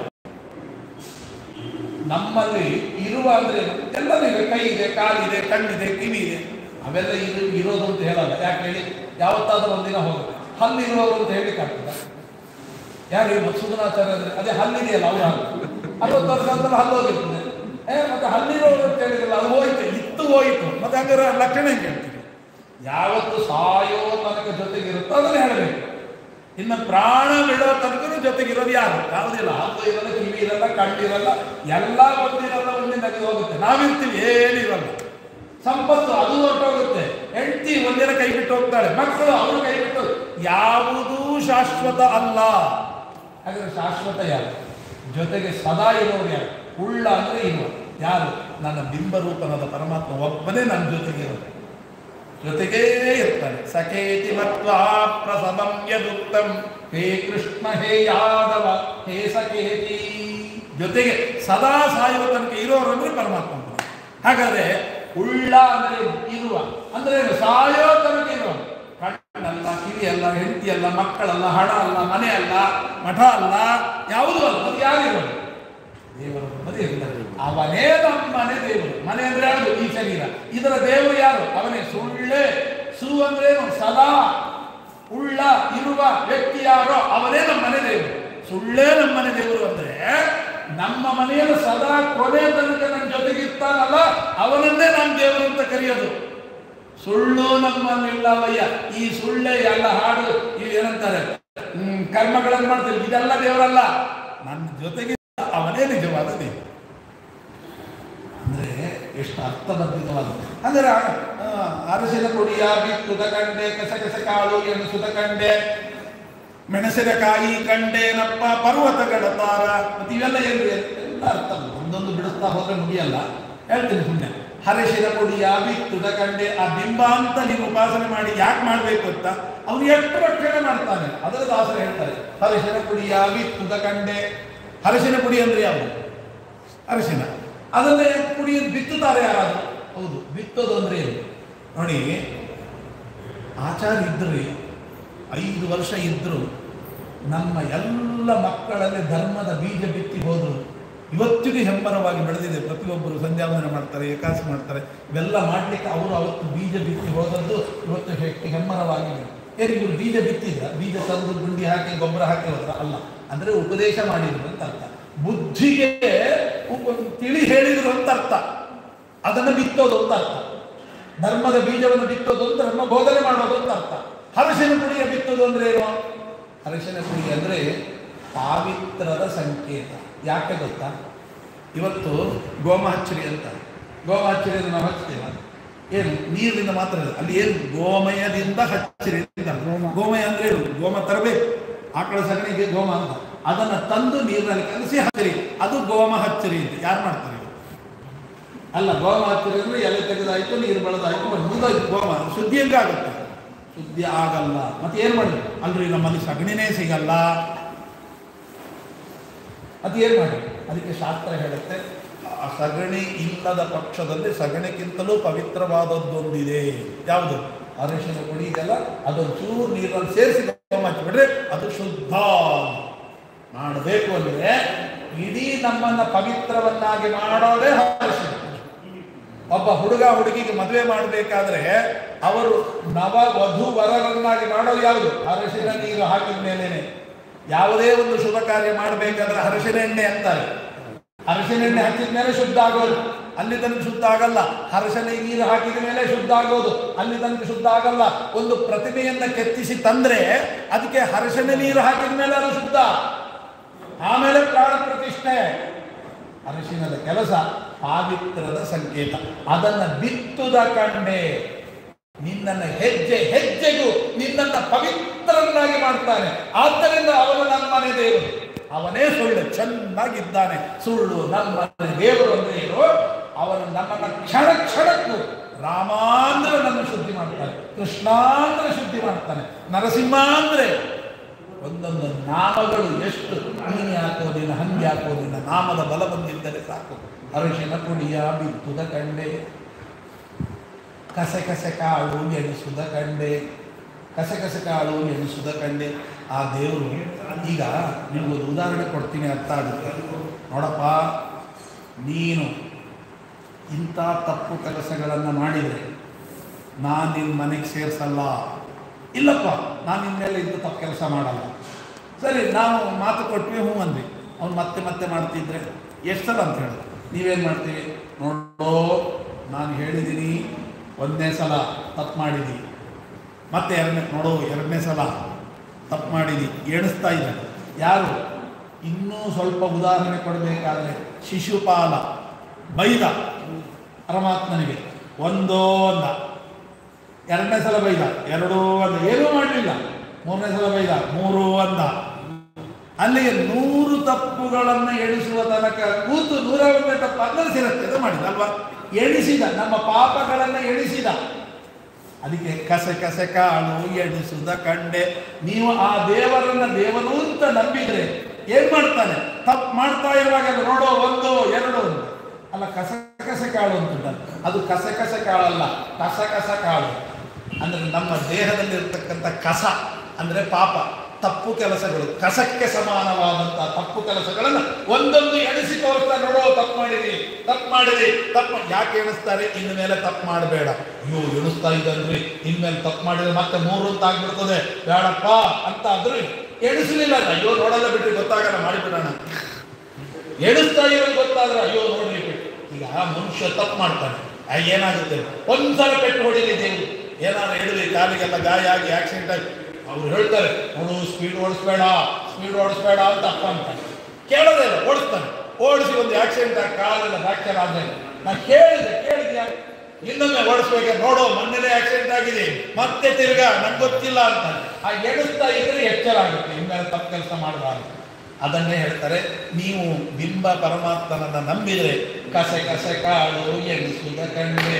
ನಮ್ಮಲ್ಲಿ ಇರುವ ಅಂದ್ರೆ ಏನು? ಎಲ್ಲನೂ ಇದೆ ಕೈ ಇದೆ ಕಾಲಿದೆ ಕಣ್ಣಿದೆ ಕಿವಿ ಇದೆ ಅವೆಲ್ಲ ಇರು ಇರೋದು ಅಂತ ಹೇಳಲ್ಲ ಯಾಕೆ ಹೇಳಿ ಯಾವತ್ತಾದ್ರೂ ಒಂದಿನ ಹೋಗುತ್ತೆ ಹಲ್ಲಿರುವವರು ಅಂತ ಹೇಳಿಕ್ಕೆ ಆಗ್ತದ ಯಾರು ಮತ್ಸುದನಾಚಾರ್ಯ ಅಂದ್ರೆ ಅದೇ ಹಲ್ಲಿದೆಯಲ್ಲ ಅವ್ರ ಹಲ್ಲು ಅರವತ್ತು ವರ್ಷ ಆದ್ಮೇಲೆ ಹಲ್ಲು ಹೋಗಿರ್ತದೆ ಏ ಮತ್ತೆ ಹಲ್ಲಿರೋರು ಅಂತ ಹೇಳಿದ್ರಲ್ಲ ಅದು ಹೋಯ್ತು ಇತ್ತು ಹೋಯ್ತು ಮತ್ತೆ ಹಂಗಾರೆ ಲಕ್ಷಣ ಹೆಂಗೆ ಹೇಳ್ತೀವಿ ಯಾವತ್ತು ಸಾಯೋ ತನಕ ಜೊತೆಗಿರುತ್ತೋ ಅದನ್ನ ಹೇಳಬೇಕು ಇನ್ನು ಪ್ರಾಣ ಬಿಡೋ ತನಕ ಜೊತೆಗಿರೋದು ಯಾರು ಯಾವುದಿಲ್ಲ ಹಲ್ಲು ಇರಲ್ಲ ಕಿವಿ ಇರಲ್ಲ ಕಣ್ಣಿರಲ್ಲ ಎಲ್ಲ ಒಂದಿರಲ್ಲ ಒಂದಿನ ತೆಗೆದು ಹೋಗುತ್ತೆ ನಾವಿರ್ತೀವಿ ಏನಿರಲ್ಲ ಸಂಪತ್ತು ಅದು ಹೊರಟೋಗುತ್ತೆ ಹೆಂಡತಿ ಒಂದಿನ ಕೈ ಬಿಟ್ಟು ಹೋಗ್ತಾಳೆ ಮಕ್ಕಳು ಅವರು ಕೈ ಬಿಟ್ಟು ಯಾವುದೂ ಶಾಶ್ವತ ಅಲ್ಲ ಹಾಗಾದ್ರೆ ಶಾಶ್ವತ ಯಾರು ಜೊತೆಗೆ ಸದಾ ಇರೋರು ಯಾರು ಉಳ್ಳ ಅಂದ್ರೆ ಇರುವ ಯಾರು ನನ್ನ ಬಿಂಬರೂಪನಾದ ಪರಮಾತ್ಮ ಒಬ್ಬನೇ ನನ್ನ ಜೊತೆಗೆ ಇರೋದು ಜೊತೆಗೇ ಇರ್ತಾನೆ ಸಖೇತಿ ಮತ್ವಾ ಪ್ರಸವಂ ಯದುಕ್ತಂ ಹೇ ಕೃಷ್ಣ ಹೇ ಯಾದವ ಹೇ ಸಖೇತಿ ಜೊತೆಗೆ ಸದಾ ಸಾಯುವ ತನಕ ಇರೋರು ಅಂದ್ರೆ ಪರಮಾತ್ಮ ಅಂತ. ಹಾಗಾದ್ರೆ ಉಳ್ಳ ಅಂದ್ರೆ ಇರುವ ಅಂದ್ರೆ ಏನು? ಸಾಯೋ ತನಕ ಇರುವ ಕಣ್ಣಲ್ಲ ಕಿವಿ ಅಲ್ಲ ಹೆಂಡತಿ ಅಲ್ಲ ಮಕ್ಕಳಲ್ಲ ಹಣ ಅಲ್ಲ ಮನೆ ಅಲ್ಲ ಮಠ ಅಲ್ಲ ಯಾವುದೂ ಅಲ್ಲ ಅದು ಯಾರಿರೋದು ದೇವರು ಮನೆ ಅವನೇ ನಮ್ಮ ಮನೆ ದೇವರು ಮನೆ ಅಂದ್ರೆ ಯಾರು ಈ ಶರೀರ ಇದರ ದೇವರು ಯಾರು ಅವನೇ ಸುಳ್ಳೆ ಸು ಅಂದ್ರೆ ಏನು? ಸದಾ ಉಳ್ಳ ಇರುವ ವ್ಯಕ್ತಿ ಯಾರೋ ಅವನೇ ನಮ್ಮ ಮನೆ ದೇವರು ಸುಳ್ಳೇ ನಮ್ಮ ಮನೆ ದೇವರು ಅಂದ್ರೆ ನಮ್ಮ ಮನೆಯಲ್ಲಿ ಸದಾ ಕೊನೆ ತನಕ ನನ್ನ ಜೊತೆಗಿರ್ತಾನಲ್ಲ ಅವನನ್ನೇ ನಮ್ಮ ದೇವರು ಅಂತ ಕರೆಯೋದು ಸುಳ್ಳು ನಮ್ಮನ್ನಿಲ್ಲವಯ್ಯ ಈ ಸುಳ್ಳೆ ಎಲ್ಲ ಹಾಡು ಇವು ಏನಂತಾರೆ ಹ್ಮ್, ಕರ್ಮಗಳನ್ನು ಮಾಡ್ತೀವಿ ಇದೆಲ್ಲ ದೇವರಲ್ಲ ನನ್ನ ಜೊತೆಗೆ ಅವನೇ ನಿಜವಾದ ದೇವರು ಅಂದ್ರೆ ಎಷ್ಟು ಅರ್ಥಬದ್ಧವಾದ ಅಂದ್ರೆ ಆ, ಅರಸಿನ ಪುಡಿಯ ಬಿತ್ತುದ ಕಂಡೆ ಕಸಕಸ ಕಾಳು ಎಣಸುದ ಕಂಡೆ ಮೆಣಸಿನಕಾಯಿ ಕಂಡೇನಪ್ಪ ಪರ್ವತಗಳ ತಾರ ಮತ್ತೆ ಇವೆಲ್ಲ ಏನು ಎಲ್ಲ ಅರ್ಥ ಒಂದೊಂದು ಬಿಡಿಸ್ತಾ ಹೋದ್ರೆ ಮುಗಿಯಲ್ಲ ಹೇಳ್ತೀನಿ ಸುಮ್ಮನೆ ಹರಸಿನ ಪುಡಿಯ ಬಿತ್ತುದ ಕಂಡೆ ಆ ಬಿಂಬ ಅಂತ ನೀವು ಉಪಾಸನೆ ಮಾಡಿ ಯಾಕೆ ಮಾಡಬೇಕು ಅಂತ ಅವನು ಎಷ್ಟು ರಕ್ಷಣೆ ಮಾಡ್ತಾನೆ ಅದರ ದಾಸರು ಹೇಳ್ತಾರೆ ಹರಸಿನ ಪುಡಿಯ ಬಿತ್ತುದ ಕಂಡೆ ಹರಸಿನ ಪುಡಿ ಅಂದ್ರೆ ಯಾವುದು ಅರಿಶಿನ ಅದನ್ನೇ ಪುಡಿ ಬಿತ್ತುತ್ತಾರೆ ಯಾರಾದ್ರು ಹೌದು ಬಿತ್ತೋದು ಅಂದ್ರೆ ಏನು ನೋಡಿ ಆಚಾರ ಇದ್ರಿ ಐದು ವರ್ಷ ಇದ್ರು ನಮ್ಮ ಎಲ್ಲ ಮಕ್ಕಳಲ್ಲಿ ಧರ್ಮದ ಬೀಜ ಬಿತ್ತಿ ಹೋದ್ರು ಇವತ್ತಿಗೂ ಹೆಮ್ಮರವಾಗಿ ಬೆಳೆದಿದೆ ಪ್ರತಿಯೊಬ್ಬರು ಸಂಧ್ಯಾವಂದನೆ ಮಾಡ್ತಾರೆ ಏಕಾಸಿ ಮಾಡ್ತಾರೆ ಇವೆಲ್ಲ ಮಾಡಲಿಕ್ಕೆ ಅವರು ಅವತ್ತು ಬೀಜ ಬಿತ್ತಿ ಹೋದದ್ದು ಇವತ್ತು ಎಷ್ಟು ಹೆಮ್ಮರವಾಗಿದೆ ಏನು ಇವರು ಬೀಜ ಬಿತ್ತಿದ್ರ ಬೀಜ ತಂದು ಗುಂಡಿ ಹಾಕಿ ಗೊಬ್ಬರ ಹಾಕಿ ಹೋದ್ರ ಅಲ್ಲ ಅಂದ್ರೆ ಉಪದೇಶ ಮಾಡಿದ್ರು ಅಂತ ಅರ್ಥ ಬುದ್ಧಿಗೆ ಉಪ- ತಿಳಿ ಹೇಳಿದ್ರು ಅಂತ ಅರ್ಥ ಅದನ್ನು ಬಿತ್ತೋದು ಅಂತ ಅರ್ಥ ಧರ್ಮದ ಬೀಜವನ್ನು ಬಿತ್ತೋದು ಅಂತ ಧರ್ಮ ಬೋಧನೆ ಮಾಡೋದು ಅಂತ ಅರ್ಥ ಹರಸಿನ ಪುಡಿಯ ಬಿತ್ತೋದು ಅಂದ್ರೆ ಏನು ಹರಸಿನ ಪುಡಿ ಅಂದ್ರೆ ಪಾವಿತ್ರದ ಸಂಕೇತ ಯಾಕೆ ಗೊತ್ತಾ ಇವತ್ತು ಗೋಮಾಚರಿ ಅಂತ ಗೋಮಾಚರಿಯನ್ನು ನಾವು ಹಚ್ತೀವ ಏನು ನೀರಿನಿಂದ ಮಾತ್ರ ಇಲ್ಲ. ಅಲ್ಲಿ ಏನು ಗೋಮಯದಿಂದ ಹಚ್ಚಿರಿ ಅಂತ ಗೋಮಯ ಅಂದ್ರೆ ಏನು ಗೋಮ ತರಬೇಕು ಆಕಳ ಸಗಣಿಗೆ ಗೋಮ ಅಂತ ಅದನ್ನ ತಂದು ನೀರಿನಲ್ಲಿ ಕಲಸಿ ಹಚ್ಚಿರಿ ಅದು ಗೋಮ ಹಚ್ಚಿರಿ ಅಂತ ಯಾರು ಮಾಡ್ತಾರೆ ಇವಾಗ? ಅಲ್ಲ ಗೋಮ ಹಚ್ಚಿರಿ ಅಂದ್ರೆ ಎಲೆ ತೆಗೆದಾಯ್ತು ನೀರು ಬೆಳೆದಾಯ್ತು ಮುಂದಾಯ್ತು ಗೋಮ ಶುದ್ಧಿ ಹೆಂಗಾಗುತ್ತೆ ಶುದ್ಧಿ ಆಗಲ್ಲ ಮತ್ತೆ ಏನ್ ಮಾಡಬೇಕು ಅಲ್ರಿ ನಮ್ಮಲ್ಲಿ ಸಗಣಿನೇ ಸಿಗಲ್ಲ ಅದು ಏನು ಮಾಡಿ ಅದಕ್ಕೆ ಶಾಸ್ತ್ರ ಹೇಳುತ್ತೆ ಆ ಸಗಣಿ ಇಲ್ಲದ ಪಕ್ಷದಲ್ಲಿ ಸಗಣಿಗಿಂತಲೂ ಪವಿತ್ರವಾದದ್ದೊಂದಿದೆ ಯಾವುದು ಅರಿಶಿನ ಪುಡಿ ಇದೆಲ್ಲ ಅದೊಂದು ಚೂರು ನೀರಲ್ಲಿ ಸೇರಿಸಿ ಹಚ್ಚಿಬಿಟ್ರೆ ಅದು ಶುದ್ಧ ಮಾಡಬೇಕು ಅಂದ್ರೆ ಇಡೀ ನಮ್ಮನ್ನ ಪವಿತ್ರವನ್ನಾಗಿ ಮಾಡೋದೇ ಅರಿಶಿನ ಒಬ್ಬ ಹುಡುಗ ಹುಡುಗಿಗೆ ಮದುವೆ ಮಾಡಬೇಕಾದ್ರೆ ಅವರು ನವ ವಧು ವರರನ್ನಾಗಿ ಮಾಡೋದು ಯಾವುದು ಅರಶಿನ ನೀರು ಹಾಕಿದ ಮೇಲೇನೆ ಯಾವುದೇ ಒಂದು ಶುಭ ಕಾರ್ಯ ಮಾಡಬೇಕಾದ್ರೆ ಅರಶಿನ ಎಣ್ಣೆ ಅಂತಾರೆ ಅರಶಿನ ಎಣ್ಣೆ ಹಾಕಿದ ಮೇಲೆ ಶುದ್ಧ ಆಗೋದು ಅಲ್ಲಿ ತನಕ ಶುದ್ಧ ಆಗಲ್ಲ ಅರಶಿನ ನೀರು ಹಾಕಿದ ಮೇಲೆ ಶುದ್ಧ ಆಗೋದು ಅಲ್ಲಿ ತನಕ ಶುದ್ಧ ಆಗಲ್ಲ ಒಂದು ಪ್ರತಿಮೆಯನ್ನ ಕೆತ್ತಿಸಿ ತಂದ್ರೆ ಅದಕ್ಕೆ ಅರಶಿನ ನೀರು ಹಾಕಿದ ಮೇಲೆ ಅದು ಶುದ್ಧ ಆಮೇಲೆ ಪ್ರಾಣ ಪ್ರತಿಷ್ಠೆ ಅರಿಶಿನದ ಕೆಲಸ ಪಾವಿತ್ರದ ಸಂಕೇತ ಅದನ್ನ ಬಿತ್ತುದ ಕಂಡೆ ನಿನ್ನನ್ನ ಹೆಜ್ಜೆ ಹೆಜ್ಜೆಗೂ ನಿನ್ನನ್ನ ಪವಿತ್ರನ್ನಾಗಿ ಮಾಡ್ತಾನೆ ಆದ್ದರಿಂದ ಅವನು ನಮ್ಮನೆ ದೇವರು ಅವನೇ ಸುಳ್ಳು ಚೆನ್ನಾಗಿದ್ದಾನೆ ಸುಳ್ಳು ನಮ್ಮನೆ ದೇವರು ಅಂದ್ರೆ ಏನು ಅವನು ನಮ್ಮನ್ನ ಕ್ಷಣ ಕ್ಷಣಕ್ಕೂ ರಾಮ ಅಂದ್ರೆ ನನ್ನ ಶುದ್ಧಿ ಮಾಡ್ತಾನೆ ಕೃಷ್ಣ ಅಂದ್ರೆ ಶುದ್ಧಿ ಮಾಡ್ತಾನೆ ನರಸಿಂಹ ಅಂದ್ರೆ ಒಂದೊಂದು ನಾಮಗಳು ಎಷ್ಟು ನೀನು ಯಾಕೋ ನಿನ್ನ ಹಂಗೆ ಯಾಕೋ ನಿನ್ನ ನಾಮದ ಬಲ ಬಂದಿದ್ದರೆ ಸಾಕು ಅರಿಶಿನ ಪುಡಿಯ ಬಿತ್ತುದ ಕಂಡೆ ಕಸೆ ಕಸೆ ಕಾಳು ಎಣಿಸುದ ಕಂಡೆ ಕಸೆ ಕಸೆ ಕಾಳು ಎಣಿಸುದ ಕಂಡೆ ಆ ದೇವರು ಈಗ ನಿಮಗೊಂದು ಉದಾಹರಣೆ ಕೊಡ್ತೀನಿ ಅರ್ಥ ಆಗುತ್ತೆ ನೋಡಪ್ಪ ನೀನು ಇಂಥ ತಪ್ಪು ಕೆಲಸಗಳನ್ನು ಮಾಡಿದರೆ ನಾನು ನಿನ್ನ ಮನೆಗೆ ಸೇರಿಸಲ್ಲ ಇಲ್ಲಪ್ಪ ನಾನು ಇನ್ಮೇಲೆ ಇಂಥ ತಪ್ಪು ಕೆಲಸ ಮಾಡಲ್ಲ ಸರಿ ನಾವು ಮಾತು ಕೊಟ್ವಿ ಹ್ಞೂ ಅಂದ್ವಿ ಅವ್ನು ಮತ್ತೆ ಮತ್ತೆ ಮಾಡ್ತಿದ್ರೆ ಎಷ್ಟು ಸಲ ಅಂತ ಹೇಳಿ ನೀವೇನು ಮಾಡ್ತೀವಿ ನೋಡೋ ನಾನು ಹೇಳಿದ್ದೀನಿ ಒಂದನೇ ಸಲ ತಪ್ಪು ಮಾಡಿದ್ದೀನಿ ಮತ್ತೆ ಎರಡನೇ ನೋಡು ಎರಡನೇ ಸಲ ತಪ್ಪು ಮಾಡಿದಿ ಎಣಿಸ್ತಾ ಇದ್ದಾನೆ ಯಾರು ಇನ್ನೂ ಸ್ವಲ್ಪ ಉದಾಹರಣೆ ಕೊಡಬೇಕಾದ್ರೆ ಶಿಶುಪಾಲ ಬೈದ ಪರಮಾತ್ಮನಿಗೆ ಒಂದೋ ಅಂದ ಎರಡನೇ ಸಲ ಬೈದ ಎರಡೂ ಅಂದ ಏನೂ ಮಾಡಲಿಲ್ಲ ಮೂರನೇ ಸಲ ಬೈದ ಮೂರು ಅಂದ ಅಲ್ಲಿಗೆ ನೂರು ತಪ್ಪುಗಳನ್ನು ಎಣಿಸುವ ತನಕ ಕೂತು ನೂರ ಒಂದನೇ ತಪ್ಪು ಅಂದರೆ ಸಿರತ್ತೆ ಅದು ಮಾಡಿದ ಅಲ್ವಾ ಎಣಿಸಿದ ನಮ್ಮ ಪಾಪಗಳನ್ನು ಎಣಿಸಿದ ಅದಕ್ಕೆ ಕಸೆ ಕಸೆ ಕಾಳು ಎಣಿಸುದ ಕಂಡೆ ನೀವು ಆ ದೇವರನ್ನ ದೇವನು ಅಂತ ನಂಬಿದ್ರೆ ಏನ್ ಮಾಡ್ತಾನೆ ತಪ್ಪು ಮಾಡ್ತಾ ಇರುವಾಗ ನೋಡೋ ಒಂದು ಎರಡು ಒಂದು ಅಲ್ಲ ಕಸ ಕಸ ಕಾಳು ಅಂತಲ್ಲ ಅದು ಕಸ ಕಸ ಕಾಳಲ್ಲ ಕಸ ಕಸ ಕಾಳು ಅಂದ್ರೆ ನಮ್ಮ ದೇಹದಲ್ಲಿ ಇರ್ತಕ್ಕಂಥ ಕಸ ಅಂದ್ರೆ ಪಾಪ ತಪ್ಪು ಕೆಲಸಗಳು ಕಸಕ್ಕೆ ಸಮಾನವಾದಂತಹ ತಪ್ಪು ಕೆಲಸಗಳನ್ನು ಒಂದೊಂದು ಎಣಿಸಿ ತೋರಿಸ್ತಾ ನೋಡೋ ತಪ್ಪು ಮಾಡಿರಿ ತಪ್ಪು ಮಾಡಿರಿ ತಪ್ಪು ಯಾಕೆ ಎಣಿಸ್ತಾರೆ ಇನ್ನು ಮೇಲೆ ತಪ್ಪು ಮಾಡಬೇಡ ಅಯ್ಯೋ ಎಣಿಸ್ತಾ ಇದ್ದಲ್ರಿ ಇನ್ಮೇಲೆ ತಪ್ಪು ಮಾಡಿದ್ರೆ ಮತ್ತೆ ಮೂರು ಅಂತ ಆಗ್ಬಿಡ್ತದೆ ಬೇಡಪ್ಪ ಅಂತ ಆದ್ರೆ ಎಣಿಸಲಿಲ್ಲ ಅಯ್ಯೋ ನೋಡಲ್ಲ ಬಿಟ್ರಿ ಗೊತ್ತಾಗಲ್ಲ ಮಾಡಿಬಿಡೋಣ ಎಣಿಸ್ತಾ ಇರೋದು ಗೊತ್ತಾದ್ರೆ ಅಯ್ಯೋ ನೋಡ್ರಿ ಬಿಟ್ಟು ಈಗ ಮನುಷ್ಯ ತಪ್ಪು ಮಾಡ್ತಾನೆ ಆ, ಏನಾಗುತ್ತೆ ಒಂದ್ಸಲ ಪೆಟ್ಟು ಹೊಡಿಲಿ ದೇವರು ಏನಾದ್ರು ಹಿಡಿದು ಕಾಲಿಗೆಲ್ಲ ಗಾಯ ಆಗಿ ಆಕ್ಸಿಡೆಂಟ್ ಆಗಿ ಅವ್ರು ಹೇಳ್ತಾರೆ ನೋಡು ಸ್ಪೀಡ್ ಓಡಿಸ್ಬೇಡ ಸ್ಪೀಡ್ ಓಡಿಸ್ಬೇಡ ಅಂತ ಅಪ್ಪ ಅಂತಾನೆ ಕೇಳೋದೇ ಇಲ್ಲ ಓಡಿಸ್ತಾನೆ ಓಡಿಸಿ ಒಂದು ಆಕ್ಸಿಡೆಂಟ್ ಆಗಿ ಕಾಲೆಲ್ಲ ಫ್ರಾಕ್ಚರ್ ಆದ್ಮೇಲೆ ನಾನು ಕೇಳಿದೆ ಕೇಳಿದ್ಯಾ ಇನ್ನೊಮ್ಮೆ ಓಡಿಸ್ಬೇಕು ನೋಡು ಮೊನ್ನೆನೇ ಆಕ್ಸಿಡೆಂಟ್ ಆಗಿದೆ ಮತ್ತೆ ತಿರ್ಗಾ ನಂಗೆ ಗೊತ್ತಿಲ್ಲ ಅಂತ ಆ ಎಣಿಸ್ತಾ ಇದ್ರೆ ಎಚ್ಚರ ಆಗುತ್ತೆ ಇನ್ಮೇಲೆ ತಪ್ಪು ಕೆಲಸ ಮಾಡಬಾರ್ದು ಅದನ್ನೇ ಹೇಳ್ತಾರೆ ನೀವು ಬಿಂಬ ಪರಮಾತ್ಮನನ್ನ ನಂಬಿದರೆ ಕಸೆ ಕಸೆ ಕಾಳು ಎಣಿಸುವುದ ಕಂಡೆ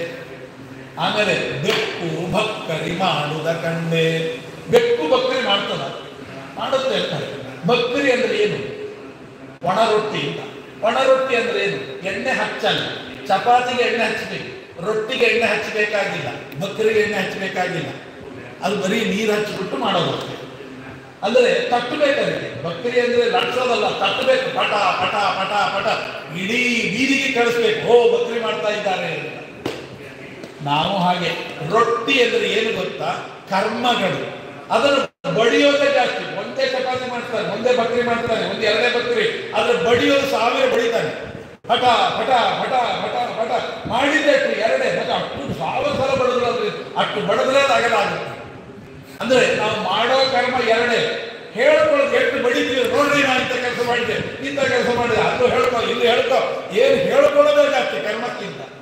ಆಮೇಲೆ ಬೆಕ್ಕು ಭಕ್ಕರಿ ಮಾಡುವುದ ಕಂಡೆ ಬೆಕ್ಕು ಬಕ್ಕರಿ ಮಾಡ್ತದ ಮಾಡುತ್ತೆ ಅಂತಾರೆ ಬಕ್ಕರಿ ಅಂದ್ರೆ ಏನು ಒಣ ರೊಟ್ಟಿ ಅಂತ ಒಣ ರೊಟ್ಟಿ ಅಂದ್ರೆ ಏನು ಎಣ್ಣೆ ಹಚ್ಚಲ್ಲ ಚಪಾತಿಗೆ ಎಣ್ಣೆ ಹಚ್ಚಬೇಕು ರೊಟ್ಟಿಗೆ ಎಣ್ಣೆ ಹಚ್ಚಬೇಕಾಗಿಲ್ಲ ಬಕ್ಕರಿಗೆ ಎಣ್ಣೆ ಹಚ್ಚಬೇಕಾಗಿಲ್ಲ ಅದು ಬರೀ ನೀರು ಹಚ್ಚಿಬಿಟ್ಟು ಮಾಡೋದು ಅಷ್ಟೇ ಅಂದ್ರೆ ತಟ್ಟಬೇಕು ಅದಕ್ಕೆ ಬಕ್ಕರಿ ಅಂದ್ರೆ ಲಟ್ಸೋದಲ್ಲ ತಟ್ಟಬೇಕು ಪಟ ಪಟ ಪಟ ಪಟ ಇಡೀ ಬೀದಿಗೆ ಕಳಿಸ್ಬೇಕು ಓ ಬಕ್ರಿ ಮಾಡ್ತಾ ಇದ್ದಾರೆ ಅಂತ ನಾವು ಹಾಗೆ ರೊಟ್ಟಿ ಅಂದ್ರೆ ಏನು ಗೊತ್ತಾ ಕರ್ಮಗಳು ಅದನ್ನು ಬಡಿಯೋದೇ ಜಾಸ್ತಿ ಒಂದೇ ಚಪಾತಿ ಮಾಡ್ತಾರೆ ಒಂದೇ ಬಕ್ರಿ ಮಾಡ್ತಾನೆ ಒಂದೇ ಎರಡೇ ಬಕ್ರಿ ಆದ್ರೆ ಬಡಿಯೋದು ಸಾವಿರ ಬಡಿತಾನೆ ಪಟ ಪಟ ಪಟ ಪಟ ಪಟ ಮಾಡಿದ್ದೆ ಎರಡೇ ಮತ್ತೆ ಅಷ್ಟು ಸಾವಿರ ಸಲ ಬಡಿದ್ರೆ ಅದು ಅಷ್ಟು ಬಡದ್ರೆ ಅದು ಅಗಲ ಆಗುತ್ತೆ ಅಂದ್ರೆ ನಾವು ಮಾಡೋ ಕರ್ಮ ಎರಡೇ ಹೇಳ್ಕೊಳ್ಳೋದು ಎಷ್ಟು ಬಡಿತೀವಿ ನೋಡ್ರಿ ನಾ ಇಂಥ ಕೆಲಸ ಮಾಡಿದ್ದೆ ಇಂಥ ಕೆಲಸ ಮಾಡಿದೆ ಅದು ಹೇಳ್ಕೊ ಇಲ್ಲಿ ಹೇಳ್ಕೊ ಏನು ಹೇಳ್ಕೊಳ್ಳೋದೇ ಜಾಸ್ತಿ ಕರ್ಮಕ್ಕಿಂತ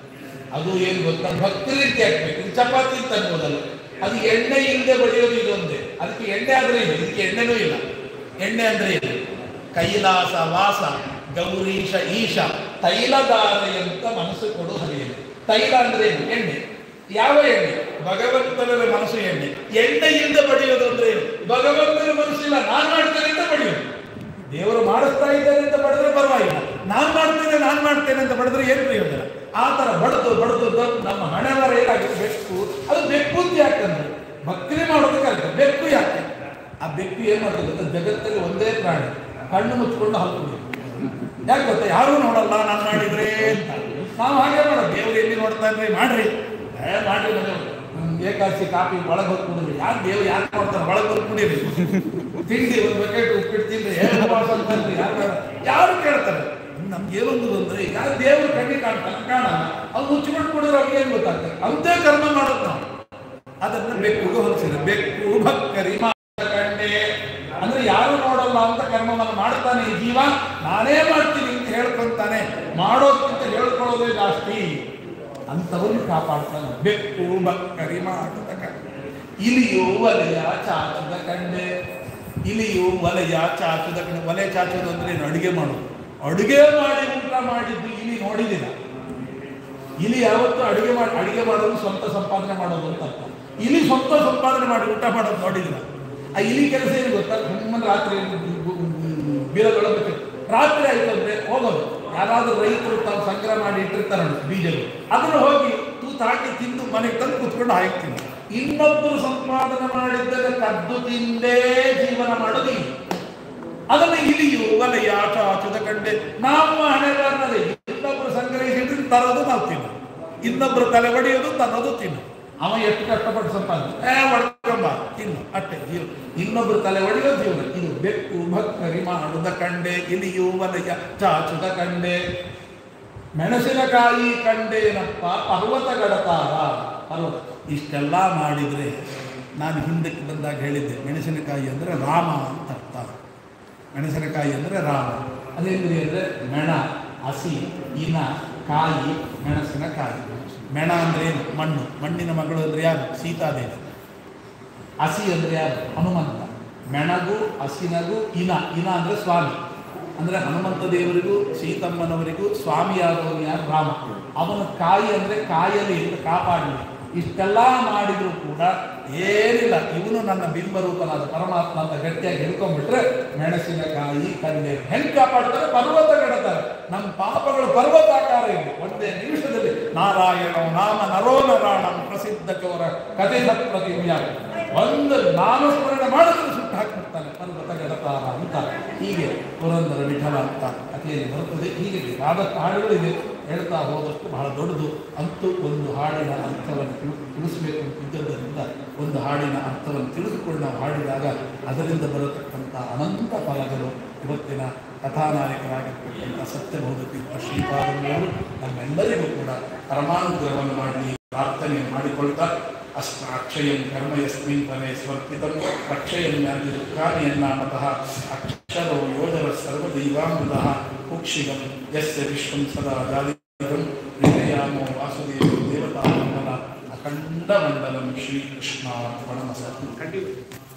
ಅದು ಏನು ಗೊತ್ತಾ ಭಕ್ತಿ ರೀತಿ ಹಾಕ್ಬೇಕು ಇದು ಚಪಾತಿ ಅಂತ ಅನ್ಬೋದಲ್ಲ ಅದು ಎಣ್ಣೆ ಇಲ್ಲದೆ ಬಡಿಯೋದು ಇದೊಂದೇ ಅದಕ್ಕೆ ಎಣ್ಣೆ ಆದ್ರೆ ಇಲ್ಲ ಇದಕ್ಕೆ ಎಣ್ಣೆನೂ ಇಲ್ಲ ಎಣ್ಣೆ ಅಂದ್ರೆ ಏನು ಕೈಲಾಸ ವಾಸ ಗೌರೀಶ ಈಶ ತೈಲಧಾರೆಯಂತ ಮನಸ್ಸು ಕೊಡು ಹರಿಯಲಿ ತೈಲ ಅಂದ್ರೆ ಏನು ಎಣ್ಣೆ ಯಾವ ಎಣ್ಣೆ ಭಗವಂತನ ಮನಸ್ಸು ಎಣ್ಣೆ ಎಣ್ಣೆ ಇಲ್ಲದೆ ಬಡಿಯೋದು ಅಂದ್ರೆ ಏನು ಭಗವಂತನ ಮನಸ್ಸಿಲ್ಲ ನಾನ್ ಮಾಡ್ತೇನೆ ಅಂತ ಬಡಿಯೋದು ದೇವರು ಮಾಡಿಸ್ತಾ ಇದ್ದಾರೆ ಅಂತ ಬಡಿದ್ರೆ ಪರವಾಗಿಲ್ಲ ನಾನ್ ಮಾಡ್ತೇನೆ ನಾನ್ ಮಾಡ್ತೇನೆ ಅಂತ ಬಡಿದ್ರೆ ಏನು ಪ್ರಯೋಜನ ಆ ತರ ಬಡದು ಬಡದು ಬಡ್ದು ನಮ್ಮ ಹಣೆ ಬರ ಏನಾಗಿದೆ ಬೆಕ್ಕು ಅದು ಬೆಕ್ಕು ಅಂತ ಯಾಕಂದ್ರೆ ಭಕ್ತಿ ಮಾಡೋದಕ್ಕೆ ಬೆಕ್ಕು ಯಾಕೆ ಆ ಬೆಕ್ಕು ಏನ್ ಮಾಡ್ತದೆ ಗೊತ್ತಾ? ಜಗತ್ತಲ್ಲಿ ಒಂದೇ ಪ್ರಾಣಿ ಕಣ್ಣು ಮುಚ್ಕೊಂಡು ಹಾಲ್ಕೊಂಡು ಯಾಕೆ ಗೊತ್ತಾ ಯಾರು ನೋಡಲ್ಲ ನಾನು ಮಾಡಿದ್ರೆ ಅಂತ ನಾವು ಹಾಗೆ ಮಾಡೋದು ದೇವ್ರು ಎಲ್ಲಿ ನೋಡ್ತಾ ಇದ್ರೆ ಮಾಡ್ರಿ ಏ ಮಾಡ್ರಿ ಮನೆ ಏಕಾದಶಿ ಕಾಫಿ ಒಳಗೆ ಹೋಗಿ ಕುಡಿದ್ರಿ ಯಾರು ದೇವ್ರು ಯಾರು ನೋಡ್ತಾರೆ ಒಳಗೆ ಹೋಗಿ ಕುಡೀರಿ ತಿಂಡಿ ಒಂದು ಬಕೆಟ್ ಉಪ್ಪಿಟ್ಟು ತಿಂದ್ರೆ ಏನು ಉಪವಾಸ ಅಂತಂದ್ರೆ ಯಾರು ಬೇಡ? ಯಾರು ಕೇಳ್ತಾರೆ ನಮ್ಗೆ ಏನೊಂದು ಬಂದ್ರೆ ಯಾರು ದೇವ್ರು ಕಣ್ಣಿಗೆ ಕಾಣ್ತಾನೆ ಕಾಣಲ್ಲ ಅವ್ನು ಮುಚ್ಚಿಕೊಂಡು ಕುಡಿದ್ರೆ ಅವ್ರಿಗೆ ಏನು ಗೊತ್ತಾಗ್ತದೆ ಅಂತೆ ಕರ್ಮ ಮಾಡೋದು ನಾವು ಅದನ್ನ ಬೆಕ್ಕುಗೆ ಹೊಲಿಸಿದ್ರು ಬೆಕ್ಕು ಭಕ್ಕರಿ ಕಂಡೆ ಅಂದ್ರೆ ಯಾರು ನೋಡಲ್ಲ ಅಂತ ಕರ್ಮವನ್ನು ಮಾಡ್ತಾನೆ ಈ ಜೀವ ನಾನೇ ಮಾಡ್ತೀನಿ ಅಂತ ಹೇಳ್ಕೊಂತಾನೆ ಮಾಡೋದಕ್ಕಿಂತ ಹೇಳ್ಕೊಳ್ಳೋದೇ ಜಾಸ್ತಿ ಅಂತವನ್ನು ಕಾಪಾಡ್ತಾನೆ ಬೆಕ್ಕು ಬಕ್ಕರಿ ಮಾಡದ ಕಂಡೆ ಇಲಿಯು ವಲಯ ಚಾಚುದ ಕಂಡೆ ಇಲಿಯು ವಲಯ ಚಾಚುದ ಕಂಡೆ ಒಲೆ ಚಾಚುದು ಅಂದ್ರೆ ಏನು ಅಡುಗೆ ಮಾಡೋದು ಅಡುಗೆ ಮಾಡಿ ಊಟ ಮಾಡಿದ್ದು ಇಲಿ ನೋಡಿದಿಲ್ಲ ಇಲಿ ಯಾವತ್ತು ಅಡಿಗೆ ಮಾಡಿ ಅಡಿಗೆ ಮಾಡೋದು ಸ್ವಂತ ಸಂಪಾದನೆ ಮಾಡೋದು ಅಂತ ಅರ್ಥ ಇಲಿ ಸ್ವಂತ ಸಂಪಾದನೆ ಮಾಡಿ ಊಟ ಮಾಡೋದು ನೋಡಿದಿಲ್ಲ ಆ ಇಲಿ ಕೆಲಸ ಏನು ಗೊತ್ತಾ ಸುಮ್ಮನೆ ರಾತ್ರಿ ಬೀಳದೊಳಗೆ ರಾತ್ರಿ ಆಯ್ತು ಅಂದ್ರೆ ಹೋಗೋದು ಯಾರಾದ್ರೂ ರೈತರು ತಾವು ಸಂಗ್ರಹ ಮಾಡಿ ಇಟ್ಟಿರ್ತಾರೆ ನೋಡಿ ಬೀಜಗಳು ಅದನ್ನು ಹೋಗಿ ತೂತು ಹಾಕಿ ತಿಂದು ಮನೆಗೆ ತಂದು ಕುತ್ಕೊಂಡು ಹಾಕ್ತೀನಿ ಇನ್ನೊಬ್ಬರು ಸಂಪಾದನೆ ಮಾಡಿದ್ದಾಗ ಕದ್ದು ತಿಂದೇ ಜೀವನ ಮಾಡೋದು ಇಲಿ. ಅದನ್ನು ಇಲಿಯು ವಲಯ ಚಾಚುದ ಕಂಡೆ ನಾವು ಹಣೆ ಬರ್ತದೆ ಇನ್ನೊಬ್ರು ಸಂಗ್ರಹಿಸಿದ್ರೆ ತರೋದು ನಾವು ತಿನ್ನು ಇನ್ನೊಬ್ರು ತಲೆ ಹೊಡೆಯೋದು ತನ್ನೋದು ತಿನ್ನು ಅವ ಎಷ್ಟು ಕಷ್ಟಪಟ್ಟು ಸಂಪಾದನೆ ಏ ಹೊಡ್ಕೊಂಬ ತಿನ್ನು ಅಟ್ಟೆ ಜೀವ ಇನ್ನೊಬ್ರು ತಲೆ ಹೊಡೆಯೋ ಜೀವನ ಇದು ಬೆಕ್ಕು ಭಕ್ಕರಿ ಮಾಡುದ ಕಂಡೆ ಇಲಿಯು ವಲಯ ಚಾಚುದ ಕಂಡೆ ಮೆಣಸಿನಕಾಯಿ ಕಂಡೇನಪ್ಪ ಪರ್ವತ ಗಡತಾರ ಪರ್ವತ ಇಷ್ಟೆಲ್ಲ ಮಾಡಿದ್ರೆ ನಾನು ಹಿಂದಕ್ಕೆ ಬಂದಾಗ ಹೇಳಿದ್ದೆ ಮೆಣಸಿನಕಾಯಿ ಅಂದರೆ ರಾಮ ಅಂತ ಅರ್ಥ ಮೆಣಸಿನಕಾಯಿ ಅಂದರೆ ರಾಮ ಅದೇಂದ್ರಿ ಅಂದರೆ ಮೆಣ ಹಸಿ ಇನ ಕಾಯಿ ಮೆಣಸಿನಕಾಯಿ ಮೆಣ ಅಂದ್ರೆ ಏನು ಮಣ್ಣು ಮಣ್ಣಿನ ಮಗಳು ಅಂದ್ರೆ ಯಾರು ಸೀತಾದೇವಿ ಹಸಿ ಅಂದ್ರೆ ಯಾರು ಹನುಮಂತ ಮೆಣಗು ಹಸಿನಗು ಇನ ಇನ ಅಂದ್ರೆ ಸ್ವಾಮಿ ಅಂದ್ರೆ ಹನುಮಂತ ದೇವರಿಗೂ ಸೀತಮ್ಮನವರಿಗೂ ಸ್ವಾಮಿಯಾದವನು ಯಾರು ರಾಮ ಅವನ ಕಾಯಿ ಅಂದ್ರೆ ಕಾಯಲಿ ಅಂತ ಕಾಪಾಡಲಿ ಇಷ್ಟೆಲ್ಲ ಮಾಡಿದ್ರು ಕೂಡ ಏನಿಲ್ಲ ಇವನು ನನ್ನ ಬಿಂಬರೂಪನಾದ ಪರಮಾತ್ಮ ಅಂತ ಗಟ್ಟಿಯಾಗಿ ಹಿಡ್ಕೊಂಡ್ಬಿಟ್ರೆ ಮೆಣಸಿನಕಾಯಿ ಕಂಡೆ ಹೆಂಗ್ ಕಾಪಾಡ್ತಾರೆ ಪರ್ವತ ಕೆಡತಾರೆ ನಮ್ಮ ಪಾಪಗಳು ಪರ್ವತಾಕಾರ ಇದೆ ಒಂದೇ ನಿಮಿಷದಲ್ಲಿ ನಾರಾಯಣ ನಾಮ ನರೋ ನರಾಣಂ ಪ್ರಸಿದ್ಧ ಚೋರ ಕಥೆ ಪ್ರತಿಮ್ಯ ಒಂದು ನಾಮಸ್ಮರಣೆ ಮಾಡಿದ್ರೆ ಸುಟ್ಟು ಹಾಕ್ಬಿಡ್ತಾನೆ ಪರ್ವತ ಗಡತಾರ ಅಂತ ಹೀಗೆ ಪುರಂದರ ವಿಠಲ ಅಂತ ಕಥೆಯಲ್ಲಿ ಬರುತ್ತದೆ ಹೀಗೆ ಬೇಕಾದಷ್ಟು ಹಾಡುಗಳಿವೆ ಹೇಳ್ತಾ ಹೋದಷ್ಟು ಬಹಳ ದೊಡ್ಡದು ಅಂತೂ ಒಂದು ಹಾಡಿನ ಅರ್ಥವನ್ನು ತಿಳಿ ತಿಳಿಸಬೇಕು ಅಂತಿದ್ದರಿಂದ ಒಂದು ಹಾಡಿನ ಅರ್ಥವನ್ನು ತಿಳಿದುಕೊಂಡು ನಾವು ಹಾಡಿದಾಗ ಅದರಿಂದ ಬರತಕ್ಕಂಥ ಅನಂತ ಫಲಗಳು ಇವತ್ತಿನ ಕಥಾನಾಯಕರಾಗಿರ್ತಕ್ಕಂಥ ಸತ್ಯಬೋಧ ತೀರ್ಥ ಶ್ರೀಪಾದಂಗಳವರು ನಮ್ಮೆಲ್ಲರಿಗೂ ಕೂಡ ಪರಮಾನುಗ್ರಹವನ್ನು ಮಾಡಲಿ ಪ್ರಾರ್ಥನೆ ಮಾಡಿಕೊಳ್ತಾ ಅಸ್ಮ ಅಕ್ಷಯಂ ಕರ್ಮ ಯಸ್ಮಿನ್ ಫಲೆ ಸ್ವರ್ಪಿತಂ ಅಕ್ಷಯಂ ಯಾತಿ ದುಃಖಾನಿ ಎನ್ನಾಮತಃ ಅಕ್ಷರೋ ಯೋಧರ ಸರ್ವದೈವಾಮೃತಃ ಕುಕ್ಷಿಗಂ ಯಸ್ಯ ವಿಶ್ವಂ ಸದಾ ಜಾಲಿಗಂ ಹೃದಯಾಮೋ ವಾಸುದೇವ ದೇವತಾ ಮಂಡಲ ಅಖಂಡ ಮಂಡಲಂ ಶ್ರೀಕೃಷ್ಣಾರ್ಪಣಮಸ್ತು